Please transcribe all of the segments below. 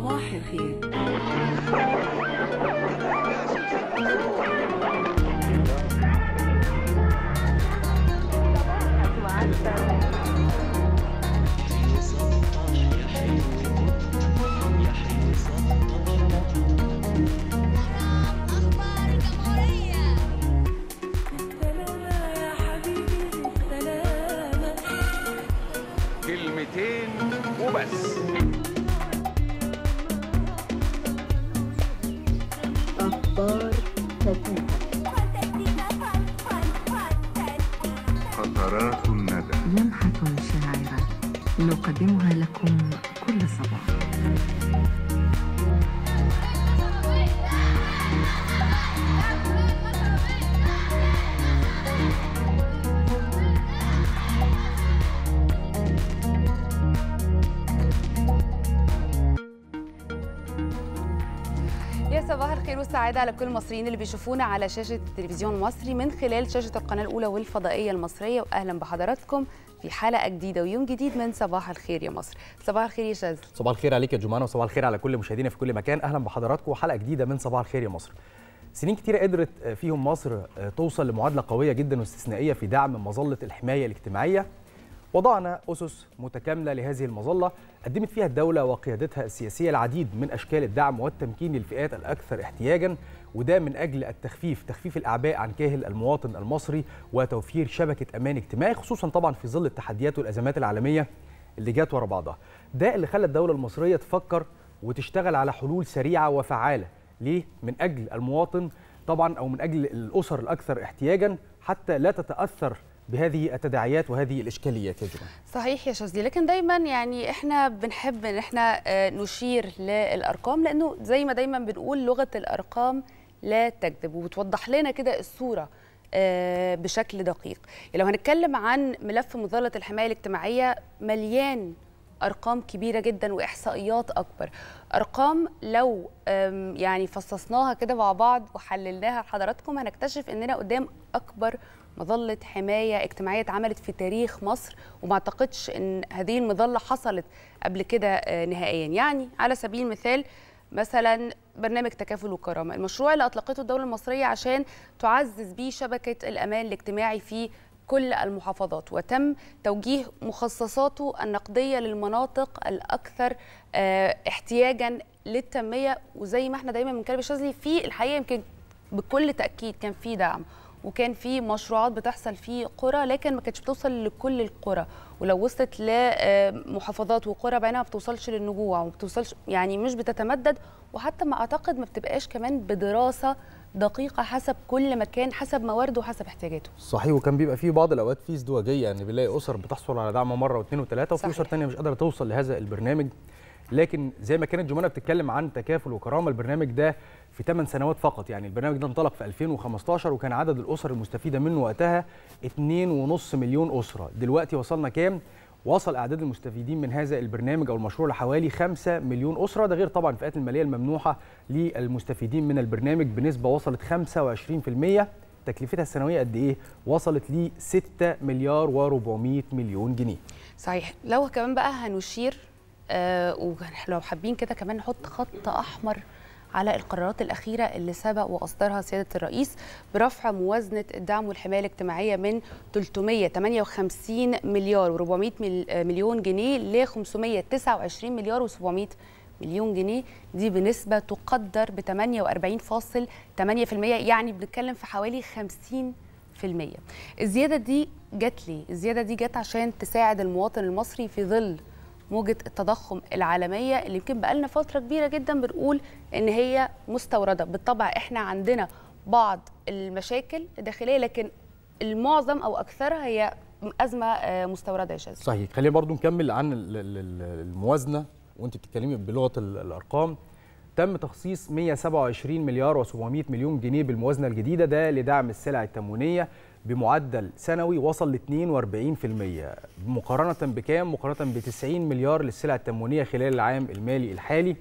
صباح الخير أخبار الجمهورية سلامة يا حبيبي سلامة كلمتين وبس أخبار فتاة قطرات الندى لمحة شاعرة نقدمها لكم كل صباح يا صباح الخير والسعادة على كل المصريين اللي بيشوفونا على شاشة التلفزيون المصري من خلال شاشة القناة الأولى والفضائية المصرية وأهلا بحضراتكم في حلقة جديدة ويوم جديد من صباح الخير يا مصر صباح الخير يا شاذ صباح الخير عليك يا جمانة وصباح الخير على كل مشاهدينا في كل مكان اهلا بحضراتكم وحلقه جديده من صباح الخير يا مصر سنين كتيرة قدرت فيهم مصر توصل لمعادلة قوية جدا واستثنائية في دعم مظلة الحماية الاجتماعية وضعنا أسس متكاملة لهذه المظلة قدمت فيها الدولة وقيادتها السياسية العديد من أشكال الدعم والتمكين للفئات الأكثر احتياجا وده من أجل التخفيف تخفيف الأعباء عن كاهل المواطن المصري وتوفير شبكة أمان اجتماعي خصوصا طبعا في ظل التحديات والأزمات العالمية اللي جات ورا بعضها ده اللي خلى الدولة المصرية تفكر وتشتغل على حلول سريعة وفعالة ليه؟ من أجل المواطن طبعا أو من أجل الأسر الأكثر احتياجا حتى لا تتأثر بهذه التداعيات وهذه الإشكاليات يا جماعة صحيح يا شاذلي لكن دايما يعني احنا بنحب ان احنا آه، نشير للارقام لانه زي ما دايما بنقول لغه الارقام لا تكذب وبتوضح لنا كده الصوره آه، بشكل دقيق لو هنتكلم عن ملف مظله الحمايه الاجتماعيه مليان ارقام كبيره جدا واحصائيات اكبر ارقام لو آم، يعني فصصناها كده مع بعض وحللناها لحضراتكم هنكتشف اننا قدام اكبر مظله حمايه اجتماعيه اتعملت في تاريخ مصر وما اعتقدش ان هذه المظله حصلت قبل كده آه، نهائيا يعني على سبيل المثال مثلا برنامج تكافل وكرامه المشروع اللي اطلقته الدوله المصريه عشان تعزز بيه شبكه الامان الاجتماعي في كل المحافظات وتم توجيه مخصصاته النقديه للمناطق الاكثر آه، احتياجا للتنميه وزي ما احنا دايما بنتكلم يا شاذلي في الحقيقه يمكن بكل تاكيد كان في دعم وكان في مشروعات بتحصل في قرى لكن ما كانتش بتوصل لكل القرى ولو وصلت لمحافظات وقرى بعينها ما بتوصلش للنجوع وما بتوصلش يعني مش بتتمدد وحتى ما اعتقد ما بتبقاش كمان بدراسه دقيقه حسب كل مكان حسب موارده وحسب احتياجاته صحيح وكان بيبقى في بعض الأوقات في ازدواجية يعني بنلاقي أسر بتحصل على دعم مرة واثنين وثلاثة وفي صحيح. أسر تانية مش قادرة توصل لهذا البرنامج لكن زي ما كانت جمانة بتتكلم عن تكافل وكرامة البرنامج ده في 8 سنوات فقط يعني البرنامج ده انطلق في 2015 وكان عدد الأسر المستفيدة منه وقتها 2.5 مليون أسرة دلوقتي وصلنا كام؟ وصل أعداد المستفيدين من هذا البرنامج أو المشروع لحوالي 5 مليون أسرة ده غير طبعا الفئات المالية الممنوحة للمستفيدين من البرنامج بنسبة وصلت 25% تكلفتها السنوية قد إيه؟ وصلت ل 6 مليار و400 مليون جنيه صحيح لو كمان بقى هنشير آه ولو حابين كده كمان نحط خط احمر على القرارات الأخيرة اللي سبق وأصدرها سيادة الرئيس برفع موازنة الدعم والحماية الاجتماعية من 358 مليار و400 مليون جنيه ل 529 مليار و700 مليون جنيه دي بنسبة تقدر ب 48.8% يعني بنتكلم في حوالي 50% الزيادة دي جت ليه؟ الزيادة دي جت عشان تساعد المواطن المصري في ظل موجة التضخم العالمية اللي يمكن بقالنا فترة كبيرة جدا بنقول إن هي مستوردة بالطبع إحنا عندنا بعض المشاكل الداخلية لكن المعظم أو أكثرها هي أزمة آه، مستوردة يا شاذ صحيح خلينا برضو نكمل عن ال- ال- ال- الموازنه وانت بتتكلمي بلغه ال- الارقام تم تخصيص 127 مليار و700 مليون جنيه بالموازنه الجديده ده لدعم السلع التموينيه بمعدل سنوي وصل ل 42% مقارنه بكام مقارنه ب 90 مليار للسلع التموينيه خلال العام المالي الحالي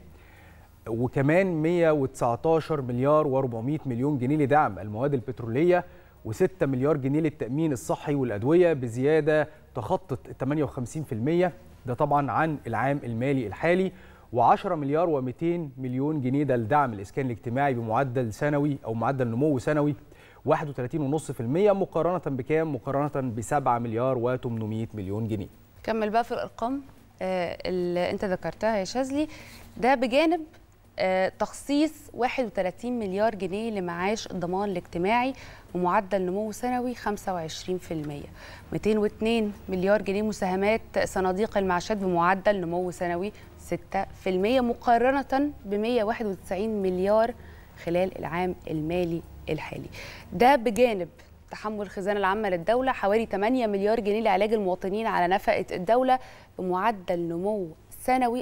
وكمان 119 مليار و400 مليون جنيه لدعم المواد البتروليه و6 مليار جنيه للتامين الصحي والادويه بزياده تخطت 58% ده طبعا عن العام المالي الحالي و10 مليار و200 مليون جنيه ده لدعم الاسكان الاجتماعي بمعدل سنوي او معدل نمو سنوي 31.5% مقارنه بكام مقارنه ب 7 مليار و800 مليون جنيه كمل بقى في الارقام آه، اللي انت ذكرتها يا شاذلي ده بجانب آه، تخصيص 31 مليار جنيه لمعاش الضمان الاجتماعي ومعدل نمو سنوي 25% 202 مليار جنيه مساهمات صناديق المعاشات بمعدل نمو سنوي 6% مقارنة ب 191 مليار خلال العام المالي الحالي ده بجانب تحمل الخزانة العامة للدولة حوالي 8 مليار جنيه لعلاج المواطنين على نفقة الدولة بمعدل نمو سنوي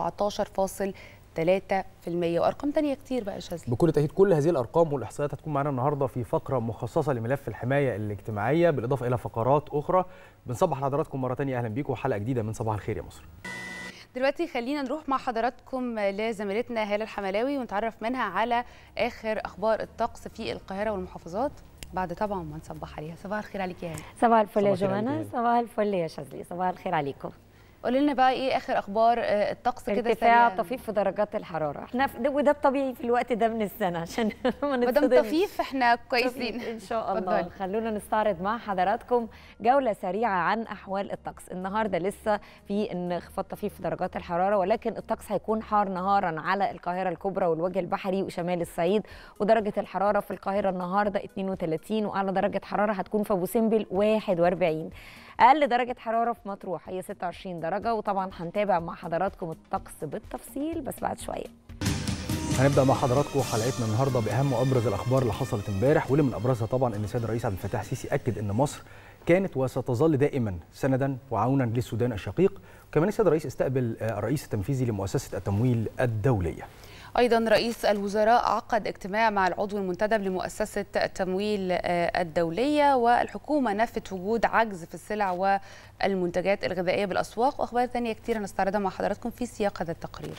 14.3% وأرقام تانية كتير بقى يا شاذلي بكل تأكيد كل هذه الأرقام والإحصائيات هتكون معانا النهاردة في فقرة مخصصة لملف الحماية الاجتماعية بالإضافة إلى فقرات أخرى بنصبح حضراتكم مرة تانية أهلا بيكم وحلقة جديدة من صباح الخير يا مصر دلوقتي خلينا نروح مع حضراتكم لزميلتنا هالة الحملاوي ونتعرف منها على آخر أخبار الطقس في القاهرة والمحافظات بعد طبعا ما نصبح عليها صباح الخير عليك يا هالة صباح الفل يا صباح الخير جوانا عليك. صباح الفل يا شاذلي صباح الخير عليكم قولي لنا بقى ايه اخر اخبار آه، الطقس كده ارتفاع سريعاً. طفيف في درجات الحراره احنا في- وده الطبيعي في الوقت ده من السنه عشان ما مدام نتصدمش. طفيف احنا كويسين طفيف ان شاء الله اتفضلي. خلونا نستعرض مع حضراتكم جوله سريعه عن احوال الطقس النهارده لسه في انخفاض طفيف في درجات الحراره ولكن الطقس هيكون حار نهارا على القاهره الكبرى والوجه البحري وشمال الصعيد ودرجه الحراره في القاهره النهارده 32 واعلى درجه حراره هتكون في ابو سمبل 41 اقل درجه حراره في مطروح هي 26 درجه وطبعا هنتابع مع حضراتكم الطقس بالتفصيل بس بعد شويه هنبدا مع حضراتكم حلقتنا النهارده باهم وابرز الاخبار اللي حصلت امبارح واللي من ابرزها طبعا ان السيد الرئيس عبد الفتاح السيسي اكد ان مصر كانت وستظل دائما سندا وعونا للسودان الشقيق وكمان السيد الرئيس استقبل آه، الرئيس التنفيذي لمؤسسه التمويل الدوليه ايضا رئيس الوزراء عقد اجتماع مع العضو المنتدب لمؤسسه التمويل آه، الدوليه والحكومه نفت وجود عجز في السلع والمنتجات الغذائيه بالاسواق واخبار ثانيه كتير هنستعرضها مع حضراتكم في سياق هذا التقرير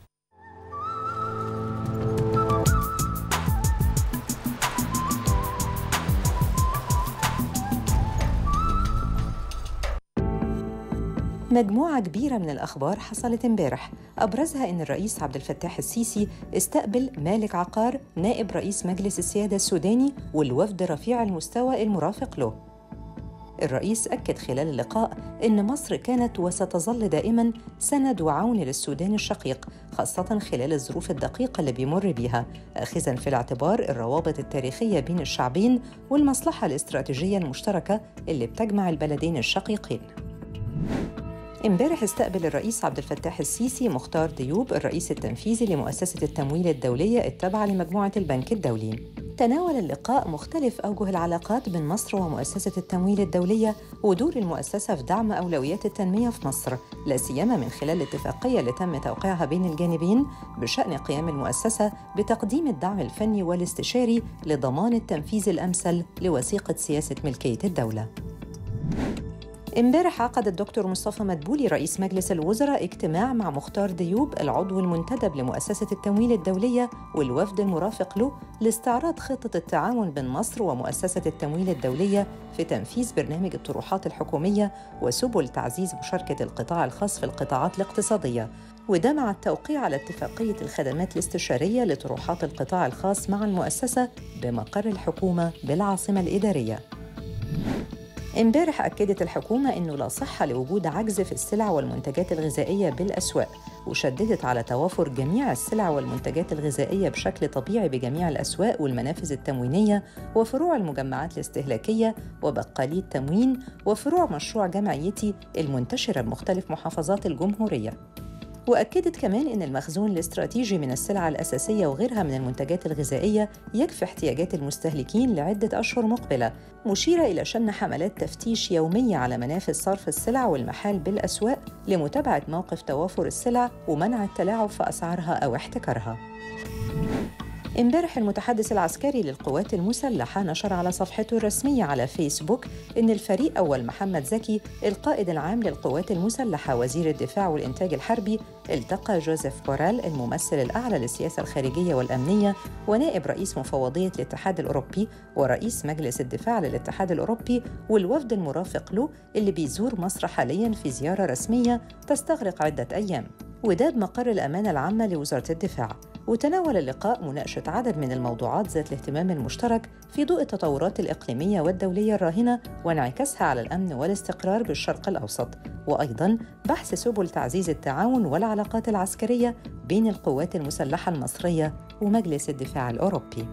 مجموعة كبيرة من الأخبار حصلت امبارح أبرزها أن الرئيس عبد الفتاح السيسي استقبل مالك عقار نائب رئيس مجلس السيادة السوداني والوفد رفيع المستوى المرافق له الرئيس أكد خلال اللقاء أن مصر كانت وستظل دائما سند وعون للسودان الشقيق خاصة خلال الظروف الدقيقة اللي بيمر بيها آخذا في الاعتبار الروابط التاريخية بين الشعبين والمصلحة الاستراتيجية المشتركة اللي بتجمع البلدين الشقيقين امبارح استقبل الرئيس عبد الفتاح السيسي مختار ديوب الرئيس التنفيذي لمؤسسة التمويل الدولية التابعة لمجموعة البنك الدولي. تناول اللقاء مختلف أوجه العلاقات بين مصر ومؤسسة التمويل الدولية ودور المؤسسة في دعم أولويات التنمية في مصر، لا سيما من خلال الاتفاقية اللي تم توقيعها بين الجانبين بشأن قيام المؤسسة بتقديم الدعم الفني والاستشاري لضمان التنفيذ الأمثل لوثيقة سياسة ملكية الدولة. امبارح عقد الدكتور مصطفى مدبولي رئيس مجلس الوزراء اجتماع مع مختار ديوب العضو المنتدب لمؤسسة التمويل الدولية والوفد المرافق له لاستعراض خطة التعاون بين مصر ومؤسسة التمويل الدولية في تنفيذ برنامج الطروحات الحكومية وسبل تعزيز مشاركة القطاع الخاص في القطاعات الاقتصادية وده مع التوقيع على اتفاقية الخدمات الاستشارية لطروحات القطاع الخاص مع المؤسسة بمقر الحكومة بالعاصمة الإدارية امبارح أكدت الحكومة أنه لا صحة لوجود عجز في السلع والمنتجات الغذائية بالأسواق وشددت على توافر جميع السلع والمنتجات الغذائية بشكل طبيعي بجميع الأسواق والمنافذ التموينية وفروع المجمعات الاستهلاكية وبقالي التموين وفروع مشروع جمعيتي المنتشرة بمختلف محافظات الجمهورية وأكدت كمان أن المخزون الاستراتيجي من السلع الأساسية وغيرها من المنتجات الغذائية يكفي احتياجات المستهلكين لعدة أشهر مقبلة مشيرة إلى شن حملات تفتيش يومية على منافذ صرف السلع والمحال بالأسواق لمتابعة موقف توافر السلع ومنع التلاعب في أسعارها أو احتكارها امبارح المتحدث العسكري للقوات المسلحة نشر على صفحته الرسمية على فيسبوك إن الفريق أول محمد زكي القائد العام للقوات المسلحة وزير الدفاع والإنتاج الحربي التقى جوزيف بوريل الممثل الأعلى للسياسة الخارجية والأمنية ونائب رئيس مفوضية الاتحاد الأوروبي ورئيس مجلس الدفاع للاتحاد الأوروبي والوفد المرافق له اللي بيزور مصر حاليا في زيارة رسمية تستغرق عدة أيام وده بمقر الأمانة العامة لوزارة الدفاع وتناول اللقاء مناقشة عدد من الموضوعات ذات الاهتمام المشترك في ضوء التطورات الإقليمية والدولية الراهنة وانعكاسها على الأمن والاستقرار بالشرق الأوسط وأيضاً بحث سبل تعزيز التعاون والعلاقات العسكرية بين القوات المسلحة المصرية ومجلس الدفاع الأوروبي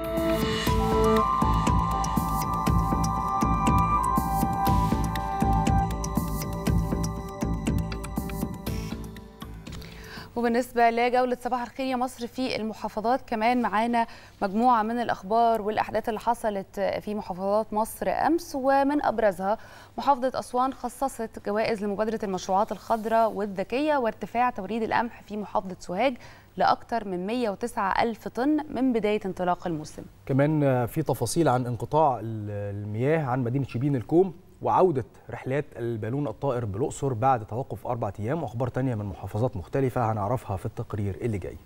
وبالنسبة لجولة صباح الخير يا مصر في المحافظات كمان معانا مجموعة من الأخبار والأحداث اللي حصلت في محافظات مصر أمس ومن أبرزها محافظة أسوان خصصت جوائز لمبادرة المشروعات الخضراء والذكية وارتفاع توريد القمح في محافظة سوهاج لأكثر من 109 ألف طن من بداية انطلاق الموسم كمان في تفاصيل عن انقطاع المياه عن مدينة شبين الكوم وعودة رحلات البالون الطائر بالأقصر بعد توقف أربعة أيام وأخبار تانية من محافظات مختلفة هنعرفها في التقرير اللي جاي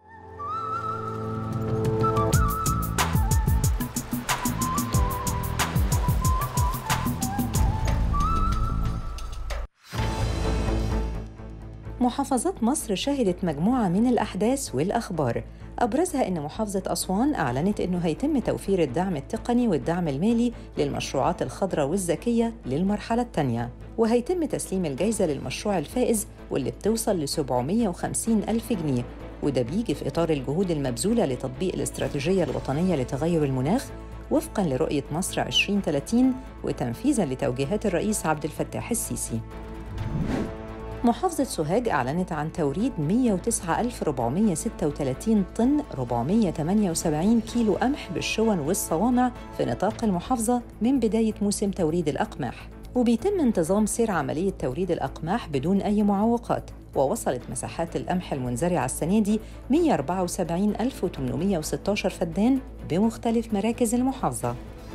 محافظات مصر شهدت مجموعة من الأحداث والأخبار أبرزها أن محافظة أسوان أعلنت أنه هيتم توفير الدعم التقني والدعم المالي للمشروعات الخضراء والذكية للمرحلة الثانية وهيتم تسليم الجائزة للمشروع الفائز واللي بتوصل ل 750 ألف جنيه وده بيجي في إطار الجهود المبذولة لتطبيق الاستراتيجية الوطنية لتغير المناخ وفقاً لرؤية مصر 2030 وتنفيذاً لتوجيهات الرئيس عبد الفتاح السيسي محافظة سوهاج أعلنت عن توريد 109436 طن 478 كيلو قمح بالشون والصوامع في نطاق المحافظة من بداية موسم توريد الأقماح وبيتم انتظام سير عملية توريد الأقماح بدون أي معوقات ووصلت مساحات القمح المنزرعة السنة دي 174816 فدان بمختلف مراكز المحافظة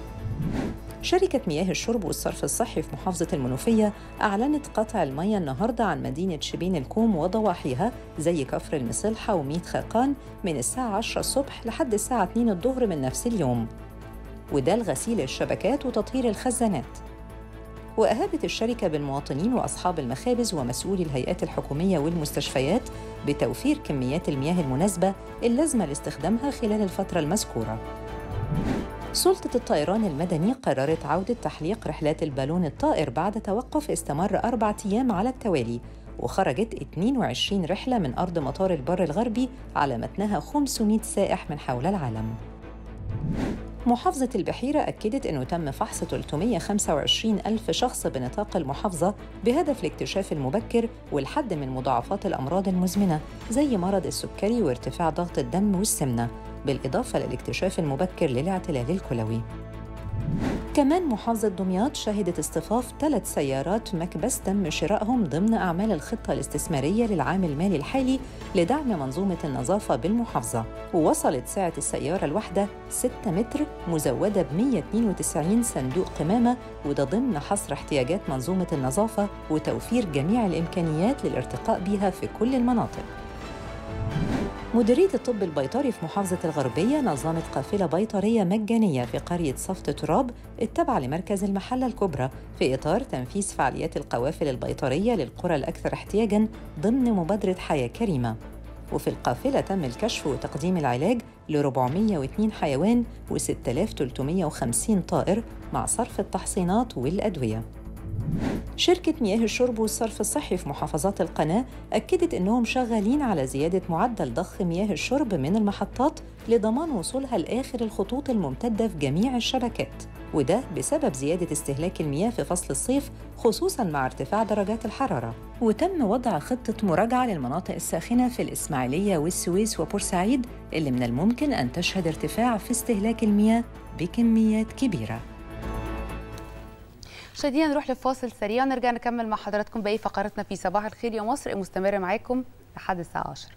شركة مياه الشرب والصرف الصحي في محافظة المنوفية أعلنت قطع المياه النهاردة عن مدينة شبين الكوم وضواحيها زي كفر المصلحة وميت خاقان من الساعة 10 الصبح لحد الساعة 2 الظهر من نفس اليوم وده لغسيل الشبكات وتطهير الخزانات وأهابت الشركة بالمواطنين وأصحاب المخابز ومسؤولي الهيئات الحكومية والمستشفيات بتوفير كميات المياه المناسبة اللازمة لاستخدامها خلال الفترة المذكورة سلطة الطيران المدني قررت عودة تحليق رحلات البالون الطائر بعد توقف استمر أربعة أيام على التوالي وخرجت 22 رحلة من أرض مطار البر الغربي على متنها 500 سائح من حول العالم محافظة البحيرة أكدت أنه تم فحص 325 ألف شخص بنطاق المحافظة بهدف الاكتشاف المبكر والحد من مضاعفات الأمراض المزمنة زي مرض السكري وارتفاع ضغط الدم والسمنة بالإضافة للاكتشاف المبكر للاعتلال الكلوي كمان محافظة دمياط شهدت اصطفاف ثلاث سيارات مكبس تم شرائهم ضمن أعمال الخطة الاستثمارية للعام المالي الحالي لدعم منظومة النظافة بالمحافظة ووصلت سعة السيارة الواحدة 6 متر مزودة ب 192 صندوق قمامة وده ضمن حصر احتياجات منظومة النظافة وتوفير جميع الإمكانيات للارتقاء بها في كل المناطق مديرية الطب البيطري في محافظة الغربية نظمت قافلة بيطرية مجانية في قرية صفت تراب التابعة لمركز المحلة الكبرى في إطار تنفيذ فعاليات القوافل البيطرية للقرى الأكثر احتياجاً ضمن مبادرة حياة كريمة وفي القافلة تم الكشف وتقديم العلاج ل 402 حيوان و6350 طائر مع صرف التحصينات والأدوية شركة مياه الشرب والصرف الصحي في محافظات القناة أكدت أنهم شغالين على زيادة معدل ضخ مياه الشرب من المحطات لضمان وصولها لآخر الخطوط الممتدة في جميع الشبكات وده بسبب زيادة استهلاك المياه في فصل الصيف خصوصاً مع ارتفاع درجات الحرارة وتم وضع خطة مراجعة للمناطق الساخنة في الإسماعيلية والسويس وبورسعيد اللي من الممكن أن تشهد ارتفاع في استهلاك المياه بكميات كبيرة مشاهدينا نروح لفاصل سريع ونرجع نكمل مع حضراتكم باقي فقراتنا في صباح الخير يا مصر مستمره معاكم لحد الساعه 10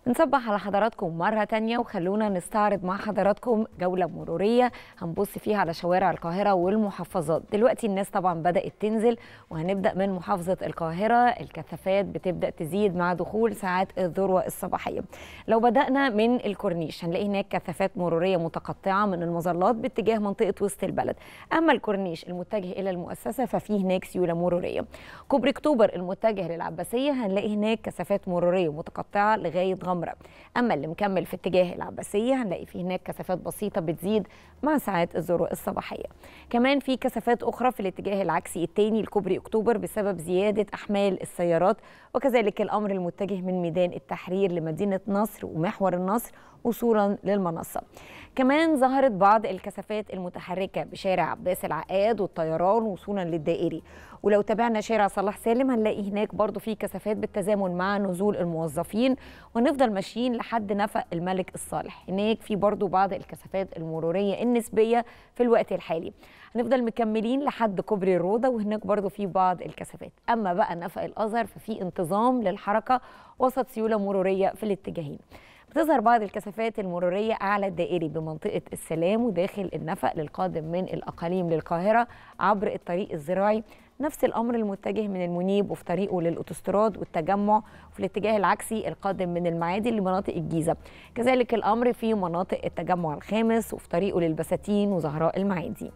نصبح على حضراتكم مرة تانية وخلونا نستعرض مع حضراتكم جولة مرورية هنبص فيها على شوارع القاهرة والمحافظات دلوقتي الناس طبعا بدأت تنزل وهنبدأ من محافظة القاهرة الكثافات بتبدأ تزيد مع دخول ساعات الذروة الصباحية لو بدأنا من الكورنيش هنلاقي هناك كثافات مرورية متقطعة من المظلات باتجاه منطقة وسط البلد أما الكورنيش المتجه إلى المؤسسة ففيه هناك سيولة مرورية كوبري أكتوبر المتجه للعباسية هنلاقي هناك كثافات مرورية متقطعة لغاية غمرة أما اللي مكمل في اتجاه العباسية هنلاقي فيه هناك كثافات بسيطة بتزيد مع ساعات الذروة الصباحية كمان في كثافات أخرى في الاتجاه العكسي الثاني لكوبري أكتوبر بسبب زيادة أحمال السيارات وكذلك الأمر المتجه من ميدان التحرير لمدينة نصر ومحور النصر وصولا للمنصة كمان ظهرت بعض الكثافات المتحركة بشارع عباس العقاد والطيران وصولا للدائري ولو تابعنا شارع صلاح سالم هنلاقي هناك برضو في كثافات بالتزامن مع نزول الموظفين ونفضل ماشيين لحد نفق الملك الصالح هناك في برضو بعض الكثافات المرورية النسبية في الوقت الحالي هنفضل مكملين لحد كوبري الروضة وهناك برضو في بعض الكثافات أما بقى نفق الأزهر ففي انتظام للحركة وسط سيولة مرورية في الاتجاهين بتظهر بعض الكثافات المرورية أعلى الدائري بمنطقة السلام وداخل النفق للقادم من الأقاليم للقاهرة عبر الطريق الزراعي نفس الأمر المتجه من المنيب وفي طريقه للأوتوستراد والتجمع وفي الاتجاه العكسي القادم من المعادي لمناطق الجيزة كذلك الأمر في مناطق التجمع الخامس وفي طريقه للبساتين وزهراء المعادي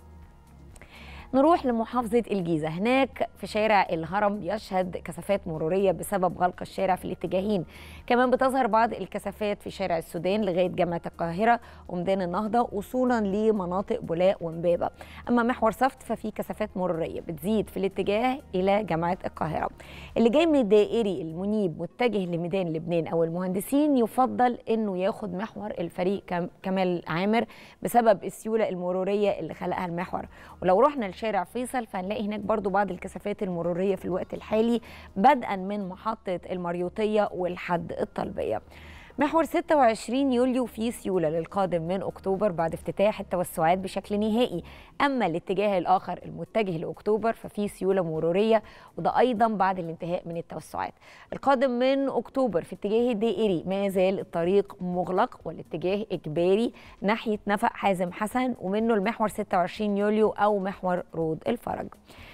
نروح لمحافظة الجيزة هناك في شارع الهرم يشهد كثافات مرورية بسبب غلق الشارع في الاتجاهين كمان بتظهر بعض الكثافات في شارع السودان لغاية جامعة القاهرة وميدان النهضة وصولا لمناطق بولاق ومبابة أما محور صفت ففي كثافات مرورية بتزيد في الاتجاه إلى جامعة القاهرة اللي جاي من الدائري المنيب متجه لميدان لبنان أو المهندسين يفضل أنه ياخد محور الفريق كم- كمال عامر بسبب السيولة المرورية اللي خلقها المحور ولو رحنا لشارع فيصل فهنلاقي هناك برضو بعض الكثافات المرورية في الوقت الحالي بدءا من محطة المريوطية والحد الطلبية محور 26 يوليو فيه سيولة للقادم من أكتوبر بعد افتتاح التوسعات بشكل نهائي أما الاتجاه الآخر المتجه لأكتوبر ففيه سيولة مرورية وده أيضا بعد الانتهاء من التوسعات القادم من أكتوبر في اتجاه الدائري ما زال الطريق مغلق والاتجاه إجباري ناحية نفق حازم حسن ومنه المحور 26 يوليو أو محور رود الفرج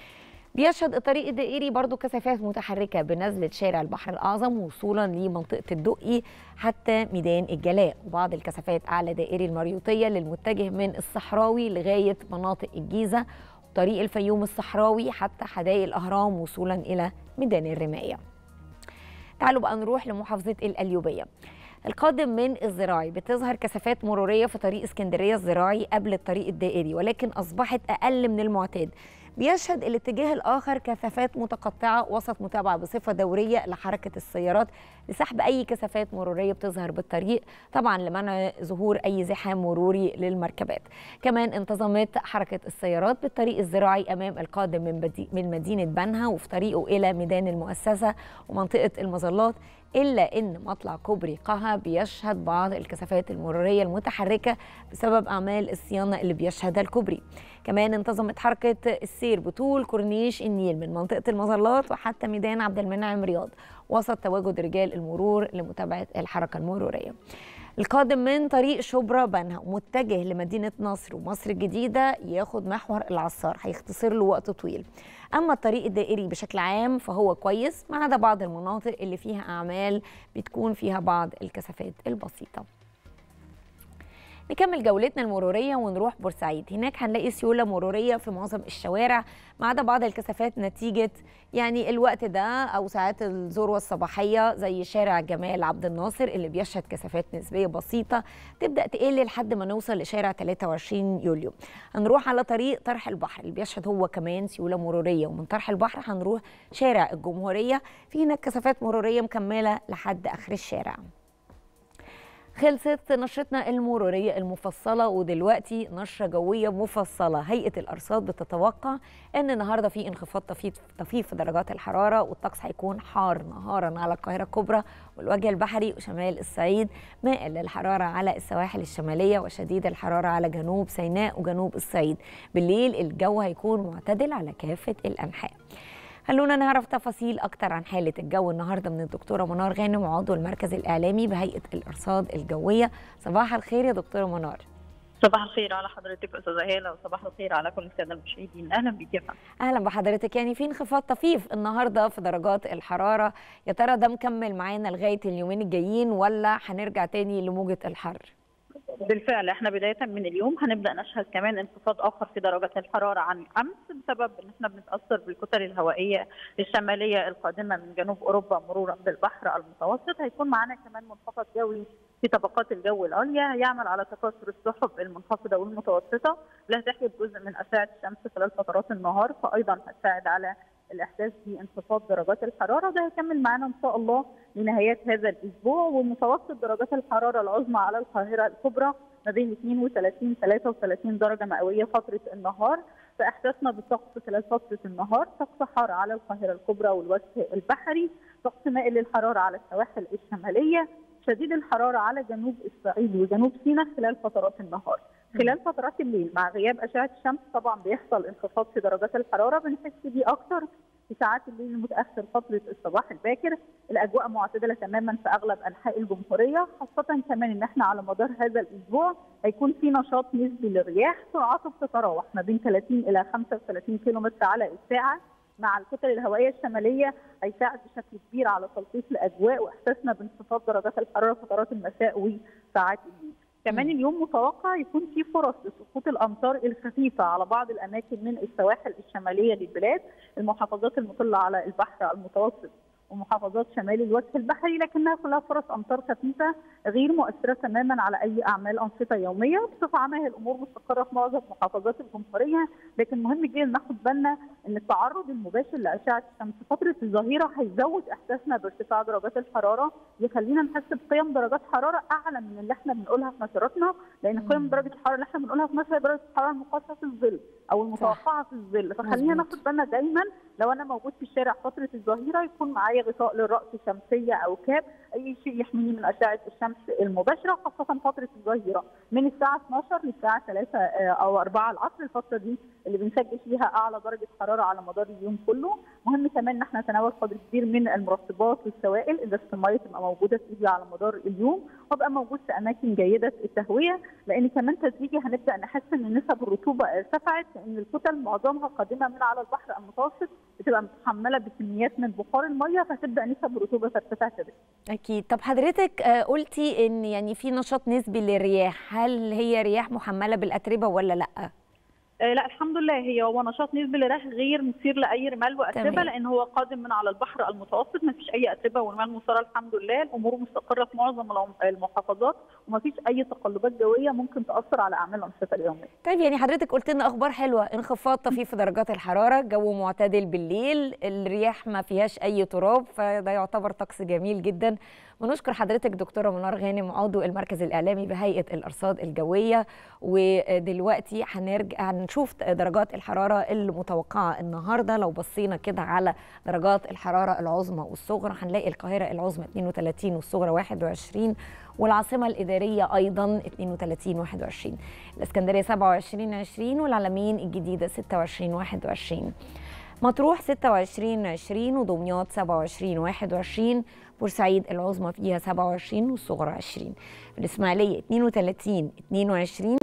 بيشهد الطريق الدائري برضو كثافات متحركة بنزلة شارع البحر الأعظم وصولا لمنطقة الدقي حتى ميدان الجلاء وبعض الكثافات أعلى دائري المريوطية للمتجه من الصحراوي لغاية مناطق الجيزة وطريق الفيوم الصحراوي حتى حدائق الأهرام وصولا إلى ميدان الرماية تعالوا بقى نروح لمحافظة القليوبية القادم من الزراعي بتظهر كثافات مرورية في طريق اسكندرية الزراعي قبل الطريق الدائري ولكن أصبحت أقل من المعتاد بيشهد الاتجاه الآخر كثافات متقطعة وسط متابعة بصفة دورية لحركة السيارات لسحب أي كثافات مرورية بتظهر بالطريق طبعا لمنع ظهور أي زحام مروري للمركبات كمان انتظمت حركة السيارات بالطريق الزراعي أمام القادم من, بدي من مدينة بنها وفي طريقه إلى ميدان المؤسسة ومنطقة المظلات إلا أن مطلع كوبري قها بيشهد بعض الكثافات المرورية المتحركة بسبب أعمال الصيانة اللي بيشهدها الكوبري كمان انتظمت حركة السير بطول كورنيش النيل من منطقة المظلات وحتى ميدان عبد المنعم رياض وسط تواجد رجال المرور لمتابعة الحركة المرورية القادم من طريق شبرا بنها متجه لمدينة نصر ومصر الجديدة ياخد محور العصار هيختصر له وقت طويل أما الطريق الدائري بشكل عام فهو كويس ما عدا بعض المناطق اللي فيها أعمال بتكون فيها بعض الكثافات البسيطة نكمل جولتنا المرورية ونروح بورسعيد هناك هنلاقي سيولة مرورية في معظم الشوارع ما عدا بعض الكثافات نتيجة يعني الوقت ده أو ساعات الذروة الصباحية زي شارع جمال عبد الناصر اللي بيشهد كثافات نسبية بسيطة تبدأ تقل لحد ما نوصل لشارع 23 يوليو هنروح على طريق طرح البحر اللي بيشهد هو كمان سيولة مرورية ومن طرح البحر هنروح شارع الجمهورية في هناك كثافات مرورية مكملة لحد آخر الشارع خلصت نشرتنا المرورية المفصلة ودلوقتي نشرة جوية مفصلة هيئة الأرصاد بتتوقع أن النهاردة في انخفاض طفيف طفيف في درجات الحرارة والطقس هيكون حار نهارا على القاهرة الكبرى والوجه البحري وشمال الصعيد مائل للحرارة على السواحل الشمالية وشديد الحرارة على جنوب سيناء وجنوب الصعيد بالليل الجو هيكون معتدل على كافة الأنحاء خلونا نعرف تفاصيل أكتر عن حالة الجو النهاردة من الدكتورة منار غانم عضو المركز الإعلامي بهيئة الإرصاد الجوية صباح الخير يا دكتورة منار صباح الخير على حضرتك استاذه هاله وصباح الخير على كل الساده المشاهدين اهلا بك يا فندم أهلا بحضرتك يعني في انخفاض طفيف النهاردة في درجات الحرارة يا ترى ده مكمل معانا لغاية اليومين الجايين ولا هنرجع تاني لموجة الحر بالفعل احنا بدايه من اليوم هنبدا نشهد كمان انخفاض اخر في درجات الحراره عن امس بسبب ان احنا بنتاثر بالكتل الهوائيه الشماليه القادمه من جنوب اوروبا مرورا بالبحر المتوسط هيكون معانا كمان منخفض جوي في طبقات الجو العليا يعمل على تكاثر السحب المنخفضه والمتوسطه لا تحجب جزء من اشعه الشمس خلال فترات النهار فايضا هتساعد على الاحساس بانخفاض درجات الحراره ده هيكمل معانا ان شاء الله لنهايات هذا الاسبوع ومتوسط درجات الحراره العظمى على القاهره الكبرى ما بين 32 33 درجه مئويه فتره النهار فاحساسنا بالطقس خلال فتره النهار طقس حار على القاهره الكبرى والوجه البحري طقس مائل للحراره على السواحل الشماليه شديد الحراره على جنوب الصعيد وجنوب سيناء خلال فترات النهار خلال فترات الليل مع غياب اشعه الشمس طبعا بيحصل انخفاض في درجات الحراره بنحس بيه اكتر في ساعات الليل المتاخر فتره الصباح الباكر الاجواء معتدله تماما في اغلب انحاء الجمهوريه خاصه كمان ان احنا على مدار هذا الاسبوع هيكون في نشاط نسبي للرياح سرعته بتتراوح ما بين 30 الى 35 كيلو على الساعه مع الكتل الهوائيه الشماليه هيساعد بشكل كبير على تلطيف الاجواء واحساسنا بانخفاض درجات الحراره فترات المساء وساعات الليل. كمان اليوم متوقع يكون في فرص لسقوط الامطار الخفيفه على بعض الاماكن من السواحل الشماليه للبلاد، المحافظات المطله على البحر المتوسط ومحافظات شمال الوجه البحري لكنها كلها فرص امطار خفيفه غير مؤثره تماما على اي اعمال انشطه يوميه بصفه عامه هي الامور مستقره في معظم محافظات الجمهوريه لكن مهم جدا ناخد بالنا ان التعرض المباشر لاشعه الشمس فتره الظهيره هيزود احساسنا بارتفاع درجات الحراره يخلينا نحس بقيم درجات حراره اعلى من اللي احنا بنقولها في مسيرتنا لان قيم درجه الحراره اللي احنا بنقولها في مصر هي درجه الحراره المقاسه في الظل او المتوقعه في الظل فخلينا مظبوط. ناخد بالنا دايما لو انا موجود في الشارع فتره الظهيره يكون معايا غطاء للراس شمسيه او كاب اي شيء يحميني من اشعه الشمس المباشره خاصه فتره الظهيره من الساعه 12 للساعه 3 آه، او 4 العصر الفتره دي اللي بنسجل فيها اعلى درجه حراره على مدار اليوم كله مهم كمان ان احنا نتناول قدر كبير من المرطبات والسوائل ازازه الميه تبقى موجوده في ايدي على مدار اليوم وابقى موجود في اماكن جيده التهويه لان كمان تدريجي هنبدا نحس ان نسب الرطوبه ارتفعت لان الكتل معظمها قادمه من على البحر المتوسط بتبقى متحمله بكميات من بخار الميه فتبدا نسب الرطوبه ترتفع تدريجيا أكيد طب حضرتك آه، قلتي إن يعني في نشاط نسبي للرياح هل هي رياح محملة بالأتربة ولا لأ؟ آه لا الحمد لله هي هو نشاط نسبي للرياح غير مثير لاي رمال واتربه تمام. لان هو قادم من على البحر المتوسط ما فيش اي اتربه ورمال مثاره الحمد لله الامور مستقره في معظم العم- المحافظات وما فيش اي تقلبات جويه ممكن تاثر على اعمال الانشطه اليوميه طيب يعني حضرتك قلت لنا اخبار حلوه انخفاض طفيف في درجات الحراره جو معتدل بالليل الرياح ما فيهاش اي تراب فده يعتبر طقس جميل جدا ونشكر حضرتك دكتوره منار غانم عضو المركز الاعلامي بهيئه الارصاد الجويه ودلوقتي هنرجع هنشوف درجات الحراره المتوقعه النهارده لو بصينا كده على درجات الحراره العظمى والصغرى هنلاقي القاهره العظمى 32 والصغرى 21 والعاصمه الاداريه ايضا 32 21 الاسكندريه 27 20 والعلمين الجديده 26 21 مطروح 26 20 ودمياط 27 21 بورسعيد العظمى فيها 27 والصغرى 20 في الإسماعيلية 32 22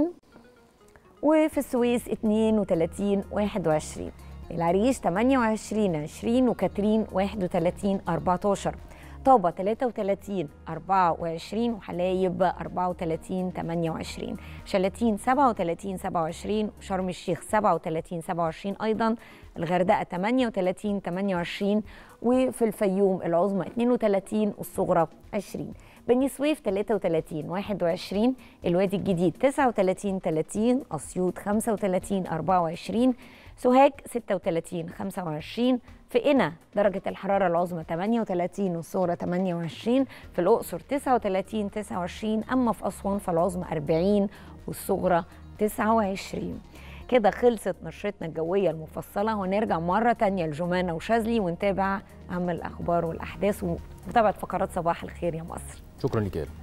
وفي السويس 32 21 العريش 28 20 وكاترين 31 14 طابة 33 24 وحلايب 34 28 شلاتين 37 27 وشرم الشيخ 37 27 أيضا الغردقة 38 28 وفي الفيوم العظمى 32 والصغرى 20 بني سويف 33 21 الوادي الجديد 39 30 أسيوط 35 24 سوهاج 36 25 في قنا درجة الحرارة العظمى 38 والصغرى 28 في الأقصر 39 29 أما في أسوان فالعظمى 40 والصغرى 29 كده خلصت نشرتنا الجوية المفصلة ونرجع مرة تانية لجمانة وشاذلي ونتابع أهم الأخبار والأحداث ومتابعة فقرات صباح الخير يا مصر شكرا لك يا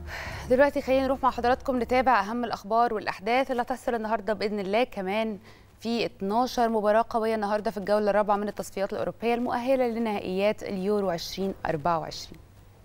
دلوقتي خلينا نروح مع حضراتكم نتابع اهم الاخبار والاحداث اللي هتحصل النهارده باذن الله كمان في 12 مباراة قوية النهاردة في الجولة الرابعة من التصفيات الأوروبية المؤهلة لنهائيات اليورو 2024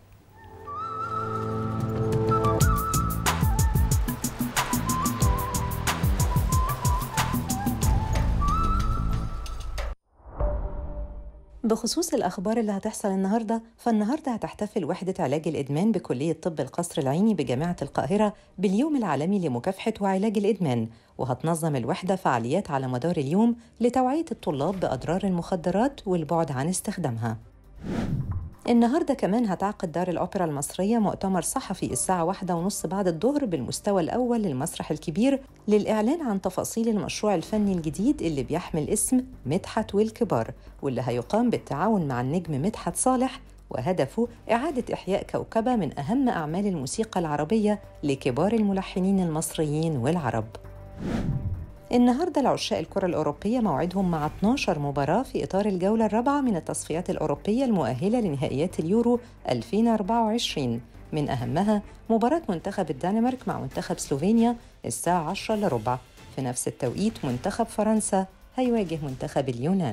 بخصوص الأخبار اللي هتحصل النهاردة فالنهاردة هتحتفل وحدة علاج الإدمان بكلية طب القصر العيني بجامعة القاهرة باليوم العالمي لمكافحة وعلاج الإدمان وهتنظم الوحدة فعاليات على مدار اليوم لتوعية الطلاب بأضرار المخدرات والبعد عن استخدامها النهارده كمان هتعقد دار الأوبرا المصرية مؤتمر صحفي الساعة واحدة ونص بعد الظهر بالمستوى الأول للمسرح الكبير للإعلان عن تفاصيل المشروع الفني الجديد اللي بيحمل اسم مدحت والكبار واللي هيقام بالتعاون مع النجم مدحت صالح وهدفه إعادة إحياء كوكبة من أهم أعمال الموسيقى العربية لكبار الملحنين المصريين والعرب النهارده العشاق الكرة الأوروبية موعدهم مع 12 مباراة في إطار الجولة الرابعة من التصفيات الأوروبية المؤهلة لنهائيات اليورو 2024 من أهمها مباراة منتخب الدنمارك مع منتخب سلوفينيا الساعة 10 إلا ربع في نفس التوقيت منتخب فرنسا هيواجه منتخب اليونان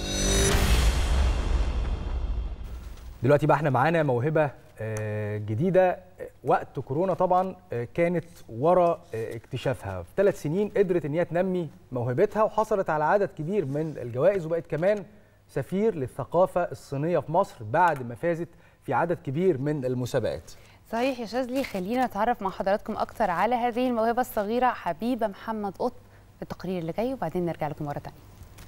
دلوقتي بقى احنا معانا موهبه آه، جديده آه، وقت كورونا طبعا آه، كانت ورا آه، اكتشافها في ثلاث سنين قدرت ان هي تنمي موهبتها وحصلت على عدد كبير من الجوائز وبقت كمان سفير للثقافه الصينيه في مصر بعد ما فازت في عدد كبير من المسابقات صحيح يا شاذلي خلينا نتعرف مع حضراتكم أكتر على هذه الموهبة الصغيرة حبيبة محمد قط في التقرير اللي جاي وبعدين نرجع لكم مرة تانية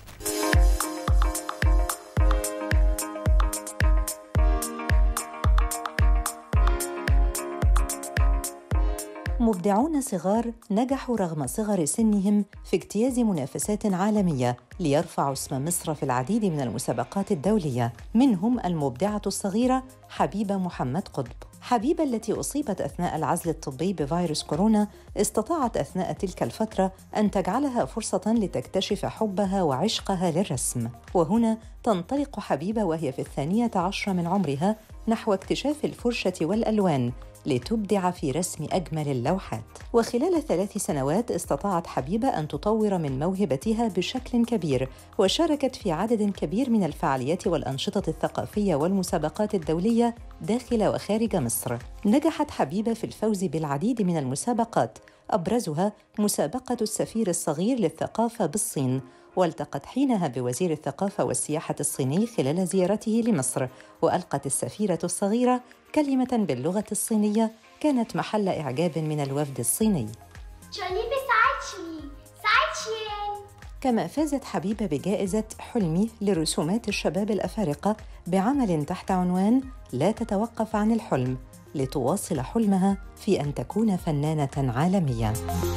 مبدعون صغار نجحوا رغم صغر سنهم في اجتياز منافسات عالمية ليرفعوا اسم مصر في العديد من المسابقات الدولية منهم المبدعة الصغيرة حبيبة محمد قطب حبيبة التي أصيبت أثناء العزل الطبي بفيروس كورونا استطاعت أثناء تلك الفترة أن تجعلها فرصة لتكتشف حبها وعشقها للرسم وهنا تنطلق حبيبة وهي في الثانية عشر من عمرها نحو اكتشاف الفرشة والألوان لتبدع في رسم أجمل اللوحات وخلال ثلاث سنوات استطاعت حبيبة أن تطور من موهبتها بشكل كبير وشاركت في عدد كبير من الفعاليات والأنشطة الثقافية والمسابقات الدولية داخل وخارج مصر نجحت حبيبة في الفوز بالعديد من المسابقات أبرزها مسابقة السفير الصغير للثقافة بالصين والتقت حينها بوزير الثقافة والسياحة الصيني خلال زيارته لمصر وألقت السفيرة الصغيرة كلمة باللغة الصينية كانت محل إعجاب من الوفد الصيني 这里比赛期，赛前。 كما فازت حبيبة بجائزة حلمي لرسومات الشباب الأفارقة بعمل تحت عنوان لا تتوقف عن الحلم لتواصل حلمها في أن تكون فنانة عالمية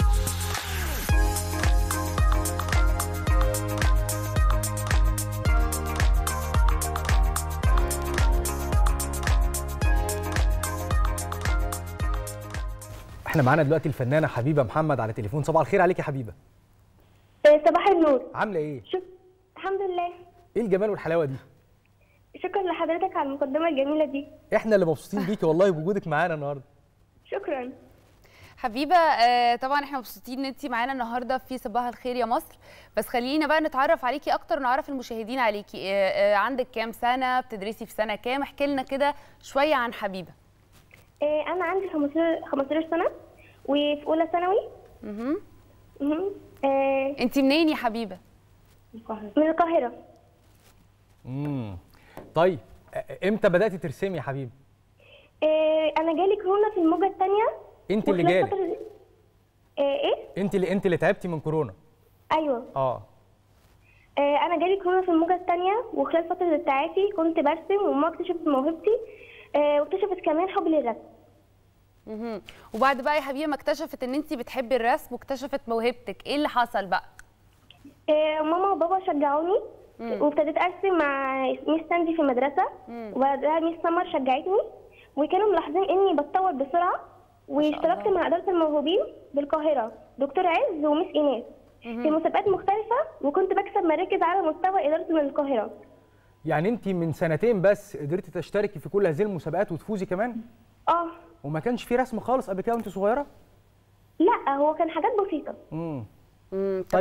احنا معانا دلوقتي الفنانه حبيبه محمد على تليفون صباح الخير عليك يا حبيبه صباح النور عامله ايه شك... الحمد لله ايه الجمال والحلاوه دي شكرا لحضرتك على المقدمة الجميلة دي احنا اللي مبسوطين بيكي والله بوجودك معانا النهارده شكرا حبيبه آه، طبعا احنا مبسوطين ان انت معانا النهارده في صباح الخير يا مصر بس خلينا بقى نتعرف عليكي اكتر ونعرف المشاهدين عليكي آه، آه، عندك كام سنه بتدرسي في سنه كام احكي لنا كده شويه عن حبيبه آه، أنا عندي 15 15 سنة وفي أولى ثانوي مهم. مهم. آه، انت منين يا حبيبه من القاهرة امم طيب أ- امتى بداتي ترسمي يا حبيبه آه، أنا جالي كورونا في الموجة الثانية انت اللي وخلال جالك فترة- آه، إيه؟ انت اللي انت اللي تعبتي من كورونا أيوه اه آه، أنا جالي كورونا في الموجة الثانية وخلال فترة التعافي كنت برسم وما اكتشفت موهبتي آه، واكتشفت كمان حبي للرسم مهم. وبعد بقى يا حبيبه ما اكتشفت ان انت بتحبي الرسم واكتشفت موهبتك ايه اللي حصل بقى آه، ماما وبابا شجعوني مم. وابتديت ارسم مع ميس ساندي في المدرسه مم. وبعدها ميس سمر شجعتني وكانوا ملاحظين اني بتطور بسرعه واشتركت مع اداره الموهوبين بالقاهره دكتور عز وميس ايناس في مسابقات مختلفه وكنت بكسب مراكز على مستوى اداره من القاهره يعني انت من سنتين بس قدرتي تشتركي في كل هذه المسابقات وتفوزي كمان اه وما كانش في رسم خالص قبل كده وانت صغيره لا هو كان حاجات بسيطه امم امم طب طيب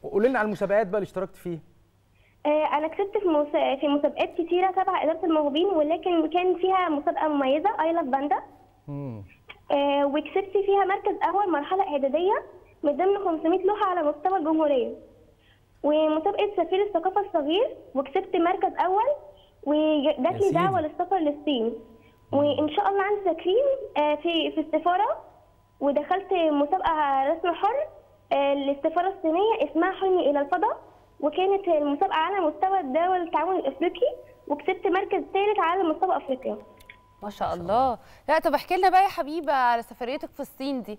قول لنا على المسابقات بقى اللي اشتركت فيه آه، انا كسبت في مس- في مسابقات كتيره تبع اداره الموهوبين ولكن كان فيها مسابقه مميزه اي لاف باندا مم. آه، وكسبت فيها مركز اول مرحله اعداديه من ضمن 500 لوحه على مستوى الجمهوريه ومسابقه سفير الثقافه الصغير وكسبت مركز اول وجات يا لي سيدي. دعوه للسفر للصين وان شاء الله عندي تكريم آه، في في السفاره ودخلت مسابقه رسم حر آه، للسفاره الصينيه اسمها حلمي الى الفضاء وكانت المسابقه على مستوى دول التعاون الافريقي وكسبت مركز ثالث على مستوى افريقيا ما شاء الله لا طب احكي لنا بقى يا حبيبه على سفريتك في الصين دي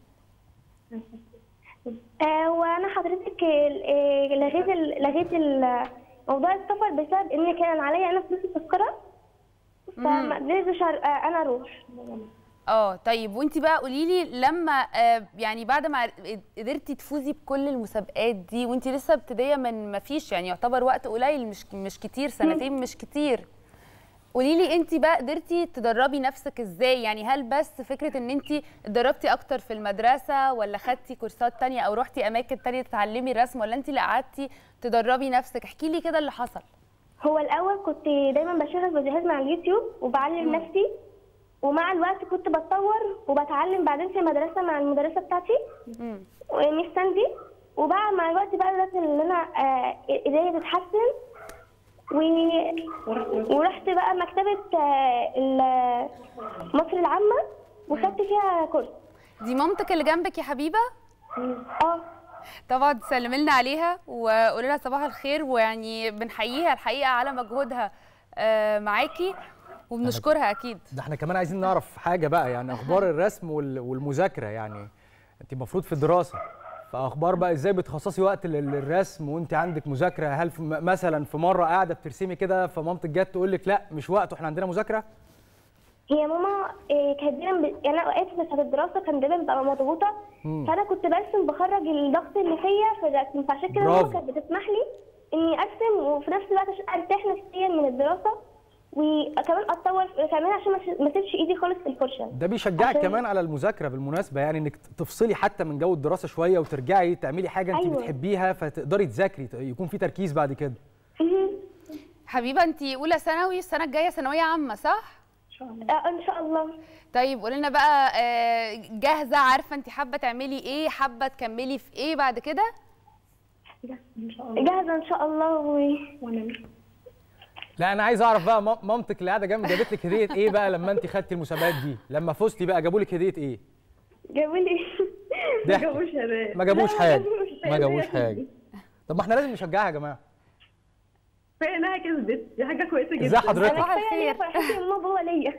آه، وانا حضرتك آه، لغيت ال- لغيت ال- موضوع السفر بسبب ان كان عليا انا فلوس التذكره فما قدرتش أر- آه، انا اروح اه طيب وانت بقى قولي لي لما آه، يعني بعد ما قدرتي تفوزي بكل المسابقات دي وانت لسه ابتدائيه من ما فيش يعني يعتبر وقت قليل مش مش كتير سنتين مش كتير قولي لي انت بقى قدرتي تدربي نفسك ازاي يعني هل بس فكره ان انت اتدربتي اكتر في المدرسه ولا خدتي كورسات تانية او رحتي اماكن تانية تتعلمي الرسم ولا انت اللي قعدتي تدربي نفسك احكي لي كده اللي حصل هو الاول كنت دايما بشغل فيديوهات مع اليوتيوب وبعلم نفسي ومع الوقت كنت بتطور وبتعلم بعدين في المدرسه مع المدرسه بتاعتي وميس ساندي وبقى مع الوقت بقى بدات ان انا آه، ايديا تتحسن و... ورحت بقى مكتبه آه، ال- مصر العامه وخدت فيها كورس دي مامتك اللي جنبك يا حبيبه اه طبعا تسلمي لنا عليها وقولي لها صباح الخير ويعني بنحييها الحقيقه على مجهودها آه، معاكي وبنشكرها اكيد ده احنا كمان عايزين نعرف حاجه بقى يعني اخبار الرسم وال- والمذاكره يعني انت المفروض في الدراسه فاخبار بقى ازاي بتخصصي وقت لل- للرسم وانت عندك مذاكره هل في م- مثلا في مره قاعده بترسمي كده فمامتك جت تقول لك لا مش وقته احنا عندنا مذاكره هي ماما إيه، كانت دايما ب... يعني انا اوقات في الدراسه كان دايما ببقى مضغوطه مم. فانا كنت برسم بخرج الضغط اللي فيا في الرسم فعشان كده ماما برافو. كانت بتسمح لي اني ارسم وفي نفس الوقت عشان ارتاح نفسيا من الدراسه وكمان اتطور كمان عشان ما ش- ما اسيبش ايدي خالص في الفرشه ده بيشجعك عشان- كمان على المذاكره بالمناسبه يعني انك تفصلي حتى من جو الدراسه شويه وترجعي تعملي حاجه انت أيوة. بتحبيها فتقدري تذاكري يكون في تركيز بعد كده حبيبه انت اولى ثانوي السنه الجايه ثانويه عامه صح آه، ان شاء الله طيب قولي لنا بقى آه، جاهزه عارفه انت حابه تعملي ايه حابه تكملي في ايه بعد كده جاهزه ان شاء الله و... وانا لا انا عايز اعرف بقى مام- مامتك اللي قاعده جنبي جابت لك هديه ايه بقى لما انت خدتي المسابقات دي لما فزتي بقى جابوا لك هديه ايه جابوا لي ما جابوش ما جابوش حاجه ما جابوش حاجه طب ما احنا لازم نشجعها يا جماعه كفايه انها كسبت دي حاجه كويسه جدا ازاي حضرتك؟ صباح كفايه الخير. فرحتي ماما بابا ليا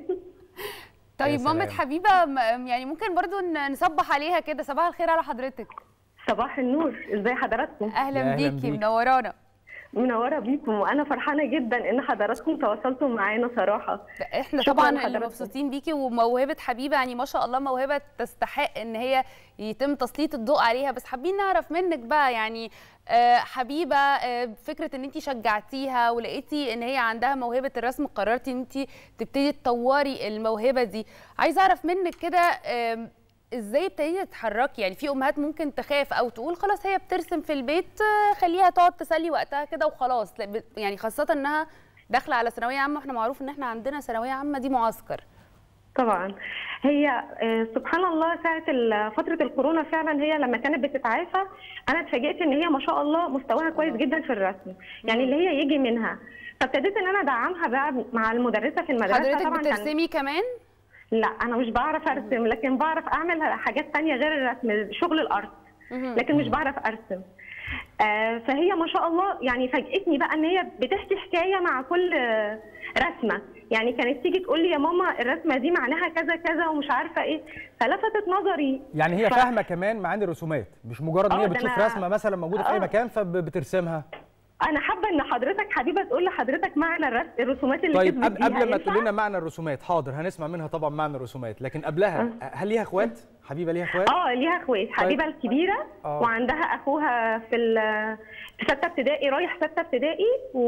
طيب سلام. مامة حبيبه م- يعني ممكن برضو ن- نصبح عليها كده صباح الخير على حضرتك صباح النور ازاي حضراتكم اهلا أهلاً بيكي بيكي. منورانا منوره بيكم وانا فرحانه جدا ان حضراتكم تواصلتوا معانا صراحه احنا شكراً طبعا اللي لحضراتكم. مبسوطين بيكي وموهبه حبيبه يعني ما شاء الله موهبه تستحق ان هي يتم تسليط الضوء عليها بس حابين نعرف منك بقى يعني آه، حبيبه آه، فكره ان انت شجعتيها ولقيتي ان هي عندها موهبه الرسم قررتي ان انت تبتدي تطوري الموهبه دي عايزه اعرف منك كده آم، ازاي ابتديتي تتحركي يعني في امهات ممكن تخاف او تقول خلاص هي بترسم في البيت آه، خليها تقعد تسلي وقتها كده وخلاص لا، ب- يعني خاصه انها داخله على ثانويه عامه واحنا معروف ان احنا عندنا ثانويه عامه دي معسكر طبعا هي آه، سبحان الله ساعه ال- فتره الكورونا فعلا هي لما كانت بتتعافى انا اتفاجئت ان هي ما شاء الله مستواها كويس جدا في الرسم يعني اللي هي يجي منها فابتديت ان انا ادعمها بقى مع المدرسه في المدرسه حضرتك طبعا كان- بترسمي كمان لا انا مش بعرف ارسم لكن بعرف اعمل حاجات تانية غير الرسم شغل الارت لكن مش بعرف ارسم آه، فهي ما شاء الله يعني فاجئتني بقى ان هي بتحكي حكايه مع كل آه، رسمه يعني كانت تيجي تقول لي يا ماما الرسمه دي معناها كذا كذا ومش عارفه ايه فلفتت نظري يعني هي ف- فاهمه كمان معاني الرسومات مش مجرد ان آه، هي ده بتشوف أنا- رسمه مثلا موجوده في اي آه. مكان فبترسمها انا حابه ان حضرتك حبيبه تقول لحضرتك معنى الرس... الرسومات اللي طيب كتبت قبل, بيها. قبل ما ينفع؟ تقول لنا معنى الرسومات حاضر هنسمع منها طبعا معنى الرسومات لكن قبلها هل ليها اخوات حبيبه ليها اخوات اه ليها اخوات حبيبه الكبيره آه. وعندها اخوها في ال- في سته ابتدائي رايح سته ابتدائي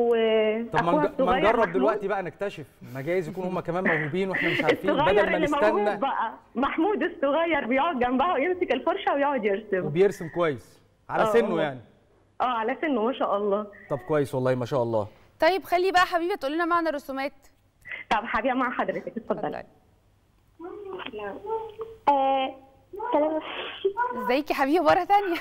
طب ما واخوها نج- ما الصغير نجرب محمود. دلوقتي بقى نكتشف ما جايز يكونوا هم كمان موهوبين واحنا مش عارفين الصغير بدل ما اللي موهوب نستنى بقى محمود الصغير بيقعد جنبها ويمسك الفرشه ويقعد يرسم وبيرسم كويس على آه، سنه هو- يعني اه على سنه ما شاء الله طب كويس والله ما شاء الله طيب خلي بقى حبيبه تقول لنا معنى الرسومات طب حبيبه مع حضرتك اتفضلي آه، سلام ازيك يا حبيبه مره ثانيه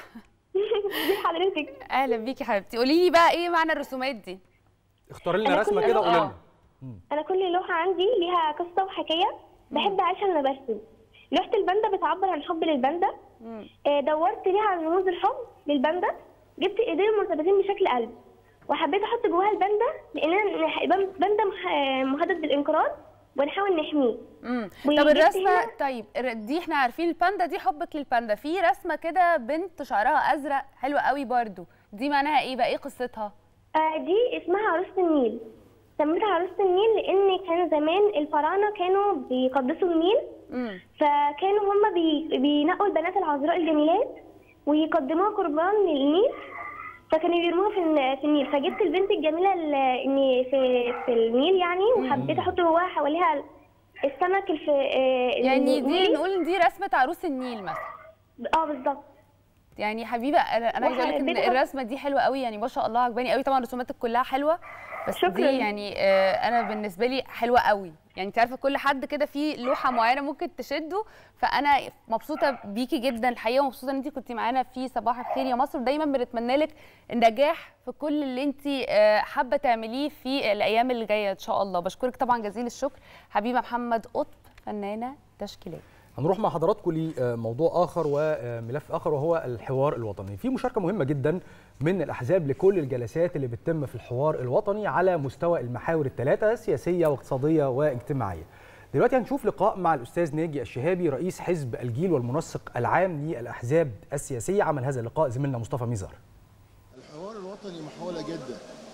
ازي حضرتك اهلا بيكي حبيبتي قولي لي بقى ايه معنى الرسومات دي اختاري لنا أنا رسمه كل كده لوحة- وقولي لنا انا كل لوحه عندي ليها قصه وحكايه بحب اعيشها وانا برسم لوحه الباندا بتعبر عن حب للباندا آه، دورت ليها عن رموز الحب للباندا جبت ايدين مرتبطين بشكل قلب وحبيت احط جواها الباندا لان نح- باندا مح- مهدد بالانقراض ونحاول نحميه امم وجبت طب الرسمه هنا- طيب الر- دي احنا عارفين الباندا دي حبك للباندا في رسمه كده بنت شعرها ازرق حلوه قوي برضو دي معناها ايه بقى ايه قصتها آه، دي اسمها عروسة النيل سميتها عروسة النيل لأن كان زمان الفراعنة كانوا بيقدسوا النيل امم فكانوا هما بي... بينقوا البنات العذراء الجميلات ويقدموها قربان للنيل فكانوا بيرموها في الن- في النيل فجبت البنت الجميلة ال- إني في في النيل يعني وحبيت أحط جواها حواليها السمك الف... آه، يعني دي النيلي. نقول ان دي رسمه عروس النيل مثلا اه بالظبط يعني حبيبه انا انا عايزه اقول لك ان وحبيت أحط- الرسمه دي حلوه قوي يعني ما شاء الله عجباني قوي طبعا رسوماتك كلها حلوه بس شكراً. دي يعني آه، انا بالنسبه لي حلوه قوي يعني انت عارفه كل حد كده في لوحه معينه ممكن تشده فانا مبسوطه بيكي جدا الحقيقه ومبسوطه ان انت كنت معانا في صباح الخير يا مصر دايما بنتمنى لك النجاح في كل اللي انت آه، حابه تعمليه في الايام اللي جايه ان شاء الله بشكرك طبعا جزيل الشكر حبيبه محمد قطب فنانه تشكيليه هنروح مع حضراتكم لموضوع اخر وملف اخر وهو الحوار الوطني في مشاركه مهمه جدا من الاحزاب لكل الجلسات اللي بتتم في الحوار الوطني على مستوى المحاور الثلاثه سياسيه واقتصاديه واجتماعيه دلوقتي هنشوف لقاء مع الاستاذ ناجي الشهابي رئيس حزب الجيل والمنسق العام للاحزاب السياسيه عمل هذا اللقاء زميلنا مصطفى ميزار الحوار الوطني محاولة جادة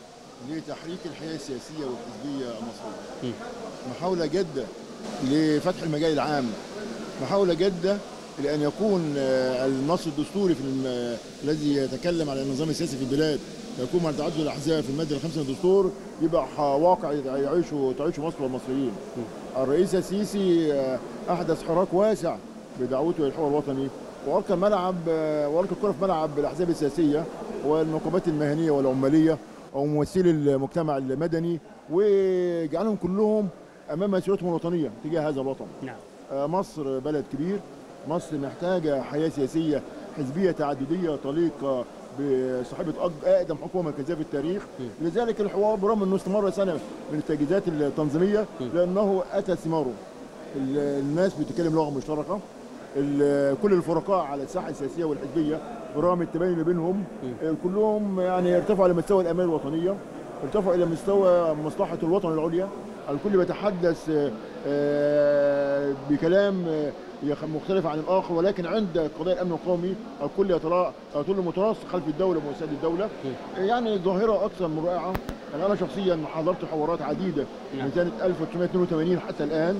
لتحريك الحياة السياسية والحزبية المصرية محاولة جادة لفتح المجال العام محاولة جادة لأن يكون آه، النص الدستوري في الم- الذي يتكلم على النظام السياسي في البلاد يكون مع تعدد الأحزاب في المادة الخامسة من الدستور يبقى ح- واقع يعيشه تعيشه مصر والمصريين الرئيس السيسي آه، أحدث حراك واسع بدعوته للحوار الوطني وألقى الملعب آه، وألقى الكرة في ملعب الأحزاب السياسية والنقابات المهنية والعمالية وممثلي المجتمع المدني وجعلهم كلهم أمام مسؤوليتهم الوطنية تجاه هذا الوطن نعم آه، مصر بلد كبير مصر محتاجة حياة سياسية حزبية تعددية طليقة بصاحبة أج- أقدم حكومة مركزية في التاريخ لذلك الحوار برغم أنه استمر سنة من التجهيزات التنظيمية لأنه أتى ثماره ال- الناس بتتكلم لغة مشتركة ال- كل الفرقاء على الساحة السياسية والحزبية برغم التباين اللي بينهم آه، كلهم يعني ارتفعوا لمستوى الأمان الوطنية ارتفعوا إلى مستوى مصلحة الوطن العليا الكل بيتحدث آه، آه، بكلام آه، يخ- مختلف عن الاخر ولكن عند قضايا الامن القومي الكل يترا الكل متراسخ خلف الدوله ومؤسسات الدوله يعني ظاهره اكثر من رائعه يعني انا شخصيا حضرت حوارات عديده من سنه 1982 حتى الان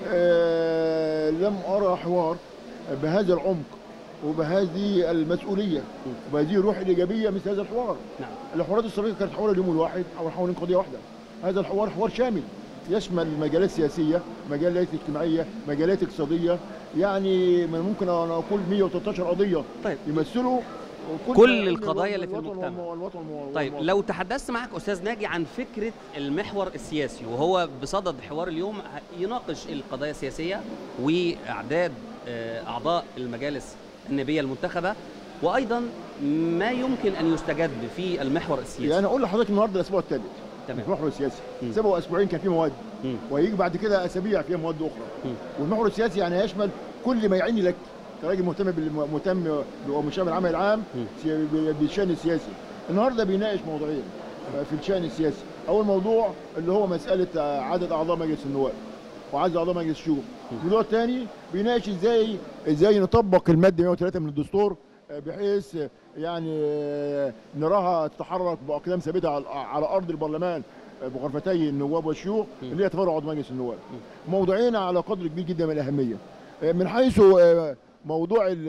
آه، لم ارى حوار بهذا العمق وبهذه المسؤوليه وبهذه الروح الايجابيه مثل هذا الحوار نعم الحوارات السابقه كانت حول اليوم الواحد او حول قضيه واحده هذا الحوار حوار شامل يشمل مجالات سياسيه مجالات اجتماعيه مجالات اقتصاديه يعني من ممكن ان اقول 113 قضيه طيب يمثلوا كل القضايا اللي في الوطن المجتمع. والوطن والوطن طيب لو تحدثت معك استاذ ناجي عن فكره المحور السياسي وهو بصدد حوار اليوم يناقش القضايا السياسيه واعداد آه، اعضاء المجالس النيابيه المنتخبه وايضا ما يمكن ان يستجد في المحور السياسي يعني اقول لحضرتك النهارده الاسبوع الثالث تمام. المحور السياسي سبقوا اسبوعين كان في مواد وهيجي بعد كده اسابيع فيها مواد اخرى والمحور السياسي يعني هيشمل كل ما يعني لك كراجل مهتم بالم- مهتم ومشارك العمل العام سي- بالشان السياسي النهارده بيناقش موضوعين آه، في الشان السياسي اول موضوع اللي هو مساله آه، عدد اعضاء مجلس النواب وعدد اعضاء مجلس الشورى الموضوع الثاني بيناقش ازاي ازاي نطبق الماده 103 من الدستور آه، بحيث آه، يعني آه، نراها تتحرك باقدام ثابته على على ارض البرلمان آه، بغرفتي النواب والشيوخ اللي هي تفرع عضو مجلس النواب موضوعين على قدر كبير جدا من الاهميه آه، من حيث آه، موضوع ال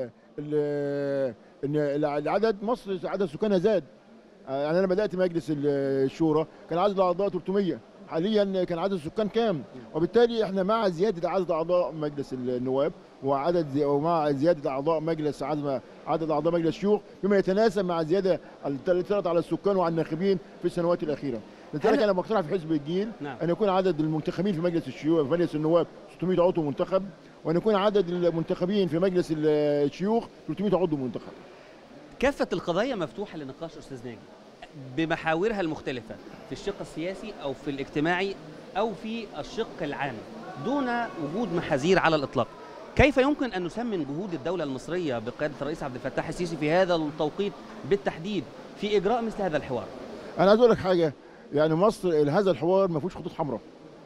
ال ان العدد مصر عدد سكانها زاد آه، يعني انا بدات مجلس ال- الشورى كان عدد الاعضاء 300 حاليا كان عدد السكان كام وبالتالي احنا مع زياده عدد اعضاء مجلس النواب وعدد زي ومع زياده اعضاء مجلس عدد عدد اعضاء مجلس الشيوخ بما يتناسب مع زياده التي على السكان وعلى الناخبين في السنوات الاخيره لذلك انا بقترح في حزب الجيل نعم. ان يكون عدد المنتخبين في مجلس الشيوخ في مجلس النواب 600 عضو منتخب وان يكون عدد المنتخبين في مجلس الشيوخ 300 عضو منتخب كافة القضايا مفتوحة لنقاش أستاذ ناجي بمحاورها المختلفة في الشق السياسي أو في الاجتماعي أو في الشق العام دون وجود محاذير على الإطلاق كيف يمكن أن نسمن جهود الدولة المصرية بقيادة الرئيس عبد الفتاح السيسي في هذا التوقيت بالتحديد في إجراء مثل هذا الحوار انا عايز اقول لك حاجه يعني مصر هذا الحوار ما فيهوش خطوط حمراء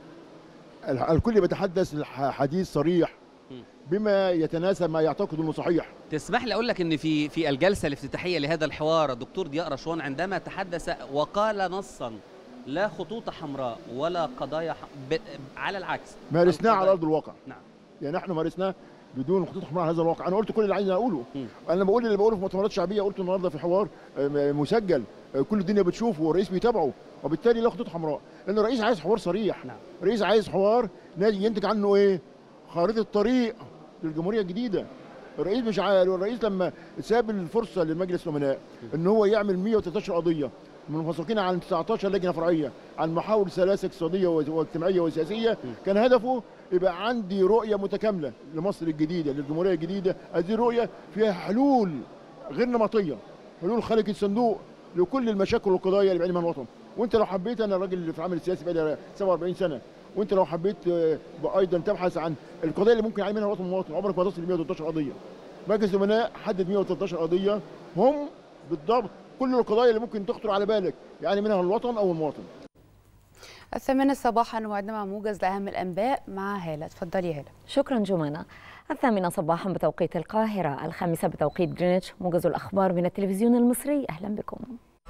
ال- الكل بيتحدث الح- حديث صريح بما يتناسب ما يعتقد انه صحيح تسمح لي اقول لك ان في في الجلسه الافتتاحيه لهذا الحوار الدكتور ضياء رشوان عندما تحدث وقال نصا لا خطوط حمراء ولا قضايا ح... ب... على العكس مارسناه على ارض الواقع نعم يعني احنا مارسناه بدون خطوط حمراء على هذا الواقع انا قلت كل اللي عايز اقوله انا بقول اللي بقوله في مؤتمرات شعبيه قلته النهارده في حوار آه، مسجل آه، كل الدنيا بتشوفه والرئيس بيتابعه وبالتالي له خطوط حمراء لان الرئيس عايز حوار صريح نعم. الرئيس عايز حوار نادي ينتج عنه ايه خارطه طريق للجمهوريه الجديده الرئيس مش عارف الرئيس لما ساب الفرصه لمجلس الامناء ان هو يعمل 113 قضيه منفصلين عن 19 لجنه فرعيه عن محاور سلاسه اقتصاديه واجتماعيه وسياسيه كان هدفه يبقى عندي رؤيه متكامله لمصر الجديده للجمهوريه الجديده هذه الرؤيه فيها حلول غير نمطيه حلول خارج الصندوق لكل المشاكل والقضايا اللي بيعاني منها الوطن وانت لو حبيت انا الراجل اللي في العمل السياسي بقالي 47 سنه وانت لو حبيت آه، ايضا تبحث عن القضايا اللي ممكن يعاني منها الوطن المواطن عمرك ما تصل ل 113 قضيه مجلس الامناء حدد 113 قضيه هم بالضبط كل القضايا اللي ممكن تخطر على بالك يعني منها الوطن او المواطن الثامنة صباحا موعدنا مع موجز لأهم الأنباء مع هالة اتفضلي هالة شكرا جمانة الثامنة صباحا بتوقيت القاهرة الخامسة بتوقيت جرينتش موجز الأخبار من التلفزيون المصري أهلا بكم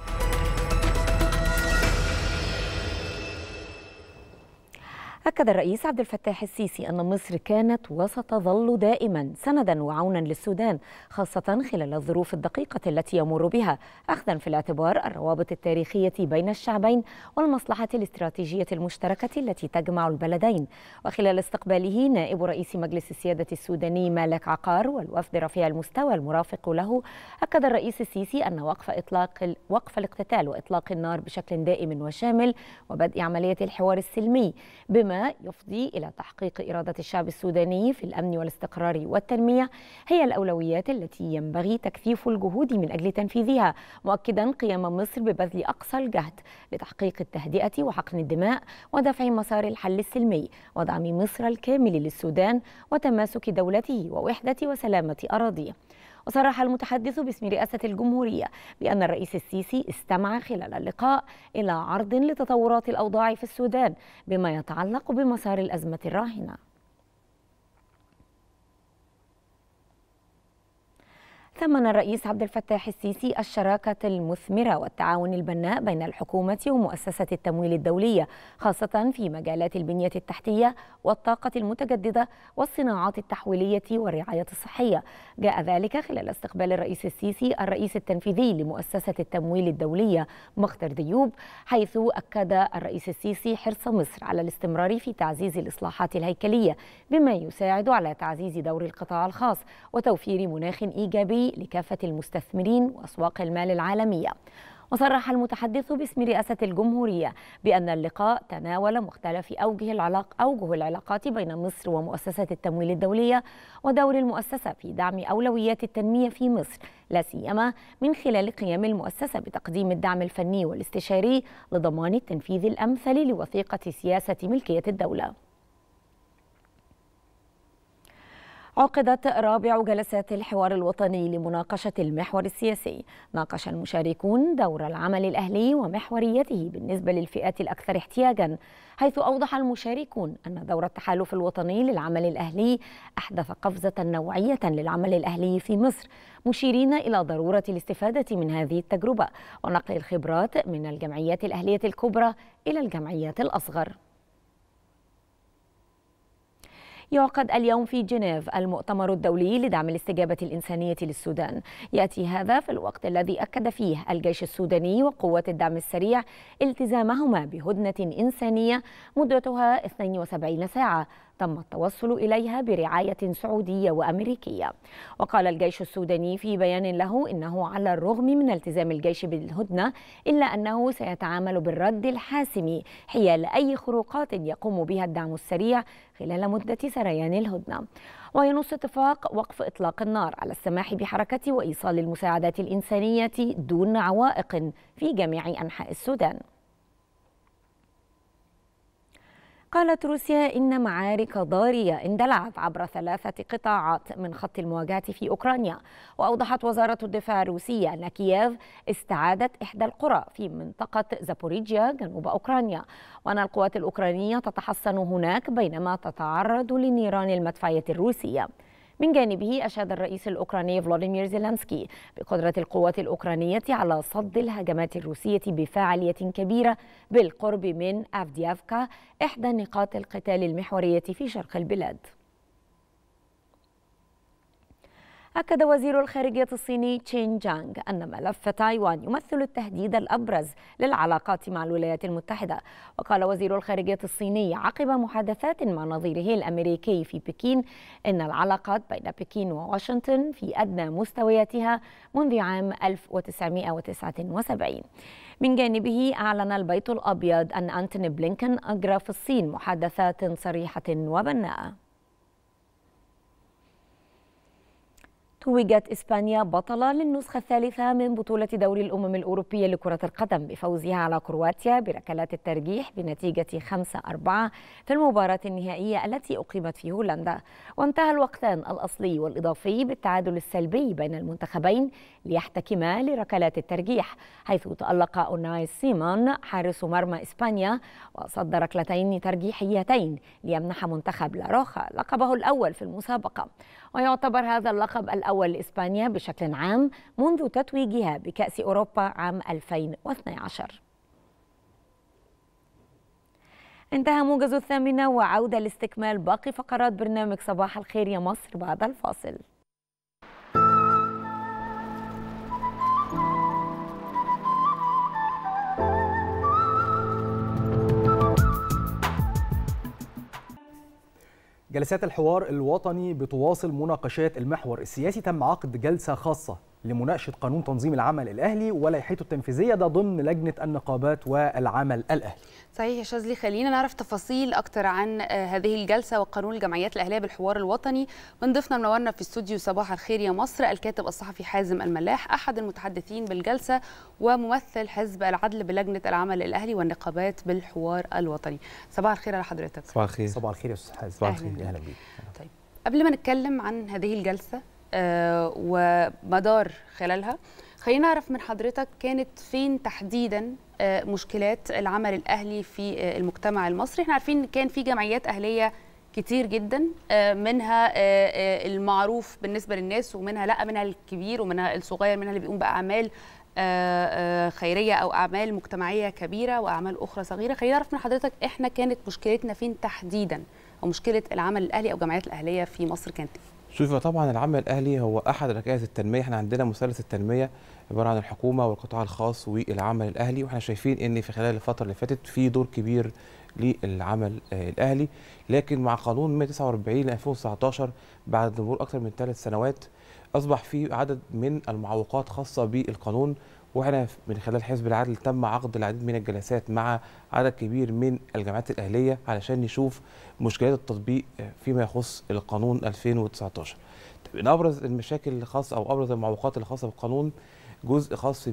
أكد الرئيس عبد الفتاح السيسي أن مصر كانت وستظل دائما سندا وعونا للسودان خاصة خلال الظروف الدقيقة التي يمر بها أخذا في الاعتبار الروابط التاريخية بين الشعبين والمصلحة الاستراتيجية المشتركة التي تجمع البلدين وخلال استقباله نائب رئيس مجلس السيادة السوداني مالك عقار والوفد رفيع المستوى المرافق له أكد الرئيس السيسي أن وقف إطلاق وقف الاقتتال وإطلاق النار بشكل دائم وشامل وبدء عملية الحوار السلمي بما يفضي إلى تحقيق إرادة الشعب السوداني في الأمن والاستقرار والتنمية هي الأولويات التي ينبغي تكثيف الجهود من أجل تنفيذها مؤكدا قيام مصر ببذل أقصى الجهد لتحقيق التهدئة وحقن الدماء ودفع مسار الحل السلمي ودعم مصر الكامل للسودان وتماسك دولته ووحدة وسلامة أراضيه وصرح المتحدث باسم رئاسة الجمهورية بأن الرئيس السيسي استمع خلال اللقاء إلى عرض لتطورات الأوضاع في السودان بما يتعلق بمسار الأزمة الراهنة ثمن الرئيس عبد الفتاح السيسي الشراكة المثمرة والتعاون البناء بين الحكومة ومؤسسة التمويل الدولية خاصة في مجالات البنية التحتية والطاقة المتجددة والصناعات التحويلية والرعاية الصحية جاء ذلك خلال استقبال الرئيس السيسي الرئيس التنفيذي لمؤسسة التمويل الدولية مختر ديوب حيث أكد الرئيس السيسي حرص مصر على الاستمرار في تعزيز الإصلاحات الهيكلية بما يساعد على تعزيز دور القطاع الخاص وتوفير مناخ إيجابي لكافة المستثمرين وأسواق المال العالمية وصرح المتحدث باسم رئاسة الجمهورية بأن اللقاء تناول مختلف أوجه العلاق أوجه العلاقات بين مصر ومؤسسة التمويل الدولية ودور المؤسسة في دعم أولويات التنمية في مصر لا سيما من خلال قيام المؤسسة بتقديم الدعم الفني والاستشاري لضمان التنفيذ الأمثل لوثيقة سياسة ملكية الدولة. عقدت رابع جلسات الحوار الوطني لمناقشة المحور السياسي ناقش المشاركون دور العمل الأهلي ومحوريته بالنسبة للفئات الأكثر احتياجا حيث أوضح المشاركون أن دور التحالف الوطني للعمل الأهلي أحدث قفزة نوعية للعمل الأهلي في مصر مشيرين إلى ضرورة الاستفادة من هذه التجربة ونقل الخبرات من الجمعيات الأهلية الكبرى إلى الجمعيات الأصغر يعقد اليوم في جنيف المؤتمر الدولي لدعم الاستجابة الإنسانية للسودان يأتي هذا في الوقت الذي أكد فيه الجيش السوداني وقوات الدعم السريع التزامهما بهدنة إنسانية مدتها 72 ساعة تم التوصل إليها برعاية سعودية وأمريكية وقال الجيش السوداني في بيان له إنه على الرغم من التزام الجيش بالهدنة إلا أنه سيتعامل بالرد الحاسم حيال أي خروقات يقوم بها الدعم السريع خلال مدة سريان الهدنة وينص اتفاق وقف إطلاق النار على السماح بحركة وإيصال المساعدات الإنسانية دون عوائق في جميع أنحاء السودان قالت روسيا إن معارك ضارية اندلعت عبر ثلاثة قطاعات من خط المواجهة في أوكرانيا وأوضحت وزارة الدفاع الروسية أن كييف استعادت إحدى القرى في منطقة زابوريجيا جنوب أوكرانيا وأن القوات الأوكرانية تتحصن هناك بينما تتعرض لنيران المدفعية الروسية من جانبه أشاد الرئيس الأوكراني فلاديمير زيلانسكي بقدرة القوات الأوكرانية على صد الهجمات الروسية بفاعلية كبيرة بالقرب من أفديافكا إحدى نقاط القتال المحورية في شرق البلاد أكد وزير الخارجية الصيني تشين جانغ أن ملف تايوان يمثل التهديد الأبرز للعلاقات مع الولايات المتحدة وقال وزير الخارجية الصيني عقب محادثات مع نظيره الأمريكي في بكين إن العلاقات بين بكين وواشنطن في أدنى مستوياتها منذ عام 1979 من جانبه أعلن البيت الأبيض أن أنتوني بلينكن أجرى في الصين محادثات صريحة وبناءة توجت إسبانيا بطلة للنسخة الثالثة من بطولة دوري الأمم الأوروبية لكرة القدم بفوزها على كرواتيا بركلات الترجيح بنتيجة 5-4 في المباراة النهائية التي أقيمت في هولندا وانتهى الوقتان الأصلي والإضافي بالتعادل السلبي بين المنتخبين ليحتكما لركلات الترجيح حيث تألق أوناي سيمون حارس مرمى إسبانيا وصد ركلتين ترجيحيتين ليمنح منتخب لاروخا لقبه الأول في المسابقة ويعتبر هذا اللقب الأول لإسبانيا بشكل عام منذ تتويجها بكأس أوروبا عام 2012 انتهى موجز الثامنة وعودة لاستكمال باقي فقرات برنامج صباح الخير يا مصر بعد الفاصل جلسات الحوار الوطني بتواصل مناقشات المحور السياسي تم عقد جلسة خاصة لمناقشة قانون تنظيم العمل الأهلي ولائحته التنفيذية ده ضمن لجنة النقابات والعمل الأهلي صحيح يا شاذلي خلينا نعرف تفاصيل اكتر عن آه، هذه الجلسه وقانون الجمعيات الاهليه بالحوار الوطني من ضيفنا منورنا في استوديو صباح الخير يا مصر الكاتب الصحفي حازم الملاح احد المتحدثين بالجلسه وممثل حزب العدل بلجنه العمل الاهلي والنقابات بالحوار الوطني صباح الخير على حضرتك صباح الخير صباح الخير يا استاذ حازم صباح أهلاً الخير اهلا بيك طيب قبل ما نتكلم عن هذه الجلسه آه، ومدار خلالها خلينا نعرف من حضرتك كانت فين تحديدا آه، مشكلات العمل الاهلي في آه، المجتمع المصري احنا عارفين ان كان في جمعيات اهليه كتير جدا آه، منها آه، آه، المعروف بالنسبه للناس ومنها لا منها الكبير ومنها الصغير منها اللي بيقوم باعمال آه، آه، خيريه او اعمال مجتمعيه كبيره واعمال اخرى صغيره خلينا نعرف من حضرتك احنا كانت مشكلتنا فين تحديدا او مشكله العمل الاهلي او الجمعيات الاهليه في مصر كانت إيه؟ شوف طبعا العمل الاهلي هو احد ركائز التنميه احنا عندنا مثلث التنميه عباره عن الحكومه والقطاع الخاص والعمل الاهلي واحنا شايفين ان في خلال الفتره اللي فاتت في دور كبير للعمل آه، الاهلي لكن مع قانون 149 ل 2019 بعد مرور اكثر من ثلاث سنوات اصبح في عدد من المعوقات خاصه بالقانون واحنا من خلال حزب العدل تم عقد العديد من الجلسات مع عدد كبير من الجامعات الاهليه علشان نشوف مشكلات التطبيق آه، فيما يخص القانون 2019 طيب، من ابرز المشاكل الخاصه او ابرز المعوقات الخاصه بالقانون جزء خاص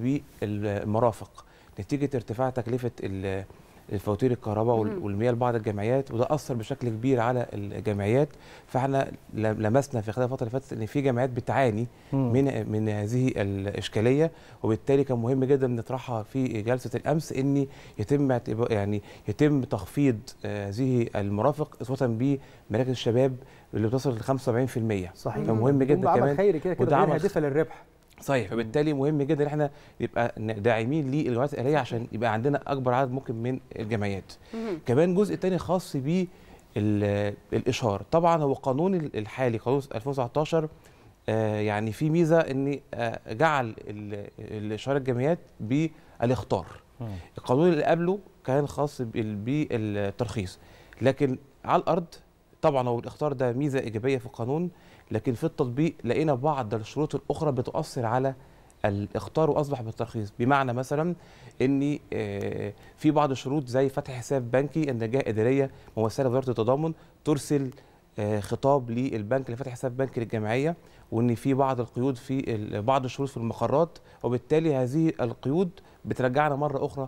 بالمرافق نتيجه ارتفاع تكلفه ال- الفواتير الكهرباء وال- مهم. والمياه لبعض الجمعيات وده اثر بشكل كبير على الجمعيات فاحنا ل- لمسنا في خلال الفتره اللي فاتت ان في جمعيات بتعاني مم. من من هذه الاشكاليه وبالتالي كان مهم جدا نطرحها في جلسه الامس ان يتم اعتبا- يعني يتم تخفيض آه، هذه المرافق اسوه بمراكز الشباب اللي بتصل ل 75% صحيح. فمهم مم. جدا عمل كمان خيري كده كده وده غير عمل هادفة للربح صحيح فبالتالي مهم جدا ان احنا نبقى ن- داعمين للجمعيات الاهليه عشان يبقى عندنا اكبر عدد ممكن من الجمعيات مهم. كمان جزء تاني خاص ب ال- الاشهار طبعا هو قانون ال- الحالي قانون 2019 آه، يعني في ميزه ان آه، جعل ال- الاشهار الجمعيات بالاخطار القانون اللي قبله كان خاص بال- بالترخيص لكن على الارض طبعا هو الاختار ده ميزه ايجابيه في القانون لكن في التطبيق لقينا بعض الشروط الاخرى بتؤثر على الاختار واصبح بالترخيص بمعنى مثلا ان آه، في بعض الشروط زي فتح حساب بنكي ان جهه اداريه ممثله وزاره التضامن ترسل آه، خطاب للبنك لفتح حساب بنكي للجمعيه وان في بعض القيود في ال- بعض الشروط في المقرات وبالتالي هذه القيود بترجعنا مره اخرى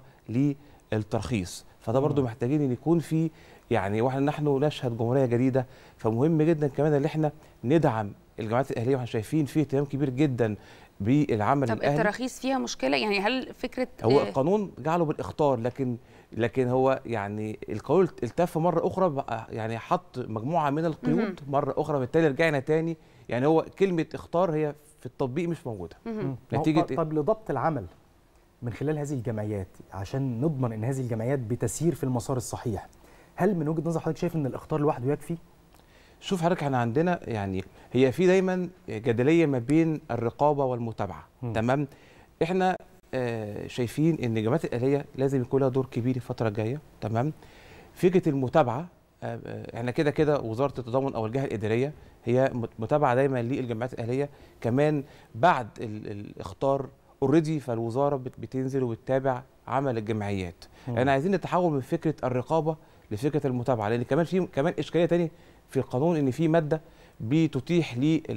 للترخيص فده برضو محتاجين ان يكون في يعني واحنا نحن نشهد جمهوريه جديده فمهم جدا كمان ان احنا ندعم الجامعات الاهليه واحنا شايفين فيه اهتمام كبير جدا بالعمل طب الاهلي التراخيص فيها مشكله يعني هل فكره هو آه، القانون جعله بالاخطار لكن لكن هو يعني القانون التف مره اخرى بقى يعني حط مجموعه من القيود مره اخرى بالتالي رجعنا تاني يعني هو كلمه اختار هي في التطبيق مش موجوده نتيجه نتيجه طب لضبط العمل من خلال هذه الجمعيات عشان نضمن ان هذه الجمعيات بتسير في المسار الصحيح هل من وجهه نظر حضرتك شايف ان الاختار لوحده يكفي شوف حضرتك احنا عندنا يعني هي في دايما جدليه ما بين الرقابه والمتابعه مم. تمام احنا آه، شايفين ان الجامعات الاهليه لازم يكون لها دور كبير الفتره الجايه تمام فكره المتابعه آه، آه، احنا كده كده وزاره التضامن او الجهه الاداريه هي مت- متابعه دايما للجامعات الاهليه كمان بعد ال- الاختار اوريدي فالوزاره بت- بتنزل وبتتابع عمل الجمعيات مم. احنا عايزين نتحول من فكره الرقابه لفكره المتابعه لان كمان في كمان اشكاليه تاني في القانون ان في ماده بتتيح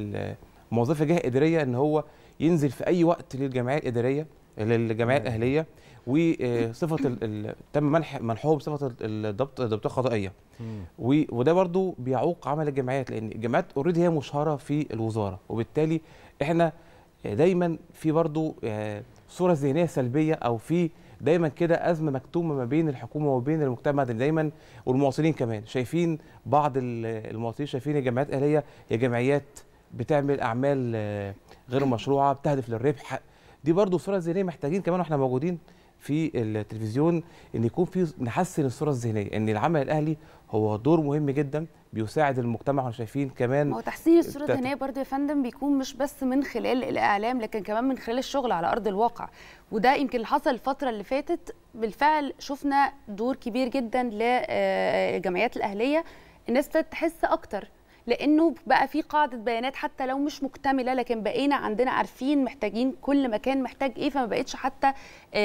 للموظف الجهه الاداريه ان هو ينزل في اي وقت للجمعيه الاداريه للجمعيه الاهليه وصفه ال- ال- تم منح منحهم صفه الضبط الضبطيه القضائيه و- وده برضو بيعوق عمل الجمعيات لان الجمعيات اوريدي هي مشهره في الوزاره وبالتالي احنا دايما في برضو آه، صوره ذهنيه سلبيه او في دايما كده ازمه مكتومه ما بين الحكومه وبين المجتمع المدني دايما والمواطنين كمان شايفين بعض ال- المواطنين شايفين الجمعيات الاهليه هي جمعيات بتعمل اعمال آه، غير مشروعه بتهدف للربح دي برضو صوره ذهنيه محتاجين كمان واحنا موجودين في التلفزيون ان يكون في نحسن الصوره الذهنيه ان العمل الاهلي هو دور مهم جدا بيساعد المجتمع واحنا شايفين كمان ما هو تحسين الصوره التت- الذهنيه برضو يا فندم بيكون مش بس من خلال الاعلام لكن كمان من خلال الشغل على ارض الواقع وده يمكن اللي حصل الفتره اللي فاتت بالفعل شفنا دور كبير جدا للجمعيات الاهليه الناس ابتدت تحس اكتر لانه بقى في قاعده بيانات حتى لو مش مكتمله لكن بقينا عندنا عارفين محتاجين كل مكان محتاج ايه فما بقتش حتى آه،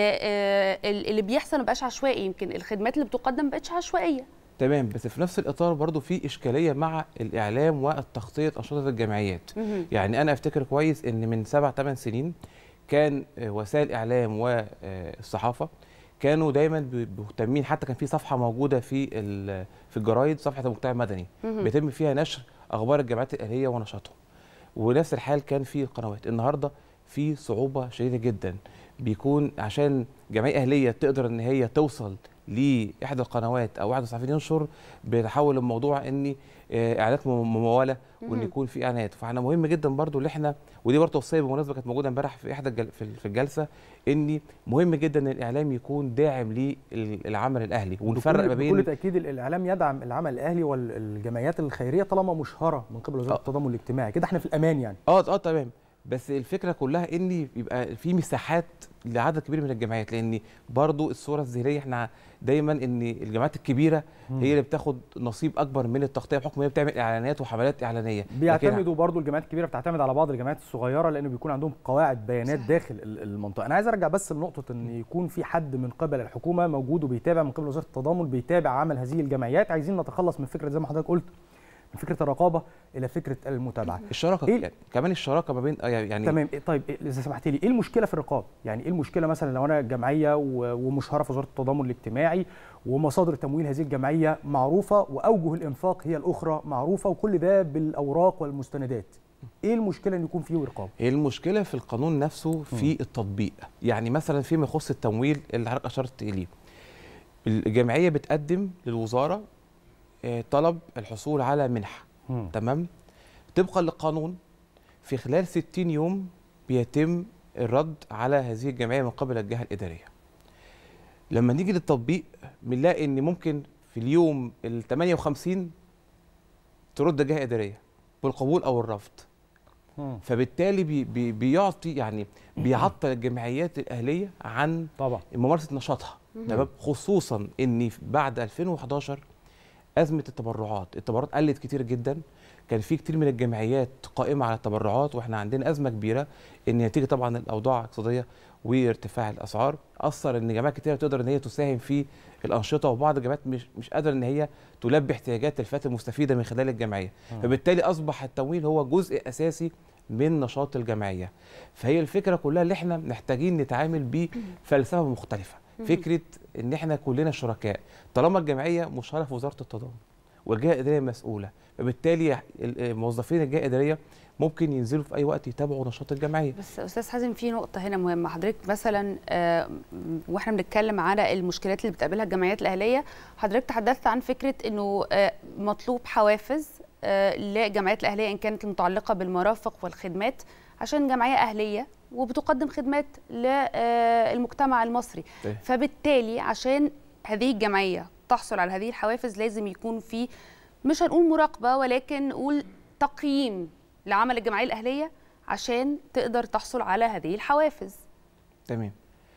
آه، اللي بيحصل ما بقاش عشوائي يمكن الخدمات اللي بتقدم ما بقتش عشوائيه تمام بس في نفس الاطار برضو في اشكاليه مع الاعلام والتغطيه انشطه الجمعيات مهم. يعني انا افتكر كويس ان من سبع ثمان سنين كان آه، وسائل الاعلام والصحافه كانوا دايما ب- مهتمين حتى كان في صفحه موجوده في ال- في الجرايد صفحه المجتمع المدني مهم. بيتم فيها نشر اخبار الجامعات الاهليه ونشاطهم ونفس الحال كان في القنوات النهارده في صعوبه شديده جدا بيكون عشان جمعيه اهليه تقدر ان هي توصل لاحدى القنوات او احد الصحفيين ينشر بيتحول الموضوع ان آه، اعلانات مم- مموله وان مهم. يكون في اعلانات فاحنا مهم جدا برضو اللي احنا ودي برضه توصيه بالمناسبه كانت موجوده امبارح في احدى الجل في في الجلسه ان مهم جدا ان الاعلام يكون داعم للعمل الاهلي ونفرق بكل- ما بين بكل تاكيد ال- الاعلام يدعم العمل الاهلي والجمعيات الخيريه طالما مشهره من قبل وزاره التضامن الاجتماعي كده احنا في الامان يعني اه اه تمام بس الفكره كلها ان يبقى في مساحات لعدد كبير من الجمعيات لان برضو الصوره الذهنيه احنا دايما ان الجمعيات الكبيره مم. هي اللي بتاخد نصيب اكبر من التغطيه بحكم هي بتعمل اعلانات وحملات اعلانيه لكن بيعتمدوا برضو الجامعات الكبيره بتعتمد على بعض الجامعات الصغيره لانه بيكون عندهم قواعد بيانات داخل ال- المنطقه انا عايز ارجع بس لنقطه ان يكون في حد من قبل الحكومه موجود وبيتابع من قبل وزاره التضامن بيتابع عمل هذه الجمعيات عايزين نتخلص من فكره زي ما حضرتك قلت من فكره الرقابه الى فكره المتابعه الشراكه إيه؟ يعني كمان الشراكه ما بين آه يعني تمام إيه- طيب إيه- اذا سمحت لي ايه المشكله في الرقابه يعني ايه المشكله مثلا لو انا جمعيه و- ومشهوره في وزاره التضامن الاجتماعي ومصادر تمويل هذه الجمعيه معروفه واوجه الانفاق هي الاخرى معروفه وكل ده بالاوراق والمستندات ايه المشكله ان يكون فيه رقابه هي المشكله في القانون نفسه في التطبيق يعني مثلا فيما يخص التمويل اللي حضرتك اشرت اليه الجمعيه بتقدم للوزاره آه، طلب الحصول على منحه مم. تمام طبقا للقانون في خلال 60 يوم بيتم الرد على هذه الجمعيه من قبل الجهه الاداريه لما نيجي للتطبيق بنلاقي ان ممكن في اليوم ال 58 ترد جهه اداريه بالقبول او الرفض فبالتالي بي بي بيعطي يعني بيعطل الجمعيات الاهليه عن طبعا ممارسه نشاطها مم. تمام خصوصا ان بعد 2011 ازمه التبرعات التبرعات قلت كتير جدا كان في كتير من الجمعيات قائمه على التبرعات واحنا عندنا ازمه كبيره ان نتيجه طبعا الاوضاع الاقتصاديه وارتفاع الاسعار اثر ان جماعات كتير تقدر ان هي تساهم في الانشطه وبعض الجمعيات مش مش قادره ان هي تلبي احتياجات الفئات المستفيده من خلال الجمعيه مم. فبالتالي اصبح التمويل هو جزء اساسي من نشاط الجمعيه فهي الفكره كلها اللي احنا محتاجين نتعامل بفلسفه مختلفه مم. فكره ان احنا كلنا شركاء طالما الجمعيه مشاركه في وزاره التضامن والجهه الاداريه مسؤوله فبالتالي ال- موظفين الجهه الاداريه ممكن ينزلوا في اي وقت يتابعوا نشاط الجمعيه بس استاذ حازم في نقطه هنا مهمه حضرتك مثلا آه، م- واحنا بنتكلم على المشكلات اللي بتقابلها الجمعيات الاهليه حضرتك تحدثت عن فكره انه آه، مطلوب حوافز آه، للجمعيات الاهليه ان كانت المتعلقه بالمرافق والخدمات عشان جمعيه اهليه وبتقدم خدمات للمجتمع المصري طيب. فبالتالي عشان هذه الجمعيه تحصل على هذه الحوافز لازم يكون في مش هنقول مراقبه ولكن نقول تقييم لعمل الجمعيه الاهليه عشان تقدر تحصل على هذه الحوافز تمام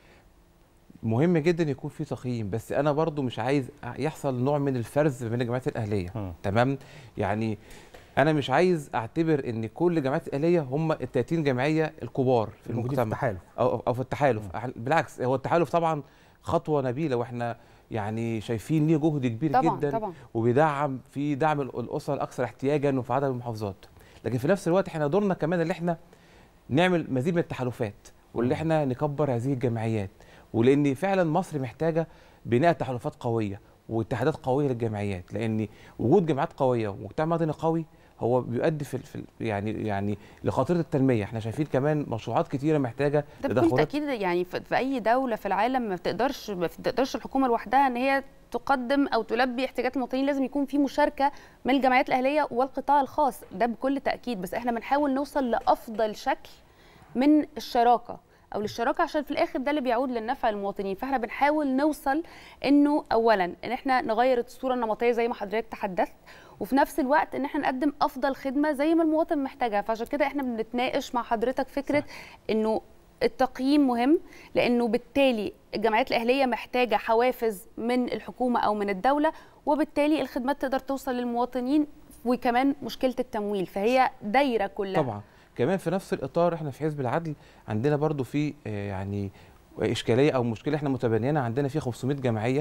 مهم جدا يكون في تقييم بس انا برضو مش عايز يحصل نوع من الفرز بين الجمعيات الاهليه تمام يعني انا مش عايز اعتبر ان كل الجمعيات الاهليه هم ال 30 جمعيه الكبار في الموجودين في المجتمع التحالف. او او في التحالف بالعكس هو التحالف طبعا خطوه نبيله واحنا يعني شايفين ليه جهد كبير طبعاً، جدا طبعاً. وبيدعم في دعم ال- الاسر الاكثر احتياجا وفي عدد المحافظات لكن في نفس الوقت احنا دورنا كمان اللي احنا نعمل مزيد من التحالفات واللي احنا نكبر هذه الجمعيات ولان فعلا مصر محتاجه بناء تحالفات قويه واتحادات قويه للجمعيات لان وجود جمعيات قويه ومجتمع مدني قوي هو بيؤدي في, ال- في ال- يعني يعني لخاطره التنميه احنا شايفين كمان مشروعات كتيره محتاجه ده بكل تاكيد يعني في في اي دوله في العالم ما بتقدرش ما بتقدرش الحكومه لوحدها ان هي تقدم او تلبي احتياجات المواطنين لازم يكون في مشاركه من الجمعيات الاهليه والقطاع الخاص ده بكل تاكيد بس احنا بنحاول نوصل لافضل شكل من الشراكه او للشراكه عشان في الاخر ده اللي بيعود للنفع المواطنين فاحنا بنحاول نوصل انه اولا ان احنا نغير الصوره النمطيه زي ما حضرتك تحدثت وفي نفس الوقت ان احنا نقدم افضل خدمه زي ما المواطن محتاجها فعشان كده احنا بنتناقش مع حضرتك فكره انه التقييم مهم لانه بالتالي الجمعيات الاهليه محتاجه حوافز من الحكومه او من الدوله وبالتالي الخدمات تقدر توصل للمواطنين وكمان مشكله التمويل فهي دايره كلها طبعا كمان في نفس الاطار احنا في حزب العدل عندنا برضو في آه، يعني اشكاليه او مشكله احنا متبنيينها عندنا في 500 جمعيه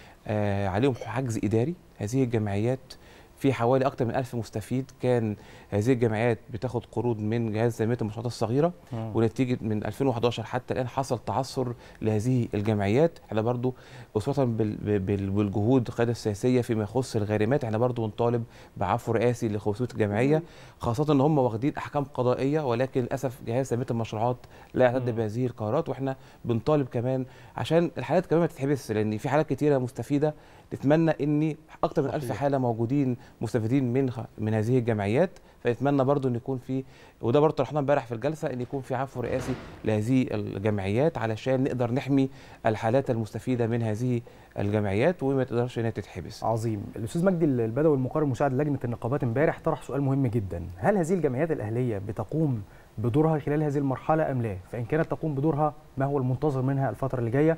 آه، عليهم حجز اداري هذه الجمعيات في حوالي اكثر من 1000 مستفيد كان هذه الجمعيات بتاخد قروض من جهاز تنميه المشروعات الصغيره مم. ونتيجه من 2011 حتى الان حصل تعثر لهذه الجمعيات احنا برضو اسوه بال- بال- بالجهود القياده السياسيه فيما يخص الغارمات احنا برضو بنطالب بعفو رئاسي ل 500 جمعيه خاصه ان هم واخدين احكام قضائيه ولكن للاسف جهاز تنميه المشروعات لا يعتد بهذه القرارات واحنا بنطالب كمان عشان الحالات كمان ما تتحبس لان في حالات كتيره مستفيده نتمنى ان اكثر من 1000 صحيح. حاله موجودين مستفيدين من من هذه الجمعيات فنتمنى برضو ان يكون في وده برضو طرحناه امبارح في الجلسه ان يكون في عفو رئاسي لهذه الجمعيات علشان نقدر نحمي الحالات المستفيده من هذه الجمعيات وما تقدرش انها تتحبس عظيم الاستاذ مجدي البدوي المقرر مساعد لجنه النقابات امبارح طرح سؤال مهم جدا هل هذه الجمعيات الاهليه بتقوم بدورها خلال هذه المرحله ام لا فان كانت تقوم بدورها ما هو المنتظر منها الفتره اللي جايه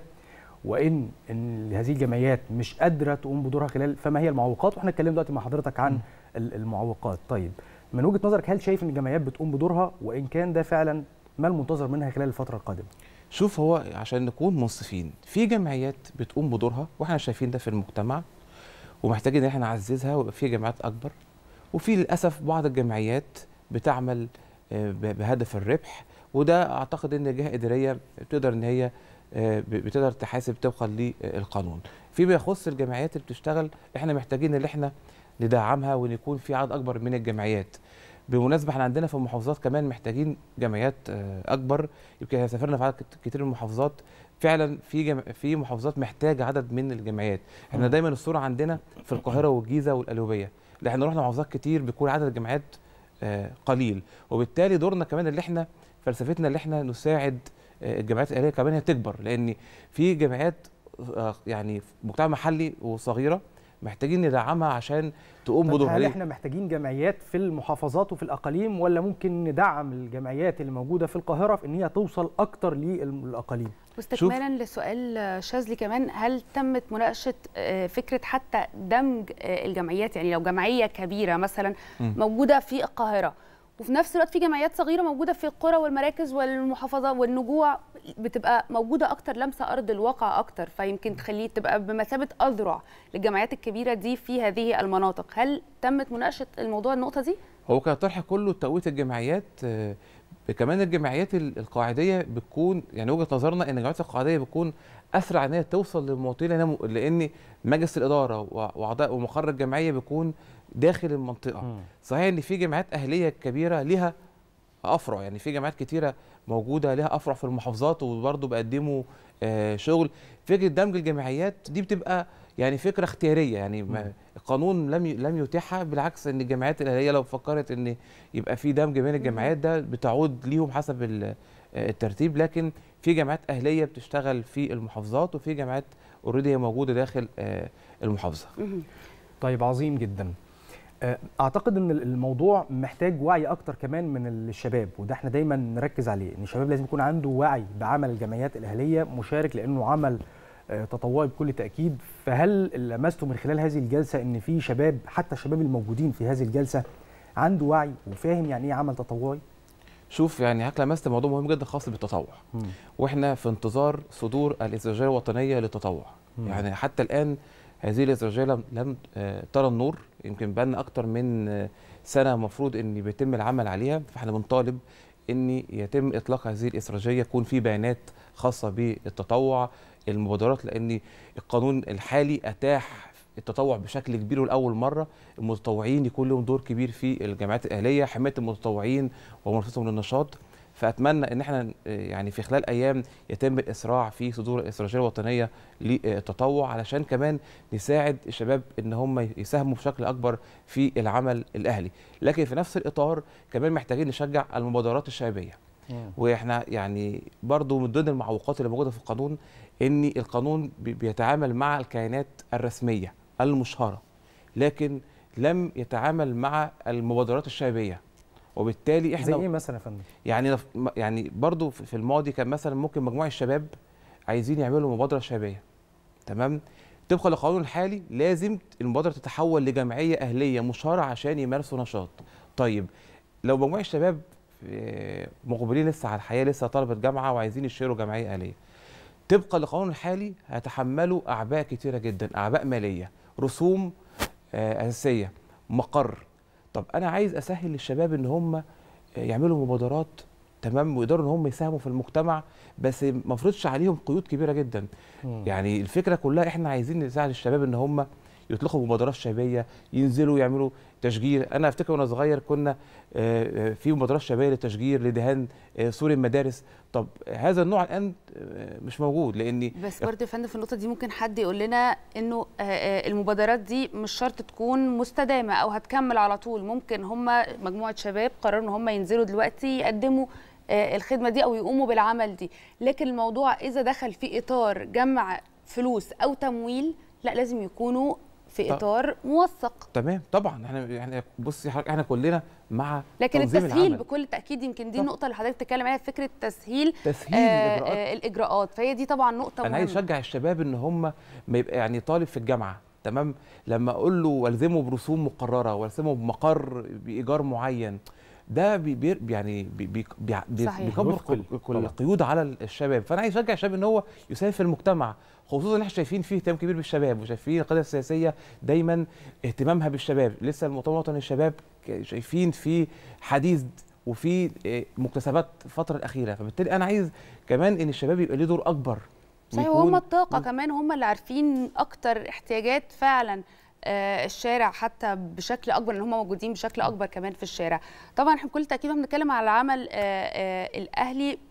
وان ان هذه الجمعيات مش قادره تقوم بدورها خلال فما هي المعوقات واحنا اتكلمنا دلوقتي مع حضرتك عن ال- المعوقات طيب من وجهه نظرك هل شايف ان الجمعيات بتقوم بدورها وان كان ده فعلا ما المنتظر منها خلال الفتره القادمه شوف هو عشان نكون منصفين في جمعيات بتقوم بدورها واحنا شايفين ده في المجتمع ومحتاجين ان احنا نعززها ويبقى في جمعيات اكبر وفي للاسف بعض الجمعيات بتعمل آه، ب- بهدف الربح وده اعتقد ان جهه اداريه بتقدر ان هي آه، ب- بتقدر تحاسب طبقا للقانون فيما يخص الجمعيات اللي بتشتغل احنا محتاجين ان احنا ندعمها وان يكون في عدد اكبر من الجمعيات بالمناسبه احنا عندنا في المحافظات كمان محتاجين جمعيات آه، اكبر يمكن سافرنا في عدد كت- كتير من المحافظات فعلا في جم... في محافظات محتاجه عدد من الجمعيات احنا مم. دايما الصوره عندنا في القاهره والجيزه والقليوبيه لا احنا رحنا محافظات كتير بيكون عدد الجمعيات آه، قليل وبالتالي دورنا كمان اللي احنا فلسفتنا اللي احنا نساعد آه، الجمعيات الاهليه كمان هي تكبر لان في جمعيات آه، يعني في مجتمع محلي وصغيره محتاجين ندعمها عشان تقوم طب بدورها هل ليه؟ احنا محتاجين جمعيات في المحافظات وفي الاقاليم ولا ممكن ندعم الجمعيات اللي موجوده في القاهره في ان هي توصل اكتر للاقاليم واستكمالا لسؤال شاذلي كمان هل تمت مناقشه آه، فكره حتى دمج آه، الجمعيات يعني لو جمعيه كبيره مثلا مم. موجوده في القاهره وفي نفس الوقت في جمعيات صغيره موجوده في القرى والمراكز والمحافظات والنجوع بتبقى موجوده اكتر لمسه ارض الواقع اكتر فيمكن تخليه تبقى بمثابه اذرع للجمعيات الكبيره دي في هذه المناطق هل تمت مناقشه الموضوع النقطه دي هو كان الطرح كله تقويه الجمعيات آه، كمان الجمعيات ال- القاعديه بتكون يعني وجهه نظرنا ان الجمعيات القاعديه بتكون اسرع ان هي توصل للمواطنين لأنها م- لان مجلس الاداره و- واعضاء ومقر الجمعيه بيكون داخل المنطقه صحيح ان في جمعيات اهليه كبيره ليها افرع يعني في جامعات كتيره موجوده ليها افرع في المحافظات وبرضه بيقدموا آه، شغل فكره دمج الجمعيات دي بتبقى يعني فكره اختياريه يعني ما القانون لم ي- لم يتيحها بالعكس ان الجمعيات الاهليه لو فكرت ان يبقى في دمج بين الجمعيات ده بتعود ليهم حسب ال- آه، الترتيب لكن في جامعات اهليه بتشتغل في المحافظات وفي جامعات اوريدي موجوده داخل آه، المحافظه طيب عظيم جدا آه، اعتقد ان الموضوع محتاج وعي اكتر كمان من الشباب وده احنا دايما نركز عليه ان الشباب لازم يكون عنده وعي بعمل الجمعيات الاهليه مشارك لانه عمل آه، تطوعي بكل تاكيد فهل لمستوا من خلال هذه الجلسه ان في شباب حتى الشباب الموجودين في هذه الجلسه عنده وعي وفاهم يعني ايه عمل تطوعي شوف يعني هاك لمست موضوع مهم جدا خاص بالتطوع واحنا في انتظار صدور الاستراتيجيه الوطنيه للتطوع مم. يعني حتى الان هذه الاستراتيجيه لم, لم آه، ترى النور يمكن بقالنا اكتر من آه، سنه المفروض ان بيتم العمل عليها فاحنا بنطالب ان يتم اطلاق هذه الاستراتيجيه يكون في بيانات خاصه بالتطوع المبادرات لان القانون الحالي اتاح التطوع بشكل كبير ولاول مره المتطوعين يكون لهم دور كبير في الجامعات الاهليه حمايه المتطوعين ومنافستهم للنشاط فاتمنى ان احنا آه، يعني في خلال ايام يتم الاسراع في صدور الاستراتيجيه الوطنيه للتطوع علشان كمان نساعد الشباب ان هم يساهموا بشكل اكبر في العمل الاهلي لكن في نفس الاطار كمان محتاجين نشجع المبادرات الشعبيه واحنا يعني برضو من ضمن المعوقات اللي موجوده في القانون ان القانون بي- بيتعامل مع الكيانات الرسميه المشهره لكن لم يتعامل مع المبادرات الشعبيه وبالتالي احنا زي ايه مثلا يا فندم يعني نف- م- يعني برضو في في الماضي كان مثلا ممكن مجموعه الشباب عايزين يعملوا مبادره شعبيه تمام طبقا للقانون الحالي لازم المبادره تتحول لجمعيه اهليه مشهره عشان يمارسوا نشاط طيب لو مجموعه الشباب آه، مقبلين لسه على الحياه لسه طلبه جامعه وعايزين يشتروا جمعيه اهليه طبقا للقانون الحالي هيتحملوا اعباء كتيره جدا اعباء ماليه رسوم آه، اساسيه مقر طب انا عايز اسهل للشباب ان هم يعملوا مبادرات تمام ويقدروا ان هم يساهموا في المجتمع بس ما افرضش عليهم قيود كبيره جدا يعني الفكره كلها احنا عايزين نساعد الشباب ان هم يطلقوا مبادرات شبابيه ينزلوا يعملوا تشجير انا افتكر وانا صغير كنا آه، آه، في مبادرات شبابيه للتشجير لدهان آه، سور المدارس طب هذا النوع الان آه، مش موجود لان بس برضه يا فندم في النقطه دي ممكن حد يقول لنا انه آه، آه، المبادرات دي مش شرط تكون مستدامه او هتكمل على طول ممكن هم مجموعه شباب قرروا ان هم ينزلوا دلوقتي يقدموا آه، الخدمه دي او يقوموا بالعمل دي لكن الموضوع اذا دخل في اطار جمع فلوس او تمويل لا لازم يكونوا في طب- اطار موثق تمام طبعا احنا يعني بصي حضرتك احنا كلنا مع لكن تنظيم التسهيل العمل. بكل تاكيد يمكن دي النقطه اللي حضرتك بتتكلم عليها فكره تسهيل تسهيل آه، الإجراءات. آه، الاجراءات فهي دي طبعا نقطه انا عايز مهمه اشجع الشباب ان هم ما يبقى يعني طالب في الجامعه تمام لما اقول له والزمه برسوم مقرره والزمه بمقر بايجار معين ده بي بي يعني بي بي بي بي صحيح. بيكبر يثقل كل- كل طبعاً. القيود على الشباب فانا عايز اشجع الشباب ان هو يساهم في المجتمع خصوصا ان احنا شايفين فيه اهتمام كبير بالشباب وشايفين القياده السياسيه دايما اهتمامها بالشباب لسه المؤتمر الوطني للشباب ك- شايفين فيه حديث وفي آه، مكتسبات الفتره الاخيره فبالتالي انا عايز كمان ان الشباب يبقى ليه دور اكبر صحيح ويكون- وهم الطاقة كمان هم اللي عارفين أكتر احتياجات فعلا آه، الشارع حتى بشكل أكبر إن هم موجودين بشكل أكبر كمان في الشارع طبعا احنا بكل تأكيد احنا بنتكلم على العمل آه، آه، الأهلي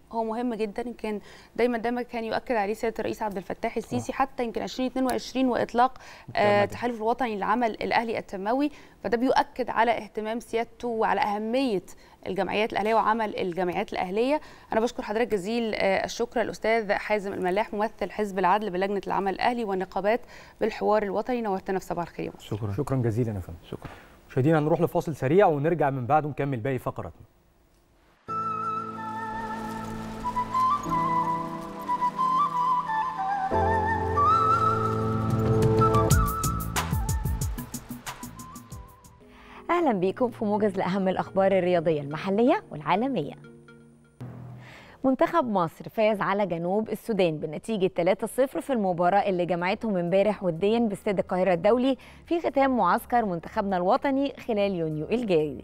هو مهم جدا يمكن دايما دايما كان يؤكد عليه سياده الرئيس عبد الفتاح السيسي حتى يمكن 2022 واطلاق آه التحالف الوطني للعمل الاهلي التنموي فده بيؤكد على اهتمام سيادته وعلى اهميه الجمعيات الاهليه وعمل الجمعيات الاهليه انا بشكر حضرتك جزيل آه الشكر الاستاذ حازم الملاح ممثل حزب العدل بلجنه العمل الاهلي والنقابات بالحوار الوطني نورتنا في صباح الخير يا مصر. شكرا شكرا جزيلا يا فندم شكرا مشاهدينا هنروح لفاصل سريع ونرجع من بعده نكمل باقي فقراتنا اهلا بيكم في موجز لاهم الاخبار الرياضيه المحليه والعالميه منتخب مصر فاز على جنوب السودان بنتيجة 3-0 في المباراة اللي جمعتهم امبارح وديا باستاد القاهرة الدولي في ختام معسكر منتخبنا الوطني خلال يونيو الجاي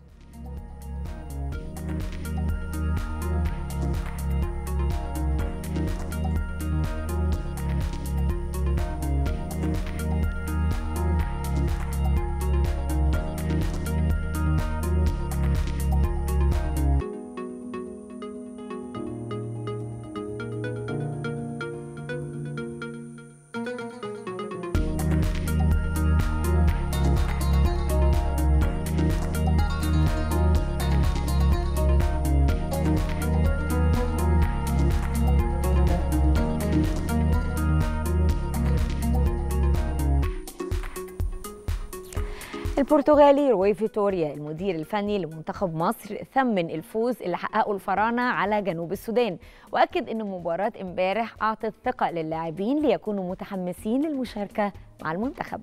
البرتغالي روي فيتوريا المدير الفني لمنتخب مصر ثمن الفوز اللي حققه الفراعنه على جنوب السودان واكد ان مباراه امبارح اعطت ثقه للاعبين ليكونوا متحمسين للمشاركه مع المنتخب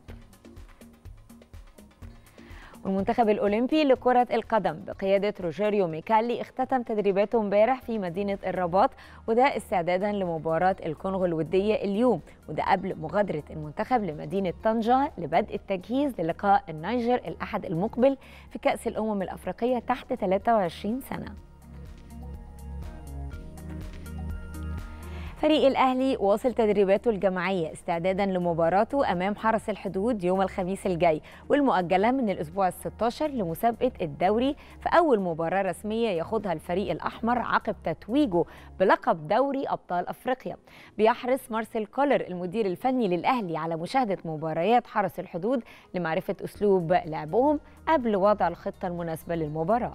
والمنتخب الأولمبي لكرة القدم بقيادة روجيريو ميكالي اختتم تدريباته امبارح في مدينة الرباط وده استعدادا لمباراة الكونغو الودية اليوم وده قبل مغادرة المنتخب لمدينة طنجة لبدء التجهيز للقاء النيجر الأحد المقبل في كأس الأمم الأفريقية تحت 23 سنة فريق الأهلي واصل تدريباته الجماعية استعدادا لمباراته أمام حرس الحدود يوم الخميس الجاي والمؤجلة من الأسبوع ال 16 لمسابقة الدوري في أول مباراة رسمية ياخدها الفريق الأحمر عقب تتويجه بلقب دوري أبطال أفريقيا بيحرص مارسيل كولر المدير الفني للأهلي على مشاهدة مباريات حرس الحدود لمعرفة أسلوب لعبهم قبل وضع الخطة المناسبة للمباراة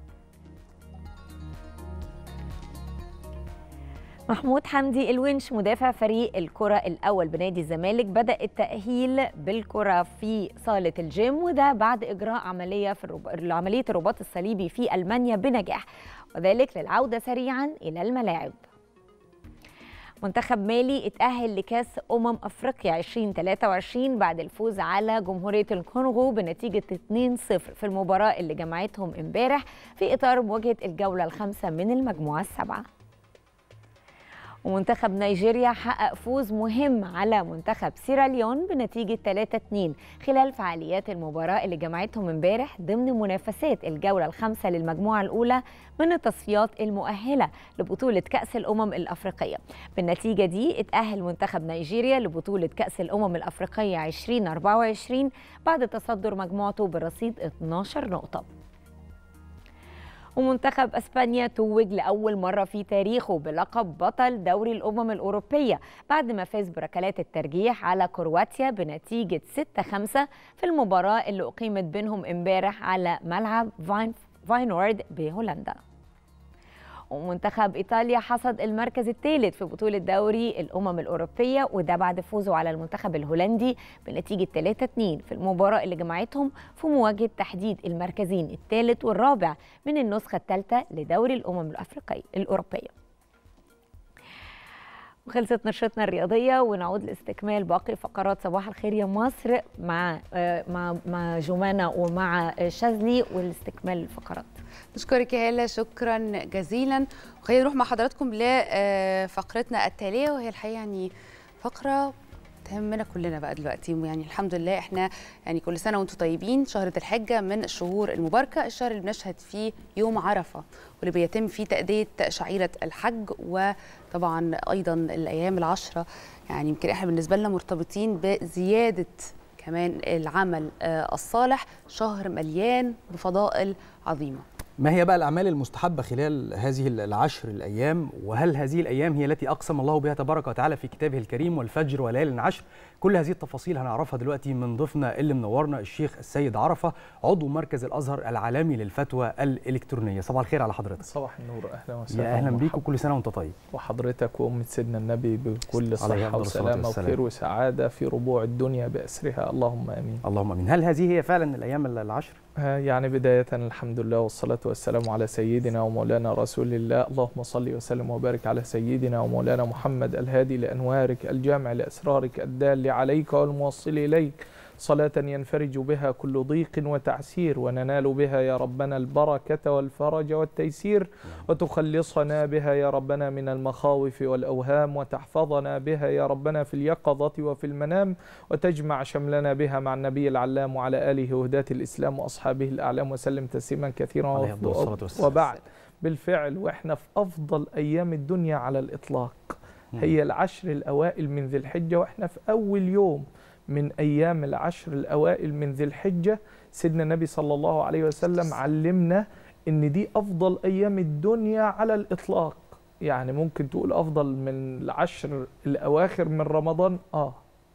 محمود حمدي الونش مدافع فريق الكرة الأول بنادي الزمالك بدأ التأهيل بالكرة في صالة الجيم وده بعد إجراء عملية في الرب... عملية الرباط الصليبي في ألمانيا بنجاح وذلك للعودة سريعا إلى الملاعب منتخب مالي اتأهل لكأس أمم أفريقيا 2023 بعد الفوز على جمهورية الكونغو بنتيجة 2-0 في المباراة اللي جمعتهم امبارح في إطار مواجهة الجولة الخامسة من المجموعة السبعة ومنتخب نيجيريا حقق فوز مهم على منتخب سيراليون بنتيجة 3-2 خلال فعاليات المباراة اللي جمعتهم امبارح ضمن منافسات الجولة الخامسة للمجموعة الأولى من التصفيات المؤهلة لبطولة كأس الأمم الأفريقية بالنتيجة دي اتأهل منتخب نيجيريا لبطولة كأس الأمم الأفريقية 2024 بعد تصدر مجموعته برصيد 12 نقطة ومنتخب اسبانيا توج لاول مره في تاريخه بلقب بطل دوري الامم الاوروبيه بعد ما فاز بركلات الترجيح على كرواتيا بنتيجه 6-5 في المباراه اللي اقيمت بينهم امبارح على ملعب فاين فاينورد بهولندا ومنتخب ايطاليا حصد المركز الثالث في بطوله دوري الامم الاوروبيه وده بعد فوزه على المنتخب الهولندي بنتيجه 3-2 في المباراه اللي جمعتهم في مواجهه تحديد المركزين الثالث والرابع من النسخه الثالثه لدوري الامم الافريقيه الاوروبيه وخلصت نشرتنا الرياضيه ونعود لاستكمال باقي فقرات صباح الخير يا مصر مع مع مع جمانه ومع شاذلي والاستكمال الفقرات نشكرك يا هاله شكرا جزيلا وخلينا نروح مع حضراتكم لفقرتنا التاليه وهي الحقيقه يعني فقره تهمنا كلنا بقى دلوقتي يعني الحمد لله احنا يعني كل سنه وانتم طيبين شهر ذي الحجه من الشهور المباركه الشهر اللي بنشهد فيه يوم عرفه واللي بيتم فيه تاديه شعيره الحج وطبعا ايضا الايام العشره يعني يمكن احنا بالنسبه لنا مرتبطين بزياده كمان العمل الصالح شهر مليان بفضائل عظيمه ما هي بقى الأعمال المستحبة خلال هذه العشر الأيام وهل هذه الأيام هي التي أقسم الله بها تبارك وتعالى في كتابه الكريم والفجر وليال عشر كل هذه التفاصيل هنعرفها دلوقتي من ضيفنا اللي منورنا الشيخ السيد عرفة عضو مركز الأزهر العالمي للفتوى الإلكترونية صباح الخير على حضرتك صباح النور أهلا وسهلا يا أهلا بيك وكل سنة وأنت طيب وحضرتك وأمة سيدنا النبي بكل عليه صحة أفضل الصلاة وسلامة والسلام. وخير وسعادة في ربوع الدنيا بأسرها اللهم آمين اللهم امين هل هذه هي فعلا الايام العشر آه، يعني بداية الحمد لله والصلاة والسلام على سيدنا ومولانا رسول الله اللهم صل وسلم وبارك على سيدنا ومولانا محمد الهادي لأنوارك الجامع لأسرارك الدال عليك والموصل إليك صلاة ينفرج بها كل ضيق وتعسير وننال بها يا ربنا البركة والفرج والتيسير وتخلصنا بها يا ربنا من المخاوف والأوهام وتحفظنا بها يا ربنا في اليقظة وفي المنام وتجمع شملنا بها مع النبي العلام وعلى آله وهداة الإسلام وأصحابه الأعلام وسلم تسليما كثيرا عليه أفضل الصلاة والسلام. وبعد بالفعل وإحنا في أفضل أيام الدنيا على الإطلاق هي العشر الأوائل من ذي الحجة وإحنا في أول يوم من أيام العشر الأوائل من ذي الحجة سيدنا النبي صلى الله عليه وسلم علمنا إن دي أفضل أيام الدنيا على الإطلاق يعني ممكن تقول أفضل من العشر الأواخر من رمضان آه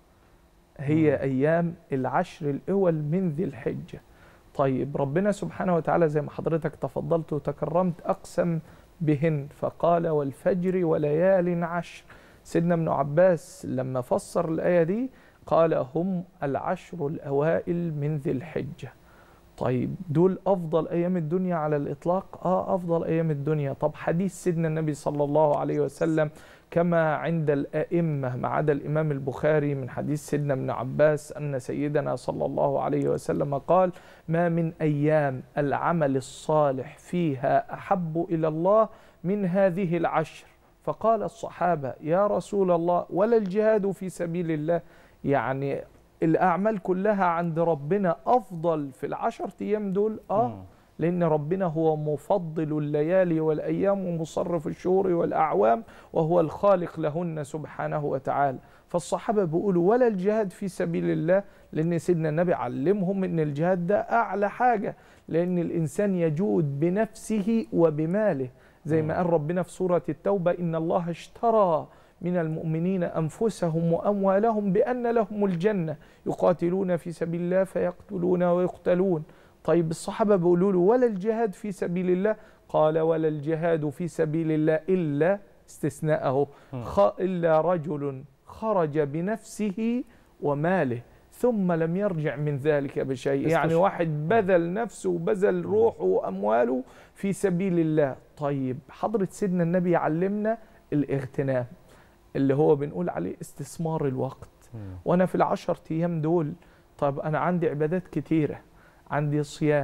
هي أيام العشر الأول من ذي الحجة طيب ربنا سبحانه وتعالى زي ما حضرتك تفضلت وتكرمت أقسم بهن فقال والفجر وليال عشر سيدنا ابن عباس لما فسر الآية دي قال هم العشر الأوائل من ذي الحجة طيب دول أفضل أيام الدنيا على الإطلاق آه أفضل أيام الدنيا طب حديث سيدنا النبي صلى الله عليه وسلم كما عند الأئمة ما عدا الإمام البخاري من حديث سيدنا ابن عباس أن سيدنا صلى الله عليه وسلم قال ما من أيام العمل الصالح فيها أحب إلى الله من هذه العشر فقال الصحابة يا رسول الله ولا الجهاد في سبيل الله يعني الأعمال كلها عند ربنا أفضل في العشر أيام دول آه لأن ربنا هو مفضل الليالي والأيام ومصرف الشهور والأعوام وهو الخالق لهن سبحانه وتعالى فالصحابة بيقولوا ولا الجهاد في سبيل الله لأن سيدنا النبي علمهم أن الجهاد ده أعلى حاجة لأن الإنسان يجود بنفسه وبماله زي ما قال ربنا في سورة التوبة إن الله اشترى من المؤمنين أنفسهم وأموالهم بأن لهم الجنة يقاتلون في سبيل الله فيقتلون ويقتلون طيب الصحابة بيقولوا له ولا الجهاد في سبيل الله قال ولا الجهاد في سبيل الله إلا استثناءه خ إلا رجل خرج بنفسه وماله ثم لم يرجع من ذلك بشيء يعني استشهد. واحد بذل نفسه وبذل روحه وأمواله في سبيل الله طيب حضرة سيدنا النبي علمنا الاغتنام اللي هو بنقول عليه استثمار الوقت وانا في العشر ايام دول طب انا عندي عبادات كتيره عندي صيام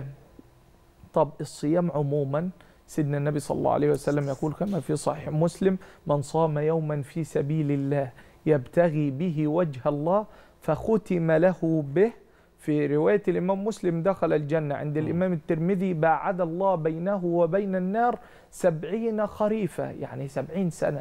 طب الصيام عموما سيدنا النبي صلى الله عليه وسلم يقول كما في صحيح مسلم من صام يوما في سبيل الله يبتغي به وجه الله فختم له به في رواية الإمام مسلم دخل الجنة عند الإمام الترمذي باعد الله بينه وبين النار سبعين خريفة يعني سبعين سنة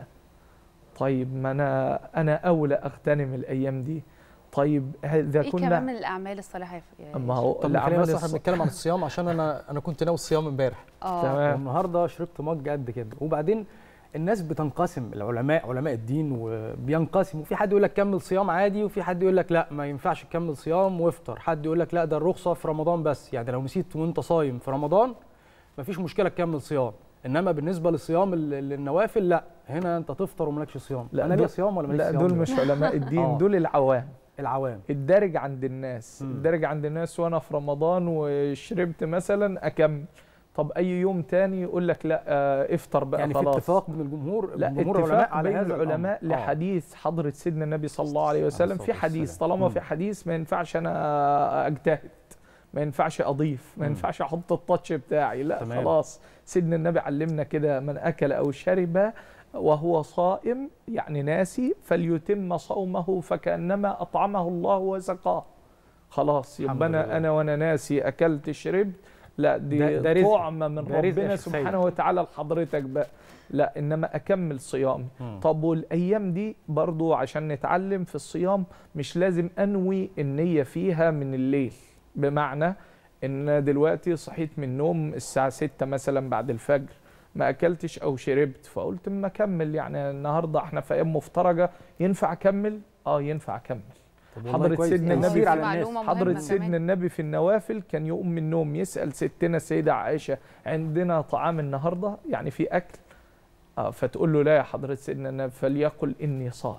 طيب ما أنا أنا أولى أغتنم الأيام دي طيب إذا ايه كنا كمان من الاعمال الصالحه يا ما هو طب خلينا الأعمال بس احنا الص- بنتكلم عن الصيام عشان انا انا كنت ناوي الصيام امبارح اه تمام. والنهارده شربت مج قد كده وبعدين الناس بتنقسم العلماء علماء الدين وبينقسموا في حد يقول لك كمل صيام عادي وفي حد يقول لك لا ما ينفعش تكمل صيام وافطر حد يقول لك لا ده الرخصه في رمضان بس يعني لو نسيت وانت صايم في رمضان ما فيش مشكله تكمل صيام انما بالنسبه للصيام ال- ال- النوافل لا هنا انت تفطر ومالكش صيام لا انا ليا دول- صيام ولا ماليش لا صيام دول دلوقتي؟ مش علماء الدين آه. دول العوام العوام الدارج عند الناس الدارج عند الناس وانا في رمضان وشربت مثلا اكمل طب اي يوم تاني يقول لك لا آه، افطر بقى يعني في خلاص اتفاق من الجمهور لا جمهور اتفاق العلماء على بين هذا الأمر. العلماء آه. لحديث حضرة سيدنا النبي صلى الله عليه وسلم الصلاة في حديث والسلام. طالما مم. في حديث ما ينفعش انا اجتهد ما ينفعش اضيف ما مم. ينفعش احط التاتش بتاعي لا تمام. خلاص سيدنا النبي علمنا كده من اكل او شرب وهو صائم يعني ناسي فليتم صومه فكانما اطعمه الله وسقاه خلاص الحمد يبقى انا لله. انا وانا ناسي اكلت شربت لا دي ده- ده رزق. طعمه من ده رزق يا ربنا شيخ سيد. سبحانه وتعالى لحضرتك بقى لا انما اكمل صيامي مم. طب والايام دي برضو عشان نتعلم في الصيام مش لازم انوي النيه فيها من الليل بمعنى ان أنا دلوقتي صحيت من النوم الساعه 6 مثلا بعد الفجر ما اكلتش او شربت فقلت اما اكمل يعني النهارده احنا في ايام مفترجه ينفع اكمل اه ينفع اكمل والله حضرة كويس. سيدنا تأثير النبي على في- الناس. معلومة حضرة مهمة سيدنا كمان. النبي في النوافل كان يقوم من النوم يسأل ستنا السيدة عائشة عندنا طعام النهاردة يعني في أكل آه فتقول له لا يا حضرة سيدنا النبي فليقل إني صائم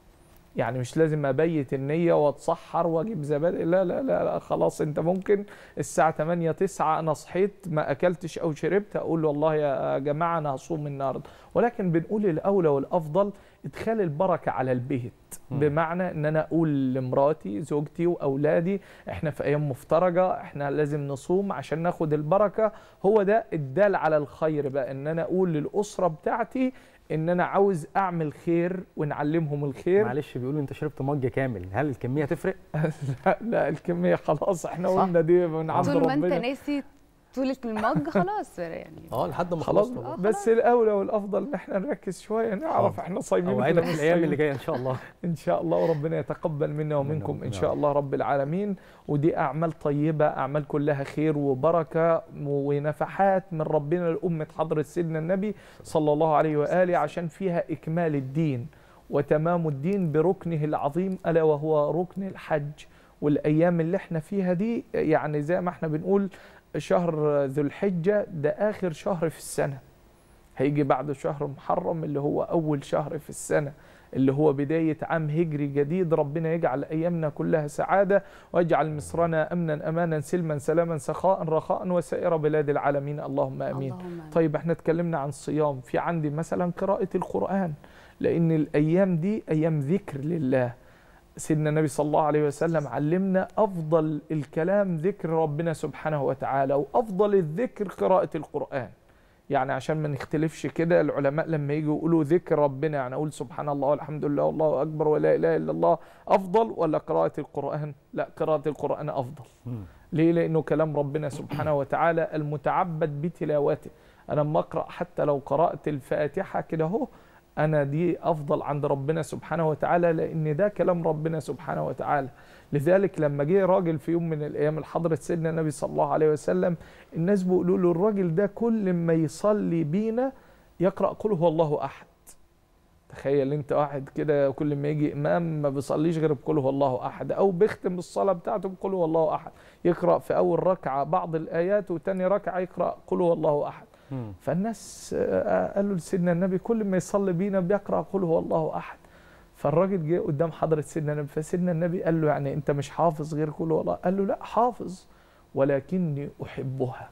يعني مش لازم ابيت النيه واتسحر واجيب زبادي لا لا لا, لا خلاص انت ممكن الساعه 8 9 انا صحيت ما اكلتش او شربت اقول والله يا جماعه انا هصوم النهارده ولكن بنقول الاولى والافضل ادخال البركه على البيت مم. بمعنى ان انا اقول لمراتي زوجتي واولادي احنا في ايام مفترجه احنا لازم نصوم عشان ناخد البركه هو ده الدال على الخير بقى ان انا اقول للاسره بتاعتي ان انا عاوز اعمل خير ونعلمهم الخير معلش بيقولوا انت شربت مج كامل هل الكميه تفرق لا, لا الكميه خلاص احنا صح؟ قلنا دي من عند طول ما انت ربنا ناسي طولة المج خلاص يعني اه لحد ما خلاص خلصنا بقى. بس الاولى والافضل ان احنا نركز شويه نعرف آه. احنا صايمين اوعدك ولا في مش الايام اللي صايمين. جايه ان شاء الله ان شاء الله وربنا يتقبل منا ومنكم ان يا شاء رب. الله رب العالمين ودي اعمال طيبه اعمال كلها خير وبركه ونفحات من ربنا لامه حضره سيدنا النبي صلى الله عليه واله عشان فيها اكمال الدين وتمام الدين بركنه العظيم الا وهو ركن الحج والايام اللي احنا فيها دي يعني زي ما احنا بنقول شهر ذو الحجه ده اخر شهر في السنه هيجي بعد شهر محرم اللي هو أول شهر في السنة اللي هو بداية عام هجري جديد ربنا يجعل أيامنا كلها سعادة ويجعل مصرنا أمنا أمانا سلما سلاما سخاء رخاء وسائر بلاد العالمين اللهم آمين اللهم آمين. طيب احنا اتكلمنا عن الصيام في عندي مثلا قراءة القرآن لأن الأيام دي أيام ذكر لله سيدنا النبي صلى الله عليه وسلم علمنا أفضل الكلام ذكر ربنا سبحانه وتعالى وأفضل الذكر قراءة القرآن يعني عشان ما نختلفش كده العلماء لما يجوا يقولوا ذكر ربنا يعني اقول سبحان الله والحمد لله والله اكبر ولا اله الا الله افضل ولا قراءه القران لا قراءه القران افضل ليه لانه كلام ربنا سبحانه وتعالى المتعبد بتلاوته انا لما اقرا حتى لو قرات الفاتحه كده اهو انا دي افضل عند ربنا سبحانه وتعالى لان ده كلام ربنا سبحانه وتعالى لذلك لما جه راجل في يوم من الايام لحضره سيدنا النبي صلى الله عليه وسلم الناس بيقولوا له الراجل ده كل ما يصلي بينا يقرا قل هو الله احد تخيل انت واحد كده كل ما يجي امام ما بيصليش غير بقول هو الله احد او بيختم الصلاه بتاعته بقول هو الله احد يقرا في اول ركعه بعض الايات وتاني ركعه يقرا قل هو الله احد فالناس آه، قالوا لسيدنا النبي كل ما يصلي بينا بيقرا قل هو الله احد فالراجل جه قدام حضره سيدنا النبي فسيدنا النبي قال له يعني انت مش حافظ غير قل هو الله قال له لا حافظ ولكني احبها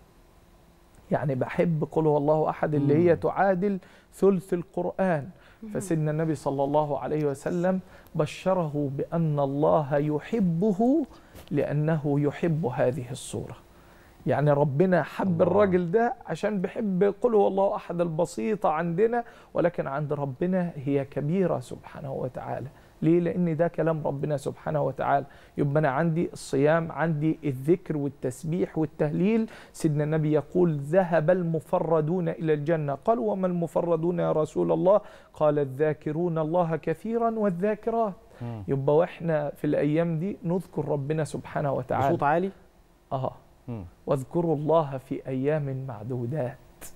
يعني بحب قل هو الله احد اللي هي تعادل ثلث القران فسيدنا النبي صلى الله عليه وسلم بشره بان الله يحبه لانه يحب هذه الصوره يعني ربنا حب الراجل ده عشان بيحب قل هو الله احد البسيطه عندنا ولكن عند ربنا هي كبيره سبحانه وتعالى ليه لان ده كلام ربنا سبحانه وتعالى يبقى انا عندي الصيام عندي الذكر والتسبيح والتهليل سيدنا النبي يقول ذهب المفردون الى الجنه قالوا وما المفردون يا رسول الله قال الذاكرون الله كثيرا والذاكرات يبقى واحنا في الايام دي نذكر ربنا سبحانه وتعالى بصوت عالي اه واذكروا الله في ايام معدودات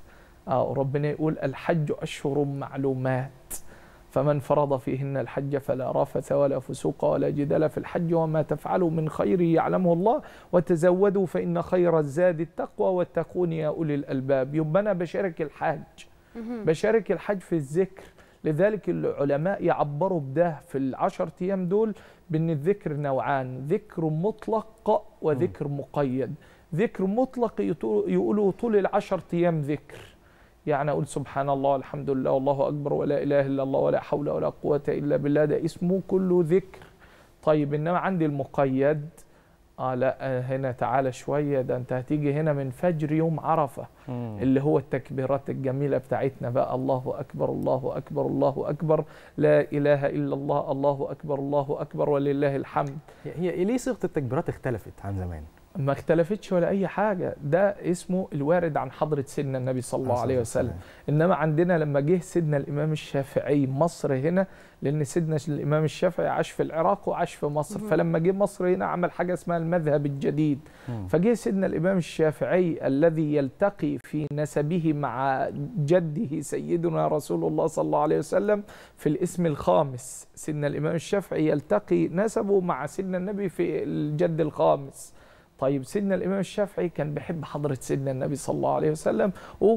اه ربنا يقول الحج اشهر معلومات فمن فرض فيهن الحج فلا رفث ولا فسوق ولا جدال في الحج وما تفعلوا من خير يعلمه الله وتزودوا فإن خير الزاد التقوى واتقون يا أولي الألباب يبقى أنا بشارك الحج بشارك الحج في الذكر لذلك العلماء يعبروا بده في العشر أيام دول بأن الذكر نوعان ذكر مطلق وذكر مقيد ذكر مطلق يطو- يقولوا طول العشر أيام ذكر يعني اقول سبحان الله والحمد لله والله اكبر ولا اله الا الله ولا حول ولا قوه الا بالله ده اسمه كله ذكر طيب انما عندي المقيد اه لا آه، هنا تعالى شويه ده انت هتيجي هنا من فجر يوم عرفه اللي هو التكبيرات الجميله بتاعتنا بقى الله اكبر الله اكبر الله اكبر لا اله الا الله الله اكبر الله اكبر ولله الحمد هي هي ليه صيغه التكبيرات اختلفت عن زمان ما اختلفتش ولا اي حاجه ده اسمه الوارد عن حضره سيدنا النبي صلى الله عليه وسلم انما عندنا لما جه سيدنا الامام الشافعي مصر هنا لان سيدنا الامام الشافعي عاش في العراق وعاش في مصر مهم. فلما جه مصر هنا عمل حاجه اسمها المذهب الجديد مم. فجه سيدنا الامام الشافعي الذي يلتقي في نسبه مع جده سيدنا رسول الله صلى الله عليه وسلم في الاسم الخامس سيدنا الامام الشافعي يلتقي نسبه مع سيدنا النبي في الجد الخامس طيب سيدنا الامام الشافعي كان بيحب حضره سيدنا النبي صلى الله عليه وسلم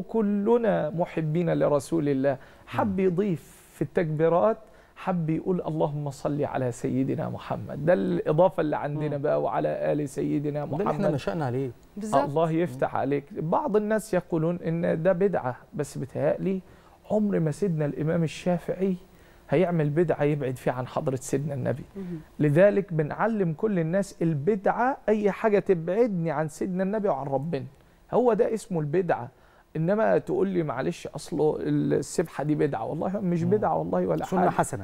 وكلنا محبين لرسول الله حب يضيف في التكبيرات حب يقول اللهم صل على سيدنا محمد ده الاضافه اللي عندنا بقى وعلى ال سيدنا ده محمد اللي احنا نشأنا عليه الله يفتح عليك بعض الناس يقولون ان ده بدعه بس بتهيألي عمر ما سيدنا الامام الشافعي هيعمل بدعه يبعد فيها عن حضره سيدنا النبي لذلك بنعلم كل الناس البدعه اي حاجه تبعدني عن سيدنا النبي وعن ربنا هو ده اسمه البدعه انما تقول لي معلش اصله السبحه دي بدعه والله مش بدعه والله ولا سنة حاجه حسنة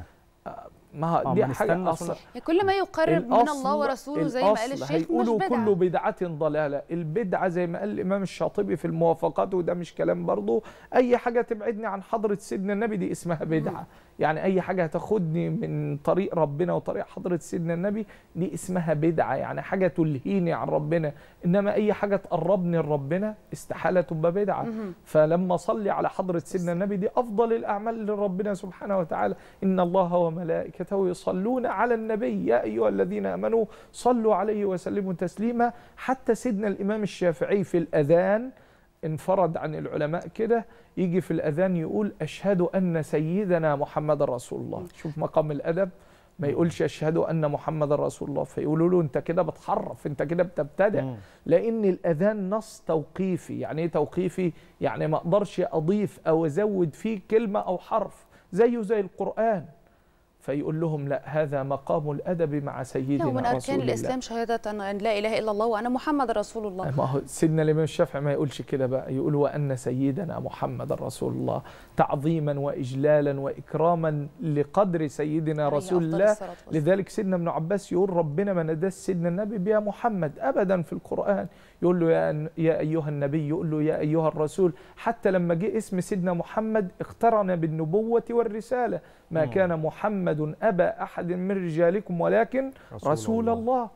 ما آه، هو دي ما حاجه نستنى اصلا يعني كل ما يقرب من الله الأصل- ورسوله زي ما قال الأصل الشيخ مش هيقولوا بدعة كل بدعة ضلالة البدعة زي ما قال الإمام الشاطبي في الموافقات وده مش كلام برضه أي حاجة تبعدني عن حضرة سيدنا النبي دي اسمها بدعة يعني أي حاجة هتاخدني من طريق ربنا وطريق حضرة سيدنا النبي دي اسمها بدعة يعني حاجة تلهيني عن ربنا إنما أي حاجة تقربني لربنا استحالة تبقى بدعة مهم. فلما صلي على حضرة سيدنا النبي دي أفضل الأعمال لربنا سبحانه وتعالى إن الله وملائكته يصلون على النبي يا أيها الذين آمنوا صلوا عليه وسلموا تسليما حتى سيدنا الإمام الشافعي في الأذان انفرد عن العلماء كده يجي في الأذان يقول أشهد أن سيدنا محمد رسول الله شوف مقام الأدب ما يقولش أشهد أن محمد رسول الله فيقولوا له أنت كده بتحرف أنت كده بتبتدع لأن الأذان نص توقيفي يعني إيه توقيفي؟ يعني ما أقدرش أضيف أو أزود فيه كلمة أو حرف زيه زي القرآن فيقول لهم لا هذا مقام الأدب مع سيدنا ومن رسول أركان الله الإسلام شهادة أن لا إله إلا الله وأنا محمد رسول الله ما هو سيدنا الامام الشافعي ما يقولش كده بقى يقول وان سيدنا محمد رسول الله تعظيما واجلالا واكراما لقدر سيدنا عليه رسول أفضل الله الصلاة والسلام. لذلك سيدنا ابن عباس يقول ربنا ما ناداش سيدنا النبي بيا محمد ابدا في القران يقول له يا يا ايها النبي يقول له يا ايها الرسول حتى لما جه اسم سيدنا محمد اقترن بالنبوه والرساله ما مم. كان محمد ابا احد من رجالكم ولكن رسول رسول, الله. الله.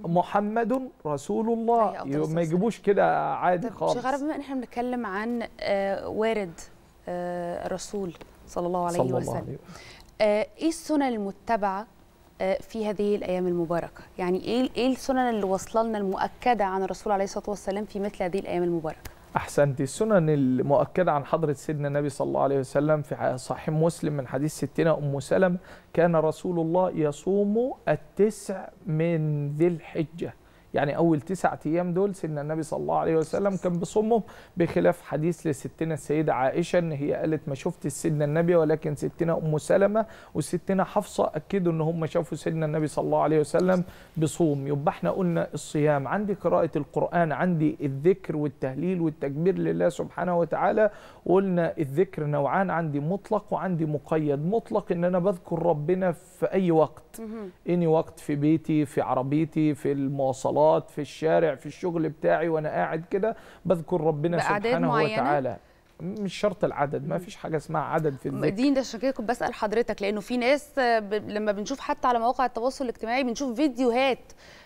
محمد رسول الله أفضل ما الصلاة يجيبوش كده عادي طب خالص شيخ عرب بما ان احنا بنتكلم عن آه، وارد آه، الرسول صلى الله عليه صلى الله وسلم عليه آه، ايه السنن المتبعه آه، في هذه الايام المباركه يعني ايه ايه السنن اللي واصله لنا المؤكده عن الرسول عليه الصلاه والسلام في مثل هذه الايام المباركه احسنت السنن المؤكده عن حضره سيدنا النبي صلى الله عليه وسلم في صحيح مسلم من حديث ستنا ام سلمة كان رسول الله يصوم التسع من ذي الحجه يعني اول تسعة ايام دول سيدنا النبي صلى الله عليه وسلم كان بيصومهم بخلاف حديث لستنا السيده عائشه ان هي قالت ما شفت سيدنا النبي ولكن ستنا ام سلمة وستنا حفصه اكدوا ان هم شافوا سيدنا النبي صلى الله عليه وسلم بصوم يبقى احنا قلنا الصيام عندي قراءه القران عندي الذكر والتهليل والتكبير لله سبحانه وتعالى وقلنا الذكر نوعان عندي مطلق وعندي مقيد مطلق ان انا بذكر ربنا في اي وقت اني وقت في بيتي في عربيتي في المواصلات في الشارع في الشغل بتاعي وانا قاعد كده بذكر ربنا بأعداد سبحانه معينة؟ وتعالى مش شرط العدد ما فيش حاجه اسمها عدد في الذكر دي ده عشان كده كنت بسال حضرتك لانه في ناس آه، ب... لما بنشوف حتى على مواقع التواصل الاجتماعي بنشوف فيديوهات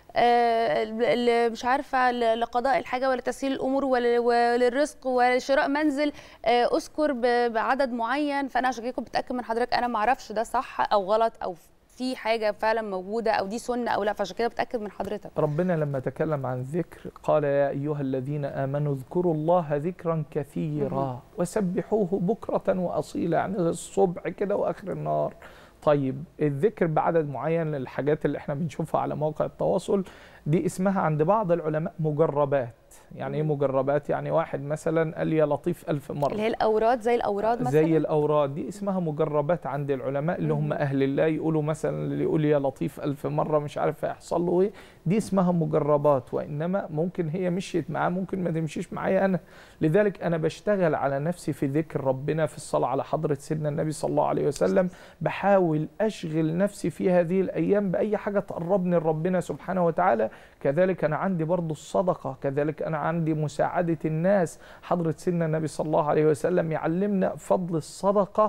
آه، ل- مش عارفه ل- لقضاء الحاجه ولا تسهيل الامور ولا- وللرزق ولشراء منزل آه، اذكر ب- بعدد معين فانا عشان كده كنت بتاكد من حضرتك انا ما اعرفش ده صح او غلط او في حاجه فعلا موجوده او دي سنه او لا فعشان كده بتاكد من حضرتك ربنا لما تكلم عن ذكر قال يا أيها الذين آمنوا اذكروا الله ذكرا كثيرا وسبحوه بكرة وأصيلا يعني الصبح كده وآخر النهار طيب الذكر بعدد معين للحاجات اللي احنا بنشوفها على مواقع التواصل دي اسمها عند بعض العلماء مجربات يعني ايه مجربات يعني واحد مثلا قال يا لطيف ألف مرة اللي هي الاوراد زي الاوراد مثلا زي الاوراد دي اسمها مجربات عند العلماء اللي هم اهل الله يقولوا مثلا اللي يقول يا لطيف الف مره مش عارف هيحصل له ايه دي اسمها مجربات وانما ممكن هي مشيت معاه ممكن ما تمشيش معايا انا لذلك انا بشتغل على نفسي في ذكر ربنا في الصلاه على حضره سيدنا النبي صلى الله عليه وسلم بحاول اشغل نفسي في هذه الايام باي حاجه تقربني لربنا سبحانه وتعالى كذلك انا عندي برضو الصدقه كذلك انا عندي مساعده الناس حضره سيدنا النبي صلى الله عليه وسلم يعلمنا فضل الصدقه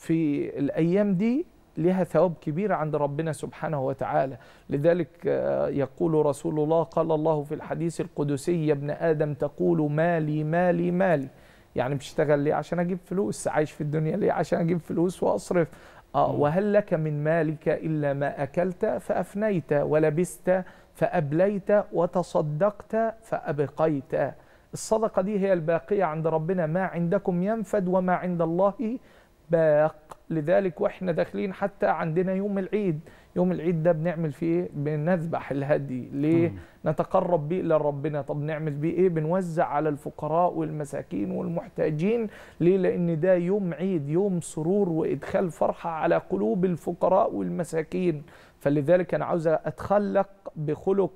في الايام دي لها ثواب كبير عند ربنا سبحانه وتعالى لذلك آه، يقول رسول الله قال الله في الحديث القدسي يا ابن ادم تقول مالي مالي مالي يعني بشتغل ليه عشان اجيب فلوس عايش في الدنيا ليه عشان اجيب فلوس واصرف آه وهل لك من مالك الا ما اكلت فافنيت ولبست فابليت وتصدقت فابقيت الصدقه دي هي الباقيه عند ربنا ما عندكم ينفد وما عند الله باق لذلك واحنا داخلين حتى عندنا يوم العيد يوم العيد ده بنعمل فيه ايه بنذبح الهدي ليه نتقرب بيه الى ربنا طب نعمل بيه ايه بنوزع على الفقراء والمساكين والمحتاجين ليه لان ده يوم عيد يوم سرور وادخال فرحه على قلوب الفقراء والمساكين فلذلك انا عاوز اتخلق بخلق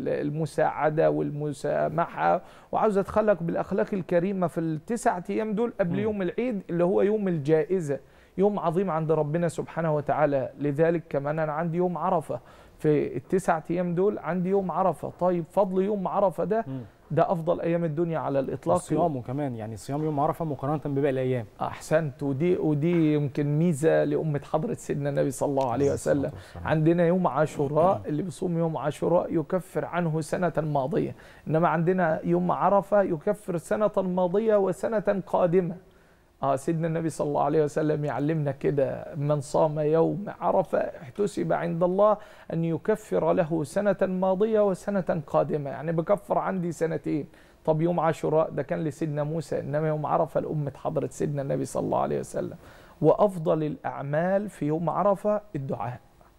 المساعده والمسامحه وعاوز اتخلق بالاخلاق الكريمه في التسعة ايام دول قبل يوم العيد اللي هو يوم الجائزه يوم عظيم عند ربنا سبحانه وتعالى لذلك كمان انا عندي يوم عرفه في التسعة ايام دول عندي يوم عرفه طيب فضل يوم عرفه ده ده افضل ايام الدنيا على الاطلاق صيامه كمان يعني صيام يوم عرفه مقارنه بباقي الايام احسنت ودي ودي يمكن ميزه لامه حضره سيدنا النبي صلى الله عليه وسلم عندنا يوم عاشوراء اللي بيصوم يوم عاشوراء يكفر عنه سنه ماضيه انما عندنا يوم عرفه يكفر سنه ماضيه وسنه قادمه اه سيدنا النبي صلى الله عليه وسلم يعلمنا كده من صام يوم عرفه احتسب عند الله ان يكفر له سنه ماضيه وسنه قادمه يعني بكفر عندي سنتين طب يوم عاشوراء ده كان لسيدنا موسى انما يوم عرفه لامه حضره سيدنا النبي صلى الله عليه وسلم وافضل الاعمال في يوم عرفه الدعاء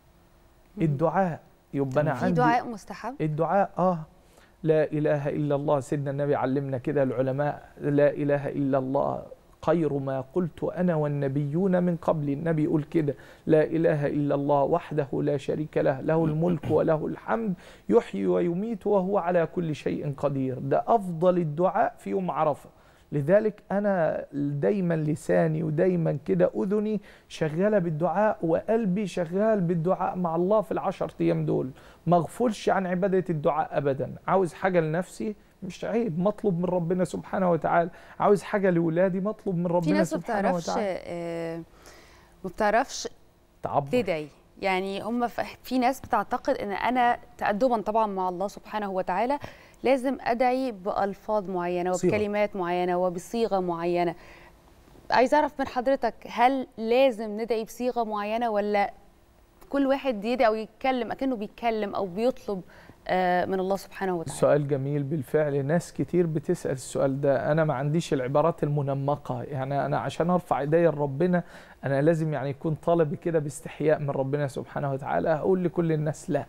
الدعاء يبقى انا في عندي دعاء مستحب الدعاء اه لا اله الا الله سيدنا النبي علمنا كده العلماء لا اله الا الله خير ما قلت انا والنبيون من قبلي النبي يقول كده لا اله الا الله وحده لا شريك له له الملك وله الحمد يحيي ويميت وهو على كل شيء قدير ده افضل الدعاء في يوم عرفه لذلك انا دايما لساني ودايما كده اذني شغاله بالدعاء وقلبي شغال بالدعاء مع الله في العشر ايام دول ما اغفلش عن عباده الدعاء ابدا عاوز حاجه لنفسي مش عيب مطلوب من ربنا سبحانه وتعالى عاوز حاجه لاولادي مطلوب من في ربنا ناس ما سبحانه بتعرفش وتعالى آه، ما بتعرفش تعبر تدعي يعني هم ف- في ناس بتعتقد ان انا تأدبا طبعا مع الله سبحانه وتعالى لازم ادعي بألفاظ معينه صيغة. وبكلمات معينه وبصيغه معينه عايز اعرف من حضرتك هل لازم ندعي بصيغه معينه ولا كل واحد يدعي او يتكلم اكنه بيتكلم او بيطلب آه، من الله سبحانه وتعالى سؤال جميل بالفعل ناس كتير بتسأل السؤال ده أنا ما عنديش العبارات المنمقة يعني أنا عشان أرفع إيديا لربنا أنا لازم يعني يكون طلبي كده باستحياء من ربنا سبحانه وتعالى أقول لكل الناس لا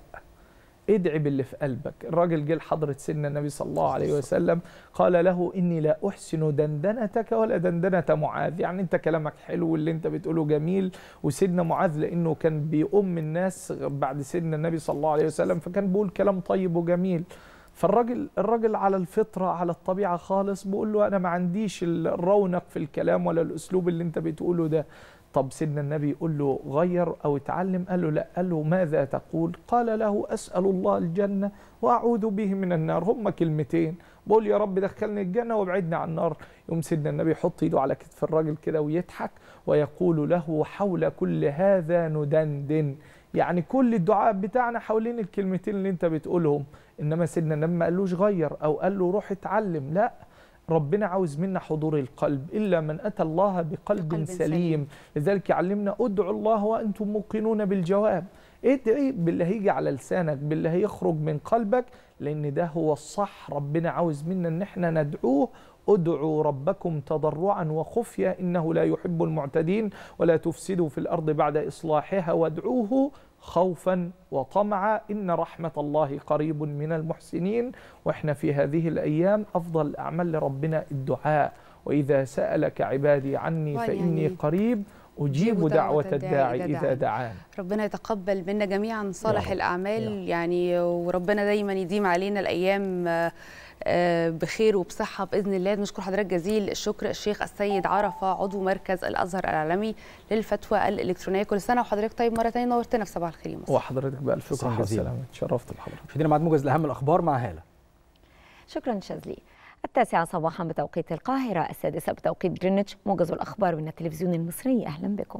ادعي باللي في قلبك الراجل جه لحضرة سيدنا النبي صلى الله عليه وسلم قال له إني لا أحسن دندنتك ولا دندنة معاذ يعني أنت كلامك حلو واللي أنت بتقوله جميل وسيدنا معاذ لأنه كان بيؤم الناس بعد سيدنا النبي صلى الله عليه وسلم فكان بيقول كلام طيب وجميل فالراجل الراجل على الفطرة على الطبيعة خالص بيقول له أنا ما عنديش الرونق في الكلام ولا الأسلوب اللي أنت بتقوله ده طب سيدنا النبي يقول له غير أو اتعلم قال له لا قال له ماذا تقول قال له أسأل الله الجنة وأعوذ به من النار هم كلمتين بقول يا رب دخلني الجنة وابعدني عن النار يوم سيدنا النبي يحط ايده على كتف الراجل كده ويضحك ويقول له حول كل هذا ندندن يعني كل الدعاء بتاعنا حوالين الكلمتين اللي انت بتقولهم انما سيدنا النبي ما قالوش غير او قال له روح اتعلم لا ربنا عاوز منا حضور القلب الا من اتى الله بقلب, بقلب سليم. سليم. لذلك يعلمنا ادعوا الله وانتم موقنون بالجواب ادعي باللي هيجي على لسانك باللي هيخرج من قلبك لان ده هو الصح ربنا عاوز منا ان احنا ندعوه ادعوا ربكم تضرعا وخفيا انه لا يحب المعتدين ولا تفسدوا في الارض بعد اصلاحها وادعوه خوفا وطمعا إن رحمة الله قريب من المحسنين وإحنا في هذه الأيام أفضل أعمال لربنا الدعاء وإذا سألك عبادي عني ويعني فإني قريب أجيب دعوة الداعي إذا دعان ربنا يتقبل منا جميعا صالح رب. الأعمال يعني وربنا دايما يديم علينا الأيام آه، آه، بخير وبصحة بإذن الله نشكر حضرتك جزيل الشكر الشيخ السيد عرفة عضو مركز الأزهر العالمي للفتوى الإلكترونية كل سنة وحضرتك طيب مرة تانية نورتنا في صباح الخير يا مصر وحضرتك بألف شكراً صحة جزيلاً. وسلامة تشرفت بحضرتك مشاهدينا معاد موجز لاهم الاخبار مع هاله شكرا شاذلي التاسعة صباحا بتوقيت القاهرة السادسة بتوقيت جرينتش موجز الأخبار من التلفزيون المصري أهلا بكم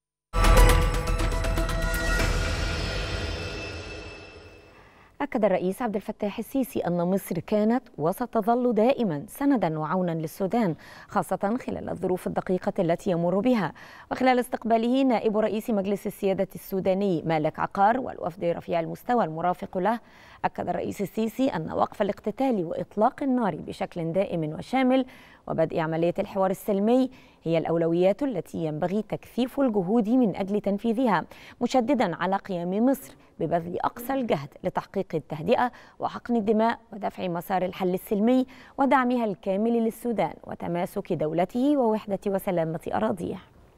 أكد الرئيس عبد الفتاح السيسي أن مصر كانت وستظل دائما سندا وعونا للسودان خاصة خلال الظروف الدقيقة التي يمر بها وخلال استقباله نائب رئيس مجلس السيادة السوداني مالك عقار والوفد رفيع المستوى المرافق له أكد الرئيس السيسي أن وقف الاقتتال وإطلاق النار بشكل دائم وشامل وبدء عملية الحوار السلمي هي الأولويات التي ينبغي تكثيف الجهود من أجل تنفيذها مشددا على قيام مصر ببذل أقصى الجهد لتحقيق التهدئة وحقن الدماء ودفع مسار الحل السلمي ودعمها الكامل للسودان وتماسك دولته ووحدة وسلامة أراضيه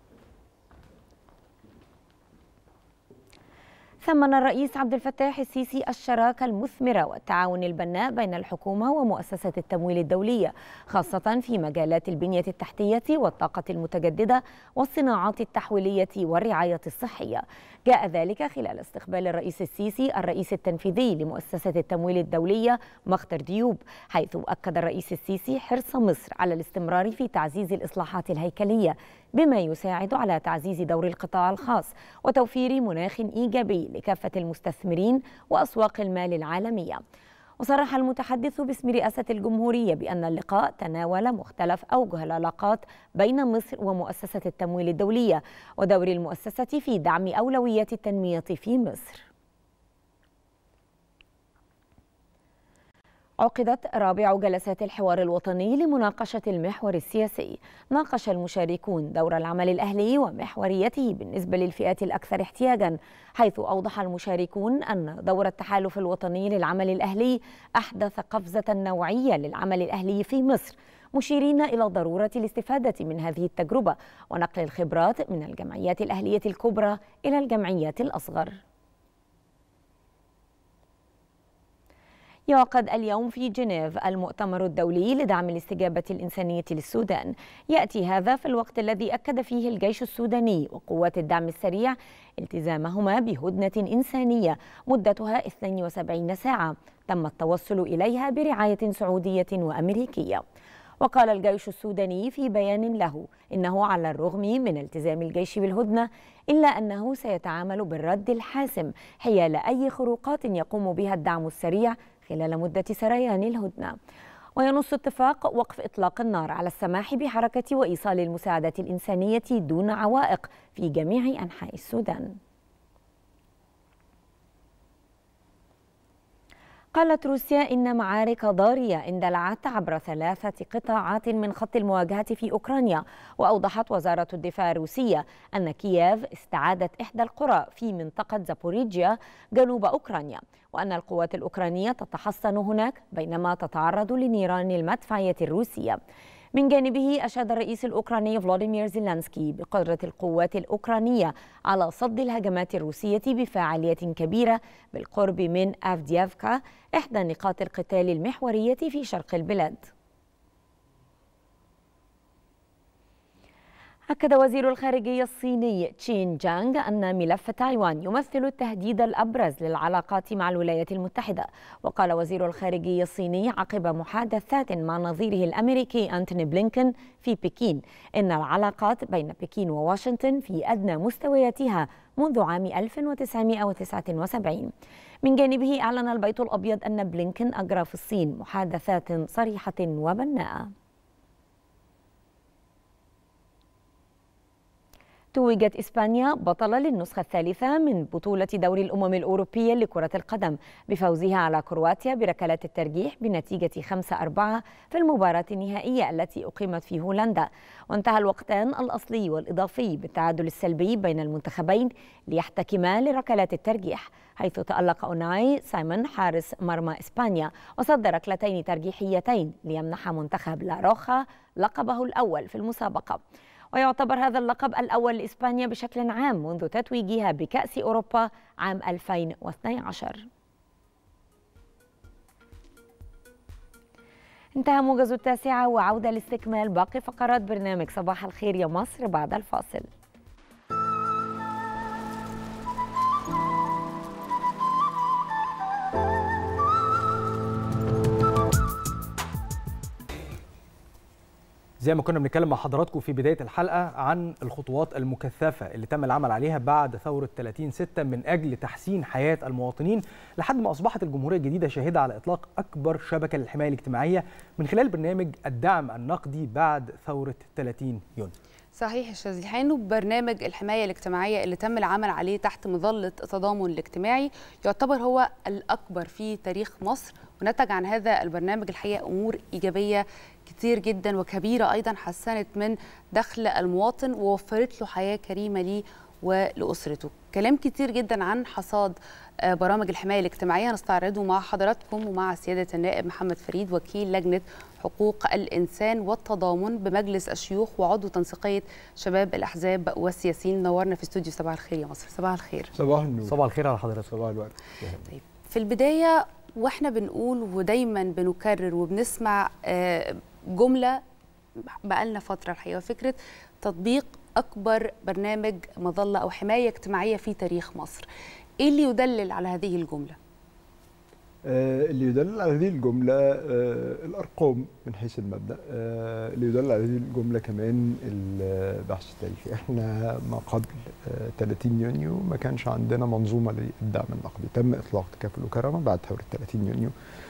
ثمن الرئيس عبد الفتاح السيسي الشراكة المثمرة والتعاون البناء بين الحكومة ومؤسسة التمويل الدولية خاصة في مجالات البنية التحتية والطاقة المتجددة والصناعات التحويلية والرعاية الصحية جاء ذلك خلال استقبال الرئيس السيسي الرئيس التنفيذي لمؤسسة التمويل الدولية مختر ديوب حيث أكد الرئيس السيسي حرص مصر على الاستمرار في تعزيز الإصلاحات الهيكلية بما يساعد على تعزيز دور القطاع الخاص وتوفير مناخ إيجابي لكافة المستثمرين وأسواق المال العالمية وصرح المتحدث باسم رئاسة الجمهورية بأن اللقاء تناول مختلف أوجه العلاقات بين مصر ومؤسسة التمويل الدولية ودور المؤسسة في دعم أولويات التنمية في مصر عقدت رابع جلسات الحوار الوطني لمناقشة المحور السياسي ناقش المشاركون دور العمل الأهلي ومحوريته بالنسبة للفئات الأكثر احتياجا حيث أوضح المشاركون أن دور التحالف الوطني للعمل الأهلي أحدث قفزة نوعية للعمل الأهلي في مصر مشيرين إلى ضرورة الاستفادة من هذه التجربة ونقل الخبرات من الجمعيات الأهلية الكبرى إلى الجمعيات الأصغر يعقد اليوم في جنيف المؤتمر الدولي لدعم الاستجابة الإنسانية للسودان يأتي هذا في الوقت الذي أكد فيه الجيش السوداني وقوات الدعم السريع التزامهما بهدنة إنسانية مدتها 72 ساعة تم التوصل إليها برعاية سعودية وأمريكية وقال الجيش السوداني في بيان له إنه على الرغم من التزام الجيش بالهدنة إلا أنه سيتعامل بالرد الحاسم حيال أي خروقات يقوم بها الدعم السريع خلال مدة سريان الهدنة وينص اتفاق وقف إطلاق النار على السماح بحركة وإيصال المساعدات الإنسانية دون عوائق في جميع أنحاء السودان قالت روسيا إن معارك ضارية اندلعت عبر ثلاثة قطاعات من خط المواجهة في أوكرانيا وأوضحت وزارة الدفاع الروسية أن كييف استعادت إحدى القرى في منطقة زابوريجيا جنوب أوكرانيا وأن القوات الأوكرانية تتحصن هناك بينما تتعرض لنيران المدفعية الروسية من جانبه أشاد الرئيس الأوكراني فلاديمير زيلانسكي بقدرة القوات الأوكرانية على صد الهجمات الروسية بفاعلية كبيرة بالقرب من أفديافكا إحدى نقاط القتال المحورية في شرق البلاد أكد وزير الخارجية الصيني تشين جانغ أن ملف تايوان يمثل التهديد الأبرز للعلاقات مع الولايات المتحدة وقال وزير الخارجية الصيني عقب محادثات مع نظيره الأمريكي أنتوني بلينكن في بكين إن العلاقات بين بكين وواشنطن في أدنى مستوياتها منذ عام 1979 من جانبه أعلن البيت الأبيض أن بلينكن أجرى في الصين محادثات صريحة وبناءة توجت إسبانيا بطلة للنسخة الثالثة من بطولة دوري الأمم الأوروبية لكرة القدم بفوزها على كرواتيا بركلات الترجيح بنتيجة 5-4 في المباراة النهائية التي أقيمت في هولندا وانتهى الوقتان الأصلي والإضافي بالتعادل السلبي بين المنتخبين ليحتكما لركلات الترجيح حيث تألق أوناي سايمون حارس مرمى إسبانيا وصد ركلتين ترجيحيتين ليمنح منتخب لاروخا لقبه الأول في المسابقة ويعتبر هذا اللقب الأول لإسبانيا بشكل عام منذ تتويجها بكأس أوروبا عام 2012 انتهى موجز التاسعة وعودة لاستكمال باقي فقرات برنامج صباح الخير يا مصر بعد الفاصل زي ما كنا بنتكلم مع حضراتكم في بدايه الحلقه عن الخطوات المكثفه اللي تم العمل عليها بعد ثوره 30 6 من اجل تحسين حياه المواطنين لحد ما اصبحت الجمهوريه الجديده شاهده على اطلاق اكبر شبكه للحمايه الاجتماعيه من خلال برنامج الدعم النقدي بعد ثوره 30 يونيو. صحيح يا شاذلي حين برنامج الحمايه الاجتماعيه اللي تم العمل عليه تحت مظله التضامن الاجتماعي يعتبر هو الاكبر في تاريخ مصر ونتج عن هذا البرنامج الحقيقه امور ايجابيه كتير جدا وكبيره ايضا حسنت من دخل المواطن ووفرت له حياه كريمه ليه ولاسرته كلام كتير جدا عن حصاد برامج الحمايه الاجتماعيه هنستعرضه مع حضراتكم ومع سياده النائب محمد فريد وكيل لجنه حقوق الانسان والتضامن بمجلس الشيوخ وعضو تنسيقيه شباب الاحزاب والسياسيين نورنا في استوديو صباح الخير يا مصر صباح الخير صباح النور صباح الخير على حضرتك صباح الورد طيب في البدايه واحنا بنقول ودايما بنكرر وبنسمع جمله بقالنا فتره الحقيقه فكره تطبيق اكبر برنامج مظله او حمايه اجتماعيه في تاريخ مصر ايه اللي يدلل على هذه الجمله آه اللي يدلل على هذه الجملة آه الأرقام من حيث المبدأ آه اللي يدلل على هذه الجملة كمان البحث التاريخي احنا ما قبل 30 يونيو ما كانش عندنا منظومة للدعم النقدي تم إطلاق تكافل وكرامة بعد ثورة 30 يونيو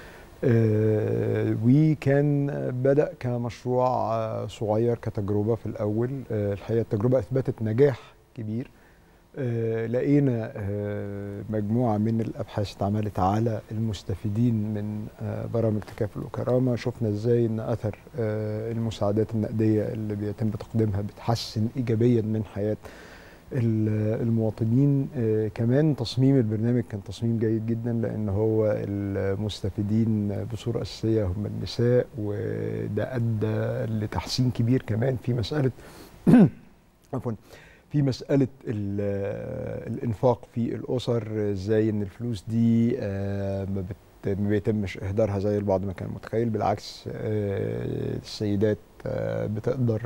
وكان بدأ كمشروع صغير كتجربة في الأول الحقيقة التجربة أثبتت نجاح كبير آه لقينا آه مجموعة من الأبحاث اتعملت على المستفيدين من آه برامج تكافل وكرامة شفنا ازاي ان أثر المساعدات النقدية اللي بيتم تقديمها بتحسن إيجابيا من حياة المواطنين كمان تصميم البرنامج كان تصميم جيد جدا لأن هو المستفيدين بصورة أساسية هم النساء وده أدى لتحسين كبير كمان في مسألة عفوا في مسألة الإنفاق في الأسر ازاي إن الفلوس دي ما ما بيتمش إهدارها زي البعض ما كان متخيل بالعكس السيدات بتقدر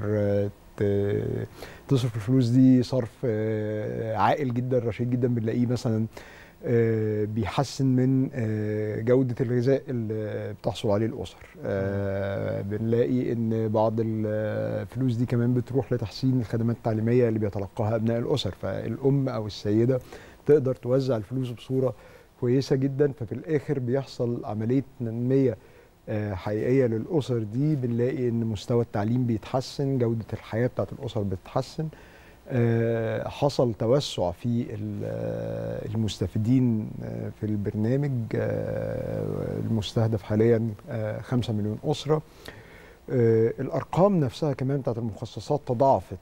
تصرف الفلوس دي صرف عاقل جدا رشيد جدا بنلاقيه مثلا بيحسن من جودة الغذاء اللي بتحصل عليه الأسر بنلاقي إن بعض الفلوس دي كمان بتروح لتحسين الخدمات التعليمية اللي بيتلقاها أبناء الأسر فالأم أو السيدة تقدر توزع الفلوس بصورة كويسة جدا ففي الآخر بيحصل عملية تنمية حقيقية للأسر دي بنلاقي إن مستوى التعليم بيتحسن جودة الحياة بتاعت الأسر بتتحسن حصل توسع في المستفيدين في البرنامج المستهدف حاليا 5 مليون أسرة الأرقام نفسها كمان بتاعت المخصصات تضاعفت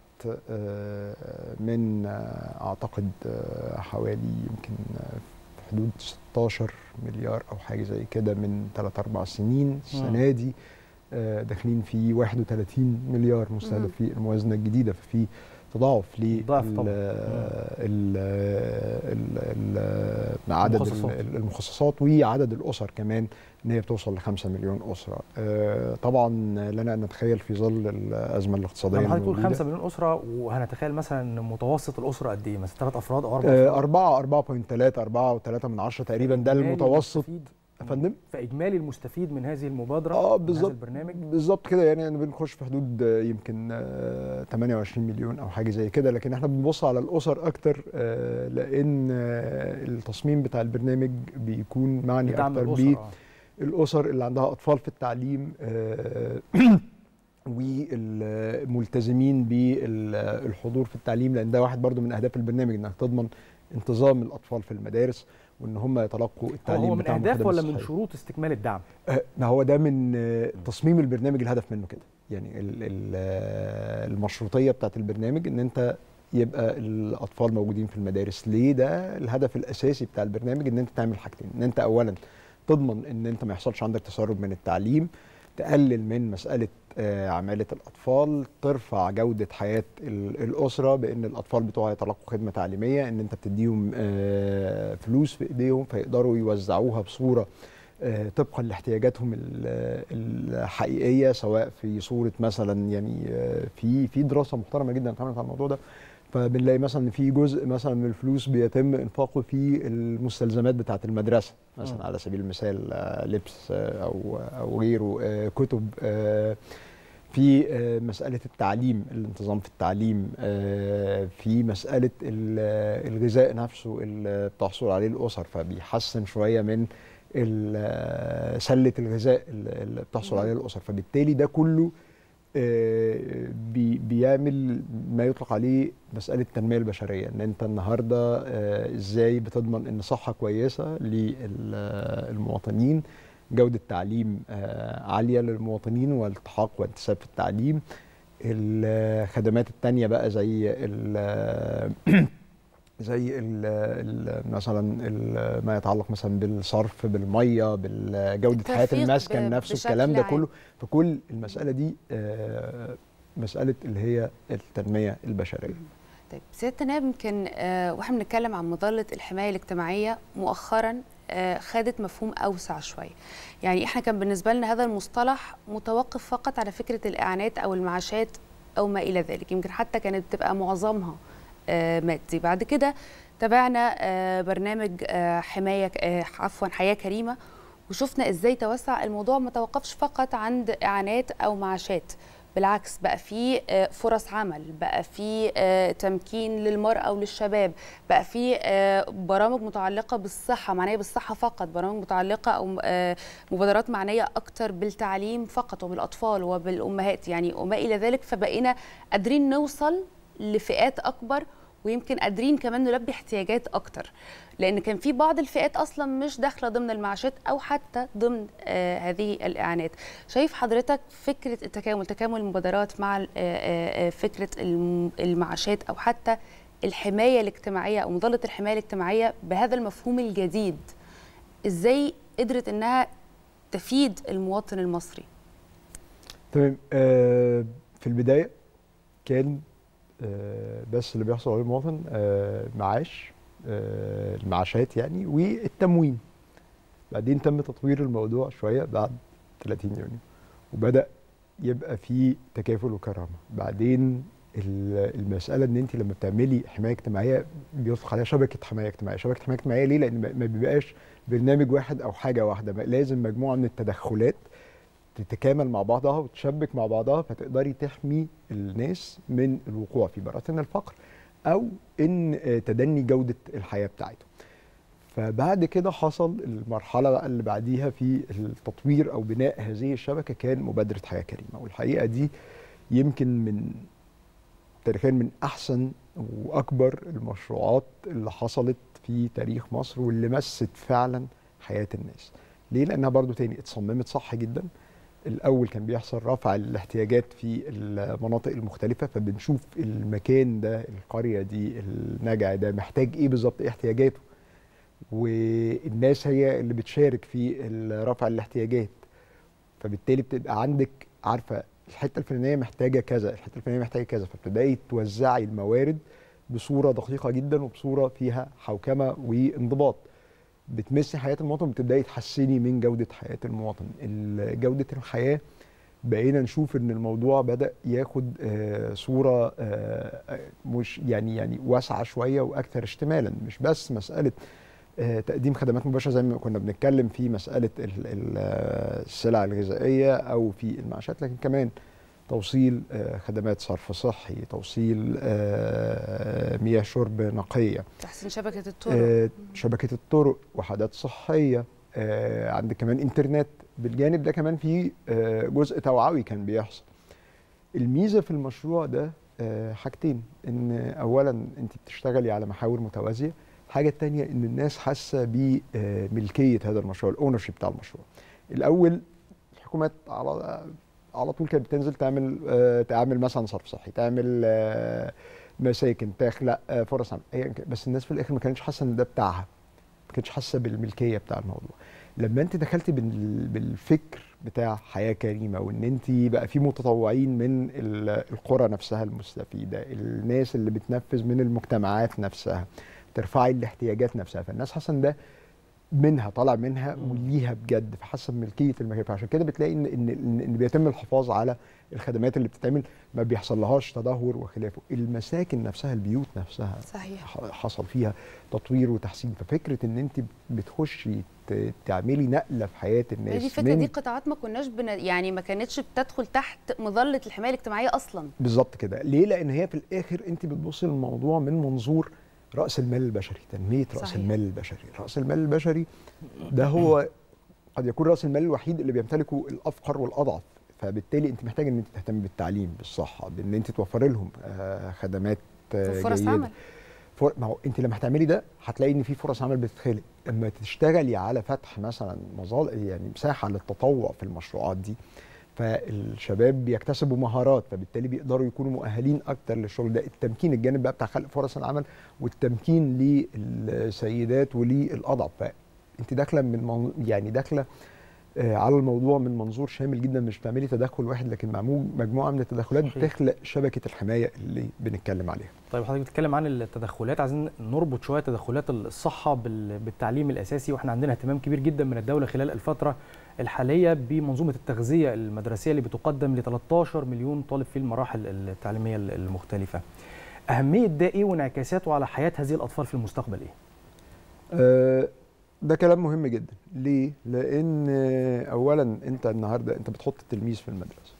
من أعتقد حوالي يمكن في حدود 16 مليار أو حاجة زي كده من 3 4 سنين السنة دي داخلين في 31 مليار مستهدف في الموازنة الجديدة ففي تضاعف لعدد المخصصات وعدد الاسر كمان ان هي بتوصل ل 5 مليون اسره. طبعا لنا ان نتخيل في ظل الازمه الاقتصاديه لما حضرتك تقول 5 مليون اسره وهنتخيل مثلا متوسط الاسره قد ايه؟ مثلا ثلاث افراد او اربع افراد؟ 4 4.3 4 و3 من 10 تقريبا ده المتوسط فندم فاجمالي المستفيد من هذه المبادره اه بالظبط البرنامج بالظبط كده يعني انا بنخش في حدود يمكن 28 مليون او حاجه زي كده لكن احنا بنبص على الاسر اكتر لان التصميم بتاع البرنامج بيكون معني اكتر بالاسر اللي عندها اطفال في التعليم والملتزمين بالحضور في التعليم لان ده واحد برضو من اهداف البرنامج انك تضمن انتظام الاطفال في المدارس وان هم يتلقوا هو التعليم هو من بتاعهم اهداف بخدمة ولا من صحية. شروط استكمال الدعم آه، ما هو ده من آه، تصميم البرنامج الهدف منه كده يعني ال- ال- آه، المشروطيه بتاعت البرنامج ان انت يبقى الاطفال موجودين في المدارس ليه ده الهدف الاساسي بتاع البرنامج ان انت تعمل حاجتين ان انت اولا تضمن ان انت ما يحصلش عندك تسرب من التعليم تقلل من مساله آه، عماله الاطفال ترفع جوده حياه ال- الاسره بان الاطفال بتوعها يتلقوا خدمه تعليميه ان انت بتديهم آه، فلوس في ايديهم فيقدروا يوزعوها بصوره آه، طبقا لاحتياجاتهم ال- الحقيقيه سواء في صوره مثلا يعني آه، في في دراسه محترمه جدا اتعملت على الموضوع ده فبنلاقي مثلا ان في جزء مثلا من الفلوس بيتم انفاقه في المستلزمات بتاعه المدرسه مثلا مم. على سبيل المثال آه، لبس آه، او او غيره آه، كتب آه، في آه، مسألة التعليم الانتظام في التعليم آه، في مسألة ال- الغذاء نفسه اللي بتحصل عليه الأسر فبيحسن شوية من ال- سلة الغذاء اللي بتحصل عليه الأسر فبالتالي ده كله آه، بي- بيعمل ما يطلق عليه مسألة التنمية البشرية ان انت النهاردة آه، ازاي بتضمن ان صحة كويسة للمواطنين جودة تعليم آه، عالية للمواطنين والالتحاق وانتساب في التعليم الخدمات التانية بقى زي ال زي ال ال مثلا ال ما يتعلق مثلا بالصرف بالميه بجوده حياه الترفيق المسكن ب- نفسه بشكل الكلام ده عام. كله فكل المساله دي آه، مساله اللي هي التنميه البشريه طيب سياده النائب يمكن آه، واحنا بنتكلم عن مظله الحمايه الاجتماعيه مؤخرا آه، خدت مفهوم اوسع شويه يعني احنا كان بالنسبه لنا هذا المصطلح متوقف فقط على فكره الاعانات او المعاشات او ما الى ذلك يمكن حتى كانت بتبقى معظمها آه، مادي بعد كده تابعنا آه، برنامج آه، حمايه آه، عفوا حياه كريمه وشفنا ازاي توسع الموضوع ما توقفش فقط عند اعانات او معاشات بالعكس بقى في آه، فرص عمل بقى في آه، تمكين للمرأة وللشباب بقى في آه، برامج متعلقة بالصحة معنية بالصحة فقط برامج متعلقة أو آه، مبادرات معنية أكتر بالتعليم فقط وبالأطفال وبالأمهات يعني وما إلى ذلك فبقينا قادرين نوصل لفئات أكبر ويمكن قادرين كمان نلبي احتياجات اكتر لان كان في بعض الفئات اصلا مش داخله ضمن المعاشات او حتى ضمن آه هذه الاعانات شايف حضرتك فكره التكامل تكامل المبادرات مع ال- آه آه آه، فكره الم- المعاشات او حتى الحمايه الاجتماعيه او مظله الحمايه الاجتماعيه بهذا المفهوم الجديد ازاي قدرت انها تفيد المواطن المصري تمام آه، في البدايه كان آه، بس اللي بيحصل عليه المواطن آه، معاش آه، المعاشات يعني والتموين بعدين تم تطوير الموضوع شويه بعد 30 يونيو وبدا يبقى في تكافل وكرامه بعدين ال- المساله ان انت لما بتعملي حمايه اجتماعيه بيطلق عليها شبكه حمايه اجتماعيه شبكه حمايه اجتماعيه ليه لان ما- ما بيبقاش برنامج واحد او حاجه واحده بقى لازم مجموعه من التدخلات تتكامل مع بعضها وتشبك مع بعضها فتقدري تحمي الناس من الوقوع في براثن الفقر او ان آه، تدني جوده الحياه بتاعتهم فبعد كده حصل المرحله بقى اللي بعديها في التطوير او بناء هذه الشبكه كان مبادره حياه كريمه والحقيقه دي يمكن من تاريخيا من احسن واكبر المشروعات اللي حصلت في تاريخ مصر واللي مست فعلا حياه الناس ليه لانها برضو تاني اتصممت صح جدا الاول كان بيحصل رفع الاحتياجات في المناطق المختلفه فبنشوف المكان ده القريه دي النجع ده محتاج ايه بالظبط ايه احتياجاته والناس هي اللي بتشارك في رفع الاحتياجات فبالتالي بتبقى عندك عارفه الحته الفلانيه محتاجه كذا الحته الفلانيه محتاجه كذا فبتبداي توزعي الموارد بصوره دقيقه جدا وبصوره فيها حوكمه وانضباط بتمسي حياه المواطن وبتبداي تحسني من جوده حياه المواطن ال- جوده الحياه بقينا نشوف ان الموضوع بدا ياخد آه، صوره آه، آه، مش يعني يعني واسعه شويه واكثر اشتمالا مش بس مساله آه، تقديم خدمات مباشره زي ما كنا بنتكلم في مساله ال- ال- آه، السلع الغذائيه او في المعاشات لكن كمان توصيل آه، خدمات صرف صحي توصيل آه، مياه شرب نقيه تحسين شبكه الطرق آه، شبكه الطرق وحدات صحيه آه، عندك كمان انترنت بالجانب ده كمان في آه، جزء توعوي كان بيحصل الميزه في المشروع ده آه، حاجتين ان اولا انت بتشتغلي على محاور متوازيه الحاجه الثانيه ان الناس حاسه بملكيه هذا المشروع الاونرشيب بتاع المشروع الاول الحكومات على على طول كانت بتنزل تعمل آه، تعمل مثلا صرف صحي تعمل آه، مساكن تخلق آه، فرص عمل أياً كان. بس الناس في الاخر ما كانتش حاسه ان ده بتاعها ما كانتش حاسه بالملكيه بتاع الموضوع لما انت دخلتي بال- بالفكر بتاع حياه كريمه وان انت بقى في متطوعين من ال- القرى نفسها المستفيده الناس اللي بتنفذ من المجتمعات نفسها ترفعي الاحتياجات نفسها فالناس حاسه ان ده منها طالع منها وليها بجد فحاسه بملكيه المكان فعشان كده بتلاقي ان ان ان إن بيتم الحفاظ على الخدمات اللي بتتعمل ما بيحصلهاش تدهور وخلافه المساكن نفسها البيوت نفسها صحيح ح- حصل فيها تطوير وتحسين ففكره ان انت بتخشي ت- تعملي نقله في حياه هي الناس دي الفكره من- دي قطاعات ما كناش بن... يعني ما كانتش بتدخل تحت مظله الحمايه الاجتماعيه اصلا بالظبط كده ليه لان هي في الاخر انت بتبصي للموضوع من منظور راس المال البشري تنميه راس صحيح. المال البشري راس المال البشري ده هو قد يكون راس المال الوحيد اللي بيمتلكه الافقر والاضعف فبالتالي انت محتاجه ان انت تهتمي بالتعليم بالصحه بان انت توفري لهم آه، خدمات آه، وفرص جيدة. عمل. فر... ما هو انت لما هتعملي ده هتلاقي ان في فرص عمل بتتخلق اما تشتغلي على فتح مثلا مظال يعني مساحه للتطوع في المشروعات دي فالشباب بيكتسبوا مهارات فبالتالي بيقدروا يكونوا مؤهلين اكتر للشغل ده التمكين الجانب بقى بتاع خلق فرص العمل والتمكين للسيدات وللاضعف فانت داخله من من يعني داخله آه، على الموضوع من منظور شامل جدا مش بتعملي تدخل واحد لكن معمول مجموعه من التدخلات صحيح. بتخلق شبكه الحمايه اللي بنتكلم عليها طيب حضرتك بتتكلم عن التدخلات عايزين نربط شويه تدخلات الصحه بال- بالتعليم الاساسي واحنا عندنا اهتمام كبير جدا من الدوله خلال الفتره الحاليه بمنظومه التغذيه المدرسيه اللي بتقدم ل 13 مليون طالب في المراحل التعليميه المختلفه. اهميه ده ايه وانعكاساته على حياه هذه الاطفال في المستقبل ايه؟ آه، ده كلام مهم جدا ليه لان آه، اولا انت النهارده انت بتحط التلميذ في المدرسه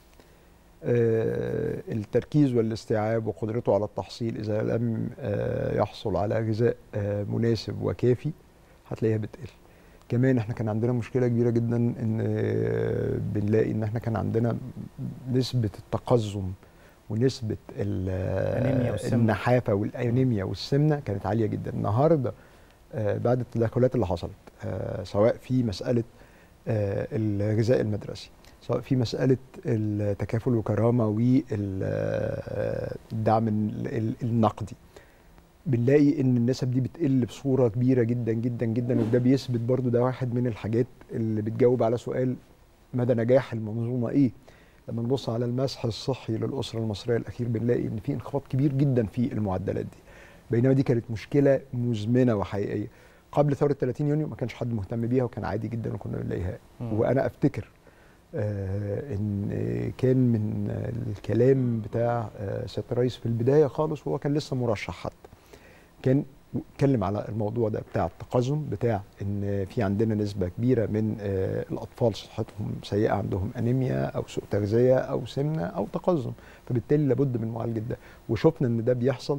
آه، التركيز والاستيعاب وقدرته على التحصيل اذا لم آه، يحصل على غذاء آه، مناسب وكافي هتلاقيها بتقل كمان احنا كان عندنا مشكله كبيره جدا ان آه، بنلاقي ان احنا كان عندنا نسبه التقزم ونسبه ال- الأنيميا والسمنة. النحافه والانيميا والسمنه كانت عاليه جدا النهارده آه، بعد التدخلات اللي حصلت آه، سواء في مساله آه، الغذاء المدرسي سواء في مساله التكافل والكرامه والدعم النقدي بنلاقي ان النسب دي بتقل بصوره كبيره جدا جدا جدا وده بيثبت برضو ده واحد من الحاجات اللي بتجاوب على سؤال مدى نجاح المنظومه ايه لما نبص على المسح الصحي للاسره المصريه الاخير بنلاقي ان في انخفاض كبير جدا في المعدلات دي بينما دي كانت مشكله مزمنه وحقيقيه قبل ثوره 30 يونيو ما كانش حد مهتم بيها وكان عادي جدا وكنا بنلاقيها مم. وانا افتكر آه ان كان من الكلام بتاع آه سياده الرئيس في البدايه خالص وهو كان لسه مرشح حتى كان اتكلم على الموضوع ده بتاع التقزم بتاع ان في عندنا نسبه كبيره من آه الاطفال صحتهم سيئه عندهم انيميا او سوء تغذيه او سمنه او تقزم فبالتالي لابد من معالجه ده وشفنا ان ده بيحصل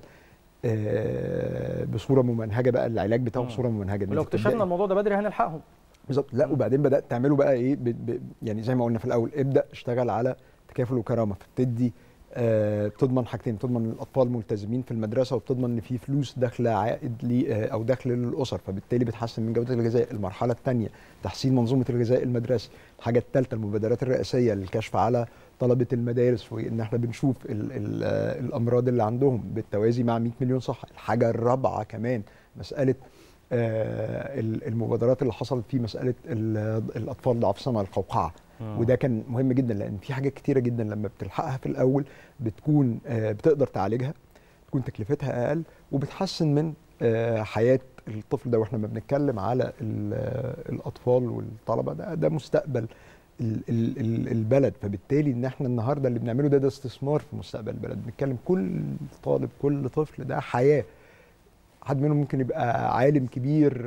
آه بصوره ممنهجه بقى العلاج بتاعه مم. بصوره ممنهجه إن ولو أنت اكتشفنا تبدأي- الموضوع ده بدري هنلحقهم بالظبط لا وبعدين بدات تعملوا بقى ايه ب... ب... يعني زي ما قلنا في الاول ابدا اشتغل على تكافل وكرامه فبتدي آه بتضمن حاجتين بتضمن ان الاطفال ملتزمين في المدرسه وبتضمن ان في فلوس داخله عائد لي آه او دخل للاسر فبالتالي بتحسن من جوده الغذاء المرحله الثانيه تحسين منظومه الغذاء المدرسي الحاجه الثالثه المبادرات الرئاسيه للكشف على طلبه المدارس وان احنا بنشوف ال ال آه الامراض اللي عندهم بالتوازي مع 100 مليون صحه الحاجه الرابعه كمان مساله آه، ال- المبادرات اللي حصلت في مساله ال- الاطفال ضعاف سمع القوقعه مم. وده كان مهم جدا لان في حاجات كتيره جدا لما بتلحقها في الاول بتكون آه، بتقدر تعالجها تكون تكلفتها اقل وبتحسن من آه، حياه الطفل ده واحنا ما بنتكلم على ال- آه، الاطفال والطلبه ده ده مستقبل ال- ال- ال- البلد فبالتالي ان احنا النهارده اللي بنعمله ده ده استثمار في مستقبل البلد بنتكلم كل طالب كل طفل ده حياه حد منهم ممكن يبقى عالم كبير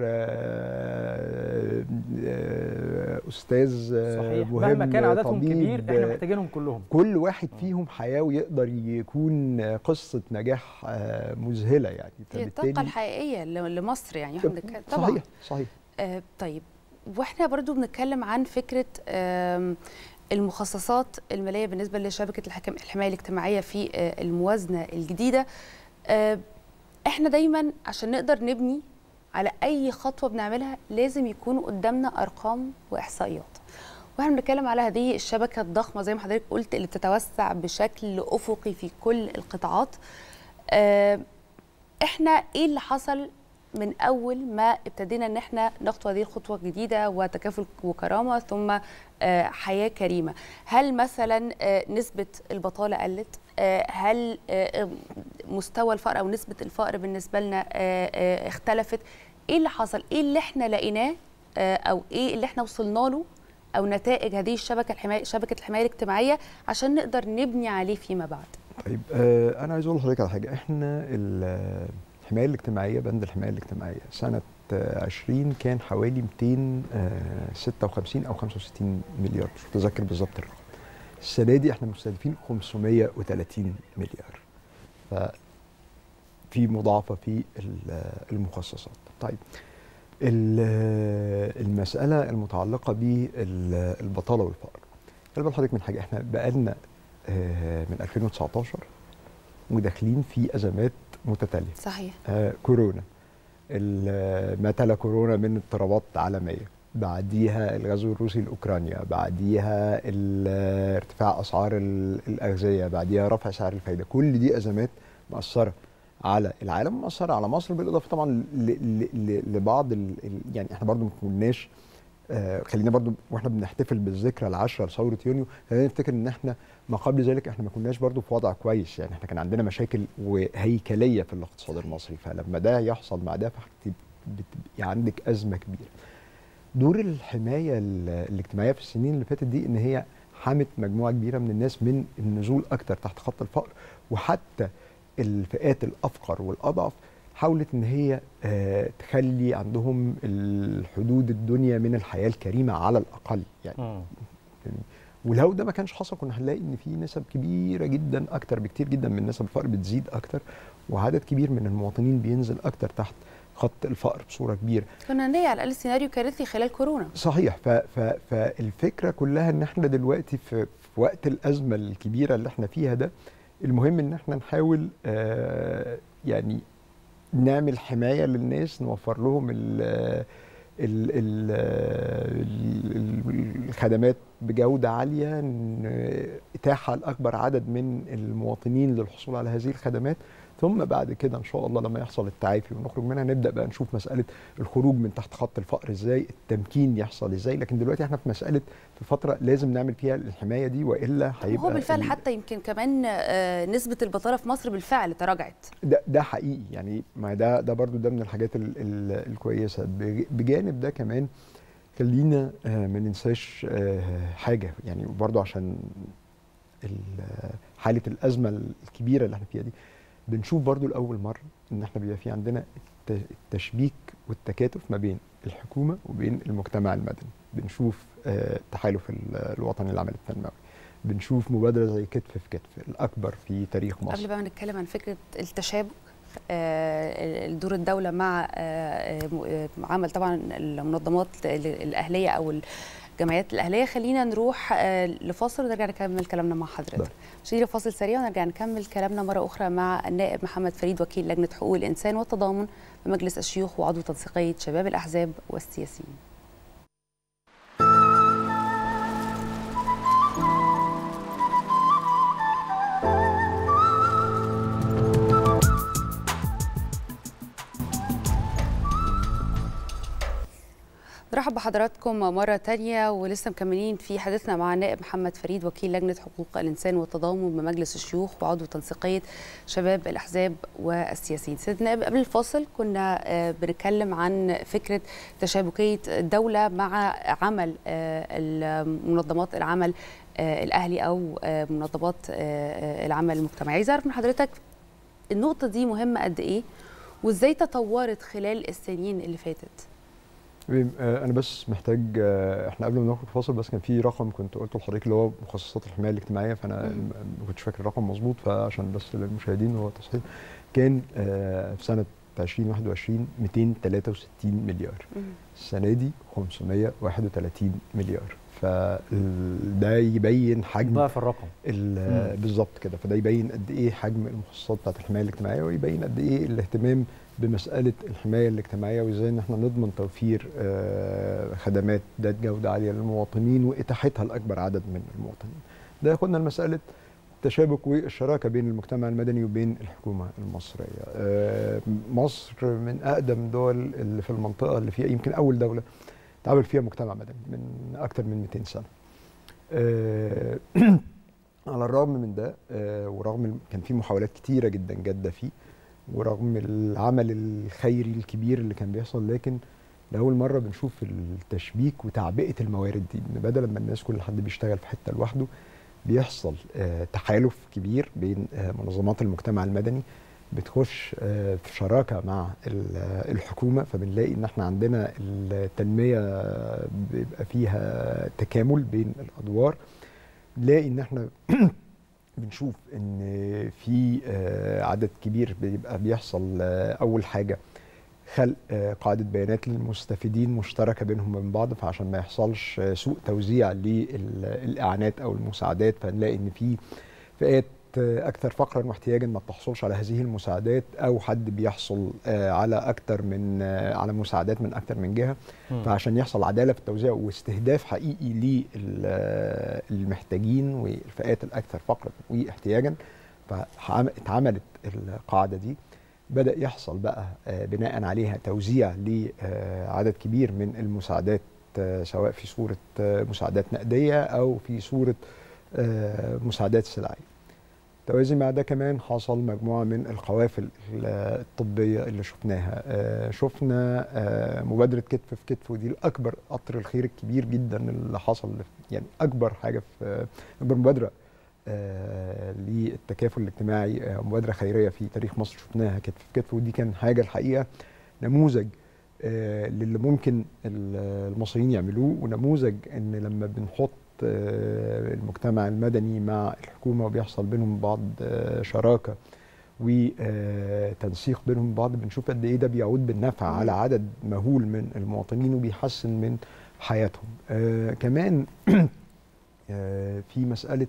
آه، آه، استاذ آه، صحيح مهم مهما كان عددهم طبيب، كبير احنا آه، محتاجينهم كلهم كل واحد فيهم حياه ويقدر يكون قصه نجاح آه، مذهله يعني هي الطاقه الحقيقيه ل- لمصر يعني احنا بنتكلم طبعا صحيح صحيح آه طيب واحنا برضو بنتكلم عن فكره آم، المخصصات الماليه بالنسبه لشبكه الحكم الحمايه الاجتماعيه في آه، الموازنه الجديده آه، احنا دايما عشان نقدر نبني على اي خطوه بنعملها لازم يكون قدامنا ارقام واحصائيات واحنا بنتكلم على هذه الشبكه الضخمه زي ما حضرتك قلت اللي بتتوسع بشكل افقي في كل القطاعات آه، احنا ايه اللي حصل من اول ما ابتدينا ان احنا نخطو هذه الخطوه الجديده وتكافل وكرامه ثم آه، حياه كريمه هل مثلا آه، نسبه البطاله قلت آه، هل آه، مستوى الفقر او نسبه الفقر بالنسبه لنا آه، آه، اختلفت ايه اللي حصل ايه اللي احنا لقيناه آه، او ايه اللي احنا وصلنا له او نتائج هذه الشبكه الحمايه شبكه الحمايه الاجتماعيه عشان نقدر نبني عليه فيما بعد طيب آه انا عايز اقول لحضرتك على حاجه احنا ال- الحمايه الاجتماعيه بند الحمايه الاجتماعيه سنه آه، 20 كان حوالي 256 او 65 مليار مش متذكر بالظبط الرقم السنه دي احنا مستهدفين 530 مليار ففي مضاعفه في ال- المخصصات طيب ال- المساله المتعلقه بالبطاله والفقر خلي بال حضرتك من حاجه احنا بقالنا آه، من 2019 وداخلين في ازمات متتاليه صحيح آه كورونا ال- ما تلا كورونا من اضطرابات عالميه بعديها الغزو الروسي لاوكرانيا بعديها ل- ارتفاع اسعار ال- الاغذيه بعديها رفع سعر الفايده كل دي ازمات مأثره على العالم مأثره على مصر بالاضافه طبعا ل- ل- ل- لبعض ال- ال- يعني احنا برضو ما كناش آه، خلينا برضو واحنا بنحتفل بالذكرى العاشره لثوره يونيو خلينا نفتكر ان احنا ما قبل ذلك احنا ما كناش برضو في وضع كويس يعني احنا كان عندنا مشاكل وهيكليه في الاقتصاد المصري فلما ده يحصل مع ده بتبقى عندك ازمه كبيره. دور الحمايه ال- الاجتماعيه في السنين اللي فاتت دي ان هي حمت مجموعه كبيره من الناس من النزول اكتر تحت خط الفقر وحتى الفئات الافقر والاضعف حاولت ان هي آه، تخلي عندهم الحدود الدنيا من الحياه الكريمه على الاقل يعني يعني ولو ده ما كانش حصل كنا هنلاقي ان في نسب كبيره جدا اكتر بكتير جدا من نسب الفقر بتزيد اكتر وعدد كبير من المواطنين بينزل اكتر تحت خط الفقر بصوره كبيره كنا نلاقي على الاقل سيناريو كارثي خلال كورونا صحيح ف ف فالفكره كلها ان احنا دلوقتي في, في وقت الازمه الكبيره اللي احنا فيها ده المهم ان احنا نحاول آه يعني نعمل حمايه للناس نوفر لهم ال ال ال ال- الخدمات بجوده عاليه ن- اتاحه لاكبر عدد من المواطنين للحصول على هذه الخدمات ثم بعد كده ان شاء الله لما يحصل التعافي ونخرج منها نبدا بقى نشوف مساله الخروج من تحت خط الفقر ازاي التمكين يحصل ازاي لكن دلوقتي احنا في مساله في فتره لازم نعمل فيها الحمايه دي والا هيبقى هو بالفعل ال- حتى يمكن كمان آه، نسبه البطاله في مصر بالفعل تراجعت ده ده حقيقي يعني ما ده ده برضو ده من الحاجات ال ال الكويسه بج- بجانب ده كمان خلينا آه، ما ننساش آه، حاجه يعني برضو عشان ال- حاله الازمه الكبيره اللي احنا فيها دي بنشوف برضو لاول مره ان احنا بيبقى في عندنا الت- التشبيك والتكاتف ما بين الحكومه وبين المجتمع المدني بنشوف آه، التحالف ال- الوطني للعمل التنموي بنشوف مبادره زي كتف في كتف الاكبر في تاريخ مصر قبل بقى ما نتكلم عن فكره التشابك آه، دور الدوله مع آه، آه، م- آه، عمل طبعا المنظمات ال- الاهليه او الجمعيات الاهليه خلينا نروح آه، لفاصل ونرجع نكمل كلامنا مع حضرتك نشير فاصل سريع ونرجع نكمل كلامنا مره اخرى مع النائب محمد فريد وكيل لجنه حقوق الانسان والتضامن بمجلس الشيوخ وعضو تنسيقيه شباب الاحزاب والسياسيين نرحب بحضراتكم مرة تانية ولسه مكملين في حديثنا مع النائب محمد فريد وكيل لجنة حقوق الإنسان والتضامن بمجلس الشيوخ وعضو تنسيقية شباب الأحزاب والسياسيين سيد النائب قبل الفاصل كنا آه، بنتكلم عن فكرة تشابكية الدولة مع عمل آه، منظمات العمل آه، الأهلي أو آه، منظمات آه، آه، العمل المجتمعي عايز أعرف من حضرتك النقطة دي مهمة قد إيه وإزاي تطورت خلال السنين اللي فاتت تمام آه، انا بس محتاج آه، احنا قبل ما نخرج فاصل بس كان في رقم كنت قلته لحضرتك اللي هو مخصصات الحمايه الاجتماعيه فانا مم. ما كنتش فاكر الرقم مظبوط فعشان بس للمشاهدين هو تصحيح كان آه، في سنه 2021 263 مليار مم. السنه دي 531 مليار فده يبين حجم ضعف الرقم ال- مم. بالظبط كده فده يبين قد ايه حجم المخصصات بتاعت الحمايه الاجتماعيه ويبين قد ايه الاهتمام بمساله الحمايه الاجتماعيه وازاي ان احنا نضمن توفير آه، خدمات ذات جوده عاليه للمواطنين واتاحتها لاكبر عدد من المواطنين. ده ياخدنا لمساله التشابك والشراكه بين المجتمع المدني وبين الحكومه المصريه. آه، مصر من اقدم دول اللي في المنطقه اللي فيها يمكن اول دوله تعمل فيها مجتمع مدني من اكثر من 200 سنه. آه، على الرغم من ده آه، ورغم الم- كان في محاولات كتيره جدا جاده فيه ورغم العمل الخيري الكبير اللي كان بيحصل لكن لاول مره بنشوف التشبيك وتعبئه الموارد دي ان بدل ما الناس كل حد بيشتغل في حته لوحده بيحصل آه، تحالف كبير بين آه، منظمات المجتمع المدني بتخش آه، في شراكه مع ال- آه، الحكومه فبنلاقي ان احنا عندنا التنميه آه، بيبقى فيها تكامل بين الادوار نلاقي ان احنا بنشوف ان في آه، عدد كبير بيبقى بيحصل آه، اول حاجه خلق آه، قاعده بيانات للمستفيدين مشتركه بينهم وبين بعض فعشان ما يحصلش آه، سوء توزيع للاعانات او المساعدات فنلاقي ان في فئات آه، اكثر فقرا واحتياجا ما بتحصلش على هذه المساعدات او حد بيحصل آه، على اكثر من آه، على مساعدات من اكثر من جهه مم. فعشان يحصل عداله في التوزيع واستهداف حقيقي للمحتاجين والفئات الاكثر فقرا واحتياجا فاتعملت القاعده دي بدا يحصل بقى آه، بناء عليها توزيع لعدد كبير من المساعدات آه، سواء في صوره آه، مساعدات نقديه او في صوره آه، مساعدات سلعيه توازي مع ده كمان حصل مجموعة من القوافل الطبية اللي شفناها آه، شفنا آه، مبادرة كتف في كتف ودي الأكبر قطر الخير الكبير جدا اللي حصل يعني أكبر حاجة في أكبر مبادرة آه، للتكافل الاجتماعي آه، مبادرة خيرية في تاريخ مصر شفناها كتف في كتف ودي كان حاجة الحقيقة نموذج آه، للي ممكن ال- المصريين يعملوه ونموذج ان لما بنحط آه، المجتمع المدني مع الحكومه وبيحصل بينهم بعض آه، شراكه وتنسيق بينهم بعض بنشوف قد ايه ده بيعود بالنفع على عدد مهول من المواطنين وبيحسن من حياتهم آه، كمان آه، في مساله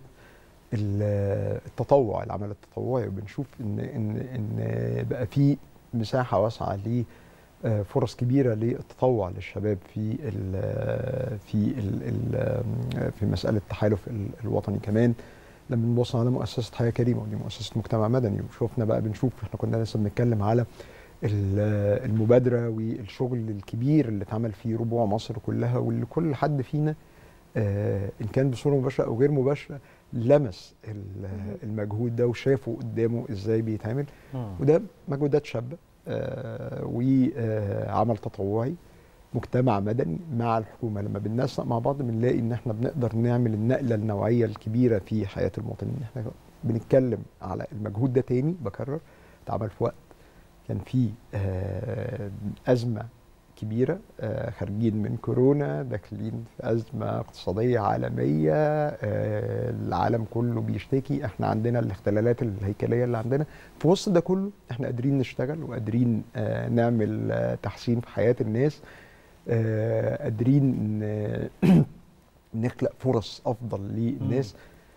ال- التطوع العمل التطوعي وبنشوف ان ان ان بقى في مساحه واسعه ل آه، فرص كبيره للتطوع للشباب في ال في ال ال في مساله التحالف ال- الوطني كمان لما نبص على مؤسسه حياه كريمه ودي مؤسسه مجتمع مدني وشفنا بقى بنشوف احنا كنا لسه بنتكلم على ال- المبادره والشغل الكبير اللي اتعمل في ربوع مصر كلها واللي كل حد فينا آه، ان كان بصوره مباشره او غير مباشره لمس ال- المجهود ده وشافه قدامه ازاي بيتعمل مم. وده مجهودات شابه آه، وعمل تطوعي مجتمع مدني مع الحكومه لما بننسق مع بعض بنلاقي ان احنا بنقدر نعمل النقله النوعيه الكبيره في حياه المواطنين احنا بنتكلم على المجهود ده تاني بكرر اتعمل في وقت كان في آه، ازمه كبيره آه، خارجين من كورونا داخلين في ازمه اقتصاديه عالميه آه، العالم كله بيشتكي احنا عندنا الاختلالات الهيكليه اللي عندنا في وسط ده كله احنا قادرين نشتغل وقادرين آه، نعمل آه، تحسين في حياه الناس آه، قادرين ن- نخلق فرص افضل للناس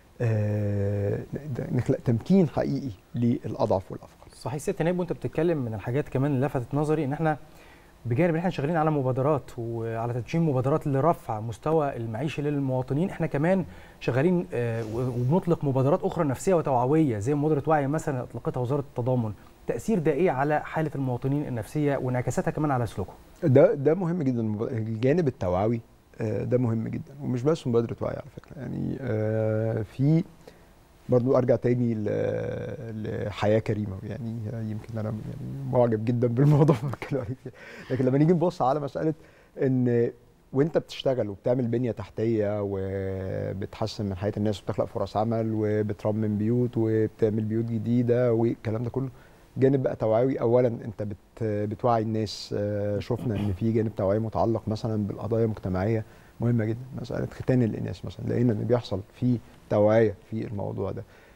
آه، نخلق تمكين حقيقي للاضعف والافقر صحيح ست نائب وانت بتتكلم من الحاجات كمان اللي لفتت نظري ان احنا بجانب ان احنا شغالين على مبادرات وعلى تدشين مبادرات لرفع مستوى المعيشي للمواطنين احنا كمان شغالين آه، وبنطلق مبادرات اخرى نفسيه وتوعويه زي مبادره وعي مثلا اطلقتها وزاره التضامن تاثير ده ايه على حاله المواطنين النفسيه وانعكاساتها كمان على سلوكهم ده ده مهم جدا المب- الجانب التوعوي آه، ده مهم جدا ومش بس مبادره وعي على فكره يعني آه، في برضو ارجع تاني ل- لحياه كريمه يعني يمكن انا يعني معجب جدا بالموضوع اللي بتكلم عليه فيه. لكن لما نيجي نبص على مساله ان وانت بتشتغل وبتعمل بنيه تحتيه وبتحسن من حياه الناس وبتخلق فرص عمل وبترمم بيوت وبتعمل بيوت جديده والكلام ده كله جانب بقى توعوي اولا انت بت بتوعي الناس آه، شفنا ان في جانب توعوي متعلق مثلا بالقضايا المجتمعيه مهمه جدا مساله ختان الاناث مثلا لقينا ان بيحصل في توعيه في الموضوع ده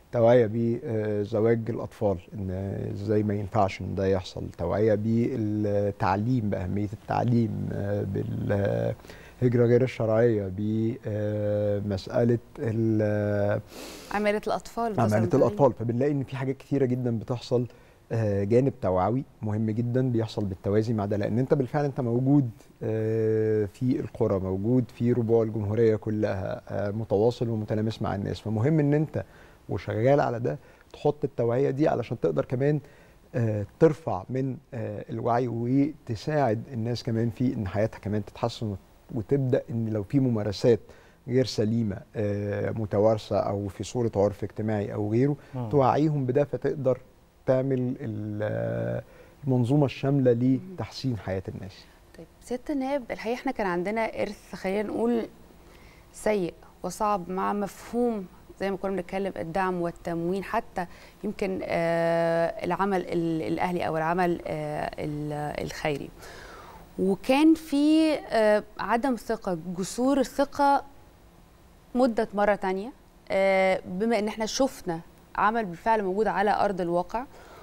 توعيه بزواج الاطفال ان ازاي ما ينفعش ان ده يحصل توعيه بالتعليم باهميه التعليم آه، بالهجره غير الشرعيه بمساله ال- عماله الاطفال عمالة وتصل الأطفال فبنلاقي إن في حاجات كتيرة جدا بتحصل آه، جانب توعوي مهم جدا بيحصل بالتوازي مع ده لأن أنت بالفعل أنت موجود آه، في القرى موجود في ربوع الجمهورية كلها آه، متواصل ومتلامس مع الناس فمهم إن أنت وشغال على ده تحط التوعية دي علشان تقدر كمان آه، ترفع من آه، الوعي وتساعد الناس كمان في ان حياتها كمان تتحسن وتبدا ان لو في ممارسات غير سليمه آه، متوارثه او في صوره عرف اجتماعي او غيره مم. توعيهم بده فتقدر تعمل ال- آه، المنظومه الشامله لتحسين حياه الناس طيب سياده النائب الحقيقه احنا كان عندنا ارث خلينا نقول سيء وصعب مع مفهوم زي ما كنا بنتكلم الدعم والتموين حتى يمكن آه العمل ال- الاهلي او العمل آه ال- الخيري وكان في آه عدم ثقه جسور الثقه مدت مره تانية آه بما ان احنا شفنا عمل بالفعل موجود على ارض الواقع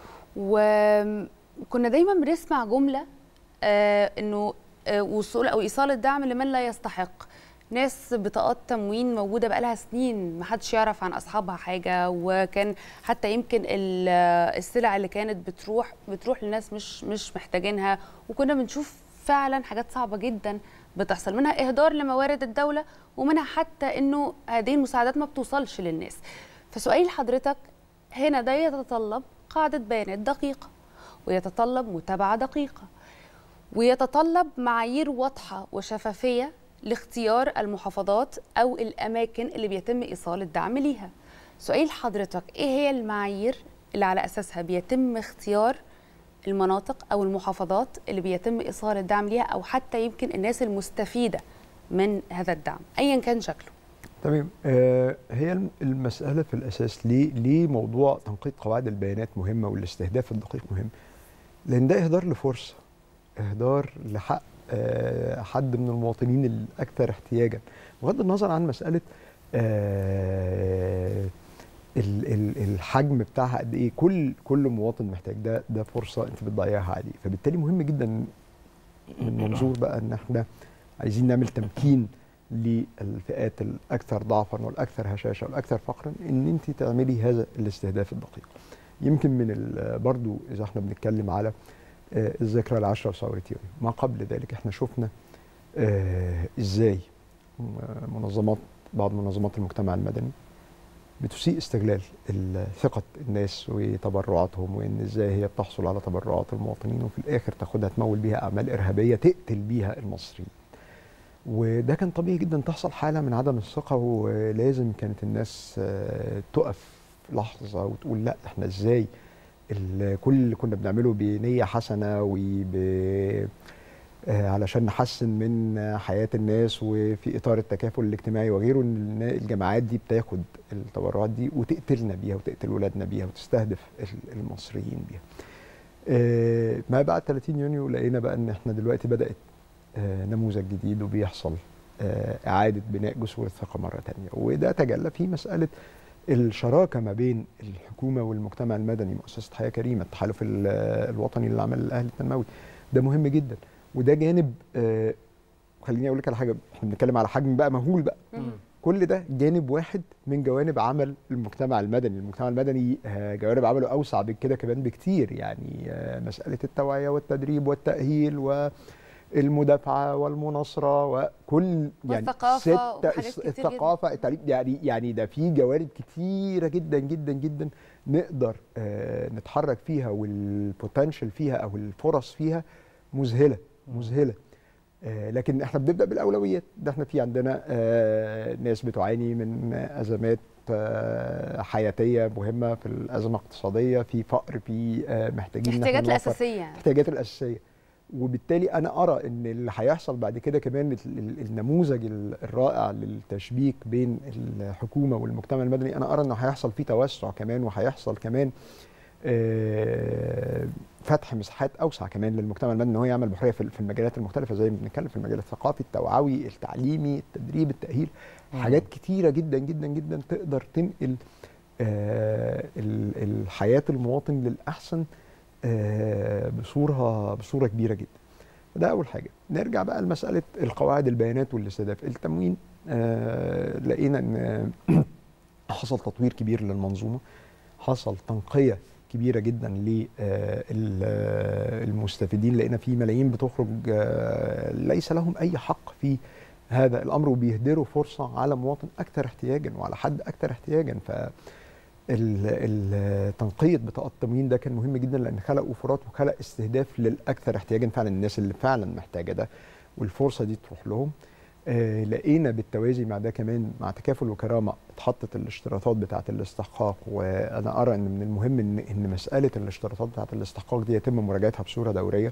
وكنا دايما بنسمع جمله آه انه آه وصول او ايصال الدعم لمن لا يستحق ناس بطاقات تموين موجوده بقالها سنين ما حدش يعرف عن اصحابها حاجه وكان حتى يمكن ال- السلع اللي كانت بتروح بتروح لناس مش مش محتاجينها وكنا بنشوف فعلا حاجات صعبه جدا بتحصل منها اهدار لموارد الدوله ومنها حتى انه هذه المساعدات ما بتوصلش للناس فسؤالي لحضرتك هنا ده يتطلب قاعده بيانات دقيقه ويتطلب متابعه دقيقه ويتطلب معايير واضحه وشفافيه لاختيار المحافظات او الاماكن اللي بيتم ايصال الدعم ليها سؤال حضرتك ايه هي المعايير اللي على اساسها بيتم اختيار المناطق او المحافظات اللي بيتم ايصال الدعم ليها او حتى يمكن الناس المستفيده من هذا الدعم ايا كان شكله تمام آه هي الم- المسألة في الأساس ليه ليه موضوع تنقيط قواعد البيانات مهمة والاستهداف الدقيق مهم لأن ده إهدار لفرصة إهدار لحق آه حد من المواطنين الأكثر احتياجا بغض النظر عن مسألة آه ال- ال- الحجم بتاعها قد ايه كل كل مواطن محتاج ده ده فرصه انت بتضيعها عليه فبالتالي مهم جدا من منظور بقى ان احنا عايزين نعمل تمكين للفئات الاكثر ضعفا والاكثر هشاشه والاكثر فقرا ان انت تعملي هذا الاستهداف الدقيق يمكن من ال- برضو اذا احنا بنتكلم على آه، الذكرى العشرة لثورة يونيو ما قبل ذلك احنا شفنا آه، ازاي م- منظمات بعض منظمات المجتمع المدني بتسيء استغلال ال- ثقة الناس وتبرعاتهم وإن إزاي هي بتحصل على تبرعات المواطنين وفي الآخر تاخدها تمول بيها أعمال إرهابية تقتل بيها المصريين وده كان طبيعي جدا تحصل حالة من عدم الثقة ولازم كانت الناس آه، تقف لحظة وتقول لا احنا ازاي ال- كل اللي كنا بنعمله بنية حسنة وب آه، علشان نحسن من آه، حياة الناس وفي إطار التكافل الاجتماعي وغيره إن النا- الجماعات دي بتاخد التبرعات دي وتقتلنا بيها وتقتل ولادنا بيها وتستهدف ال- المصريين بيها. آه، ما بعد 30 يونيو لقينا بقى إن إحنا دلوقتي بدأت آه، نموذج جديد وبيحصل آه، إعادة بناء جسور الثقة مرة تانية وده تجلى في مسألة الشراكة ما بين الحكومة والمجتمع المدني مؤسسة حياة كريمة التحالف ال- الوطني للعمل الأهلي التنموي ده مهم جدا وده جانب آه، خليني اقول لك على حاجه احنا بنتكلم على حجم بقى مهول بقى كل ده جانب واحد من جوانب عمل المجتمع المدني المجتمع المدني آه، جوانب عمله اوسع من كده كمان بكتير يعني آه، مساله التوعيه والتدريب والتاهيل والمدافعه والمناصره وكل يعني والثقافة ستة وحاجات الس- كتير جداً. الثقافه التعليم يعني يعني ده في جوانب كتيره جدا جدا جدا نقدر آه، نتحرك فيها والبوتنشال فيها او الفرص فيها مذهله مذهله آه، لكن احنا بنبدا بالاولويات ده احنا في عندنا آه، ناس بتعاني من ازمات آه، حياتيه مهمه في الازمه الاقتصاديه في فقر في آه، محتاجين إن إحنا الاحتياجات نوفر الاساسيه يعني. الاحتياجات الاساسيه وبالتالي انا ارى ان اللي هيحصل بعد كده كمان ال- ال- النموذج ال- الرائع للتشبيك بين الحكومه والمجتمع المدني انا ارى انه هيحصل فيه توسع كمان وهيحصل كمان آه، فتح مساحات اوسع كمان للمجتمع المدني ان هو يعمل بحريه في في المجالات المختلفه زي ما بنتكلم في المجال الثقافي التوعوي التعليمي التدريب التاهيل مم. حاجات كتيره جدا جدا جدا تقدر تنقل آه، ال- الحياه المواطن للاحسن آه، بصوره بصوره كبيره جدا ده اول حاجه نرجع بقى لمساله القواعد البيانات والاستهداف التموين آه، لقينا ان حصل تطوير كبير للمنظومه حصل تنقيه كبيره جدا للمستفيدين لقينا في ملايين بتخرج آه، ليس لهم اي حق في هذا الامر وبيهدروا فرصه على مواطن اكثر احتياجا وعلى حد اكثر احتياجا ف ال- ال- تنقيه بطاقه التموين ده كان مهم جدا لان خلق وفرات وخلق استهداف للاكثر احتياجا فعلا الناس اللي فعلا محتاجه ده والفرصه دي تروح لهم آه لقينا بالتوازي مع ده كمان مع تكافل وكرامه اتحطت الاشتراطات بتاعه الاستحقاق وانا ارى ان من المهم ان ان مساله الاشتراطات بتاعه الاستحقاق دي يتم مراجعتها بصوره دوريه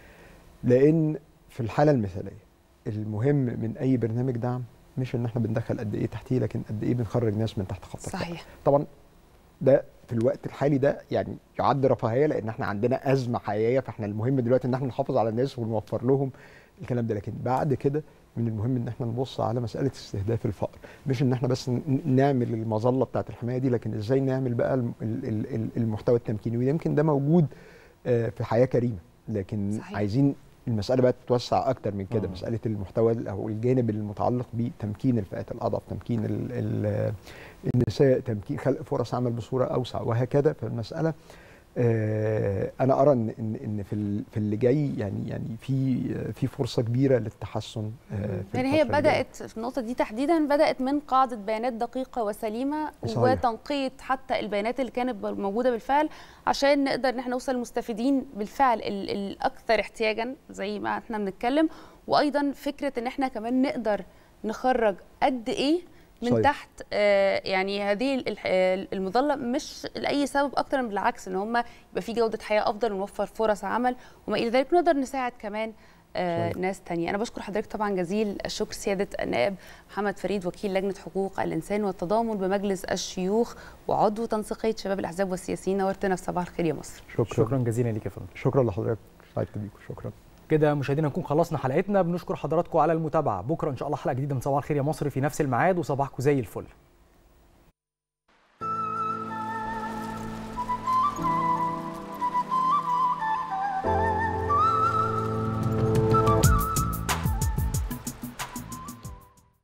لان في الحاله المثاليه المهم من اي برنامج دعم مش ان احنا بندخل قد ايه تحتيه لكن قد ايه بنخرج ناس من تحت خط الفقر صحيح طبعا ده في الوقت الحالي ده يعني يعد رفاهيه لان احنا عندنا ازمه حقيقيه فاحنا المهم دلوقتي ان احنا نحافظ على الناس ونوفر لهم الكلام ده لكن بعد كده من المهم ان احنا نبص على مساله استهداف الفقر مش ان احنا بس ن- نعمل المظله بتاعه الحمايه دي لكن ازاي نعمل بقى الم- ال- ال- ال- المحتوى التمكيني ويمكن ده موجود آه، في حياه كريمه لكن صحيح. عايزين المساله بقى تتوسع اكتر من كده مم. مساله المحتوى ال- او الجانب المتعلق بتمكين الفئات الاضعف تمكين ال ال النساء تمكين خلق فرص عمل بصوره اوسع وهكذا فالمساله آه، انا ارى ان ان ان في ال- في اللي جاي يعني يعني في في فرصه كبيره للتحسن آه، في يعني هي الفترة الجاية. بدات في النقطه دي تحديدا بدات من قاعده بيانات دقيقه وسليمه صحيح. وتنقيه حتى البيانات اللي كانت موجوده بالفعل عشان نقدر ان احنا نوصل للمستفيدين بالفعل ال- الاكثر احتياجا زي ما احنا بنتكلم وايضا فكره ان احنا كمان نقدر نخرج قد ايه من صحيح. تحت آه، يعني هذه ال- ال- المظله مش لاي سبب اكتر من بالعكس ان هم يبقى في جوده حياه افضل ونوفر فرص عمل وما الى ذلك نقدر نساعد كمان آه، صحيح. ناس تانية أنا بشكر حضرتك طبعا جزيل الشكر سيادة النائب محمد فريد وكيل لجنة حقوق الإنسان والتضامن بمجلس الشيوخ وعضو تنسيقية شباب الأحزاب والسياسيين نورتنا في صباح الخير يا مصر شكرا شكرا جزيلا ليك يا فندم شكرا لحضرتك سعدت بيكم شكرا كده مشاهدينا نكون خلصنا حلقتنا بنشكر حضراتكم على المتابعه بكره ان شاء الله حلقه جديده من صباح الخير يا مصر في نفس الميعاد وصباحكم زي الفل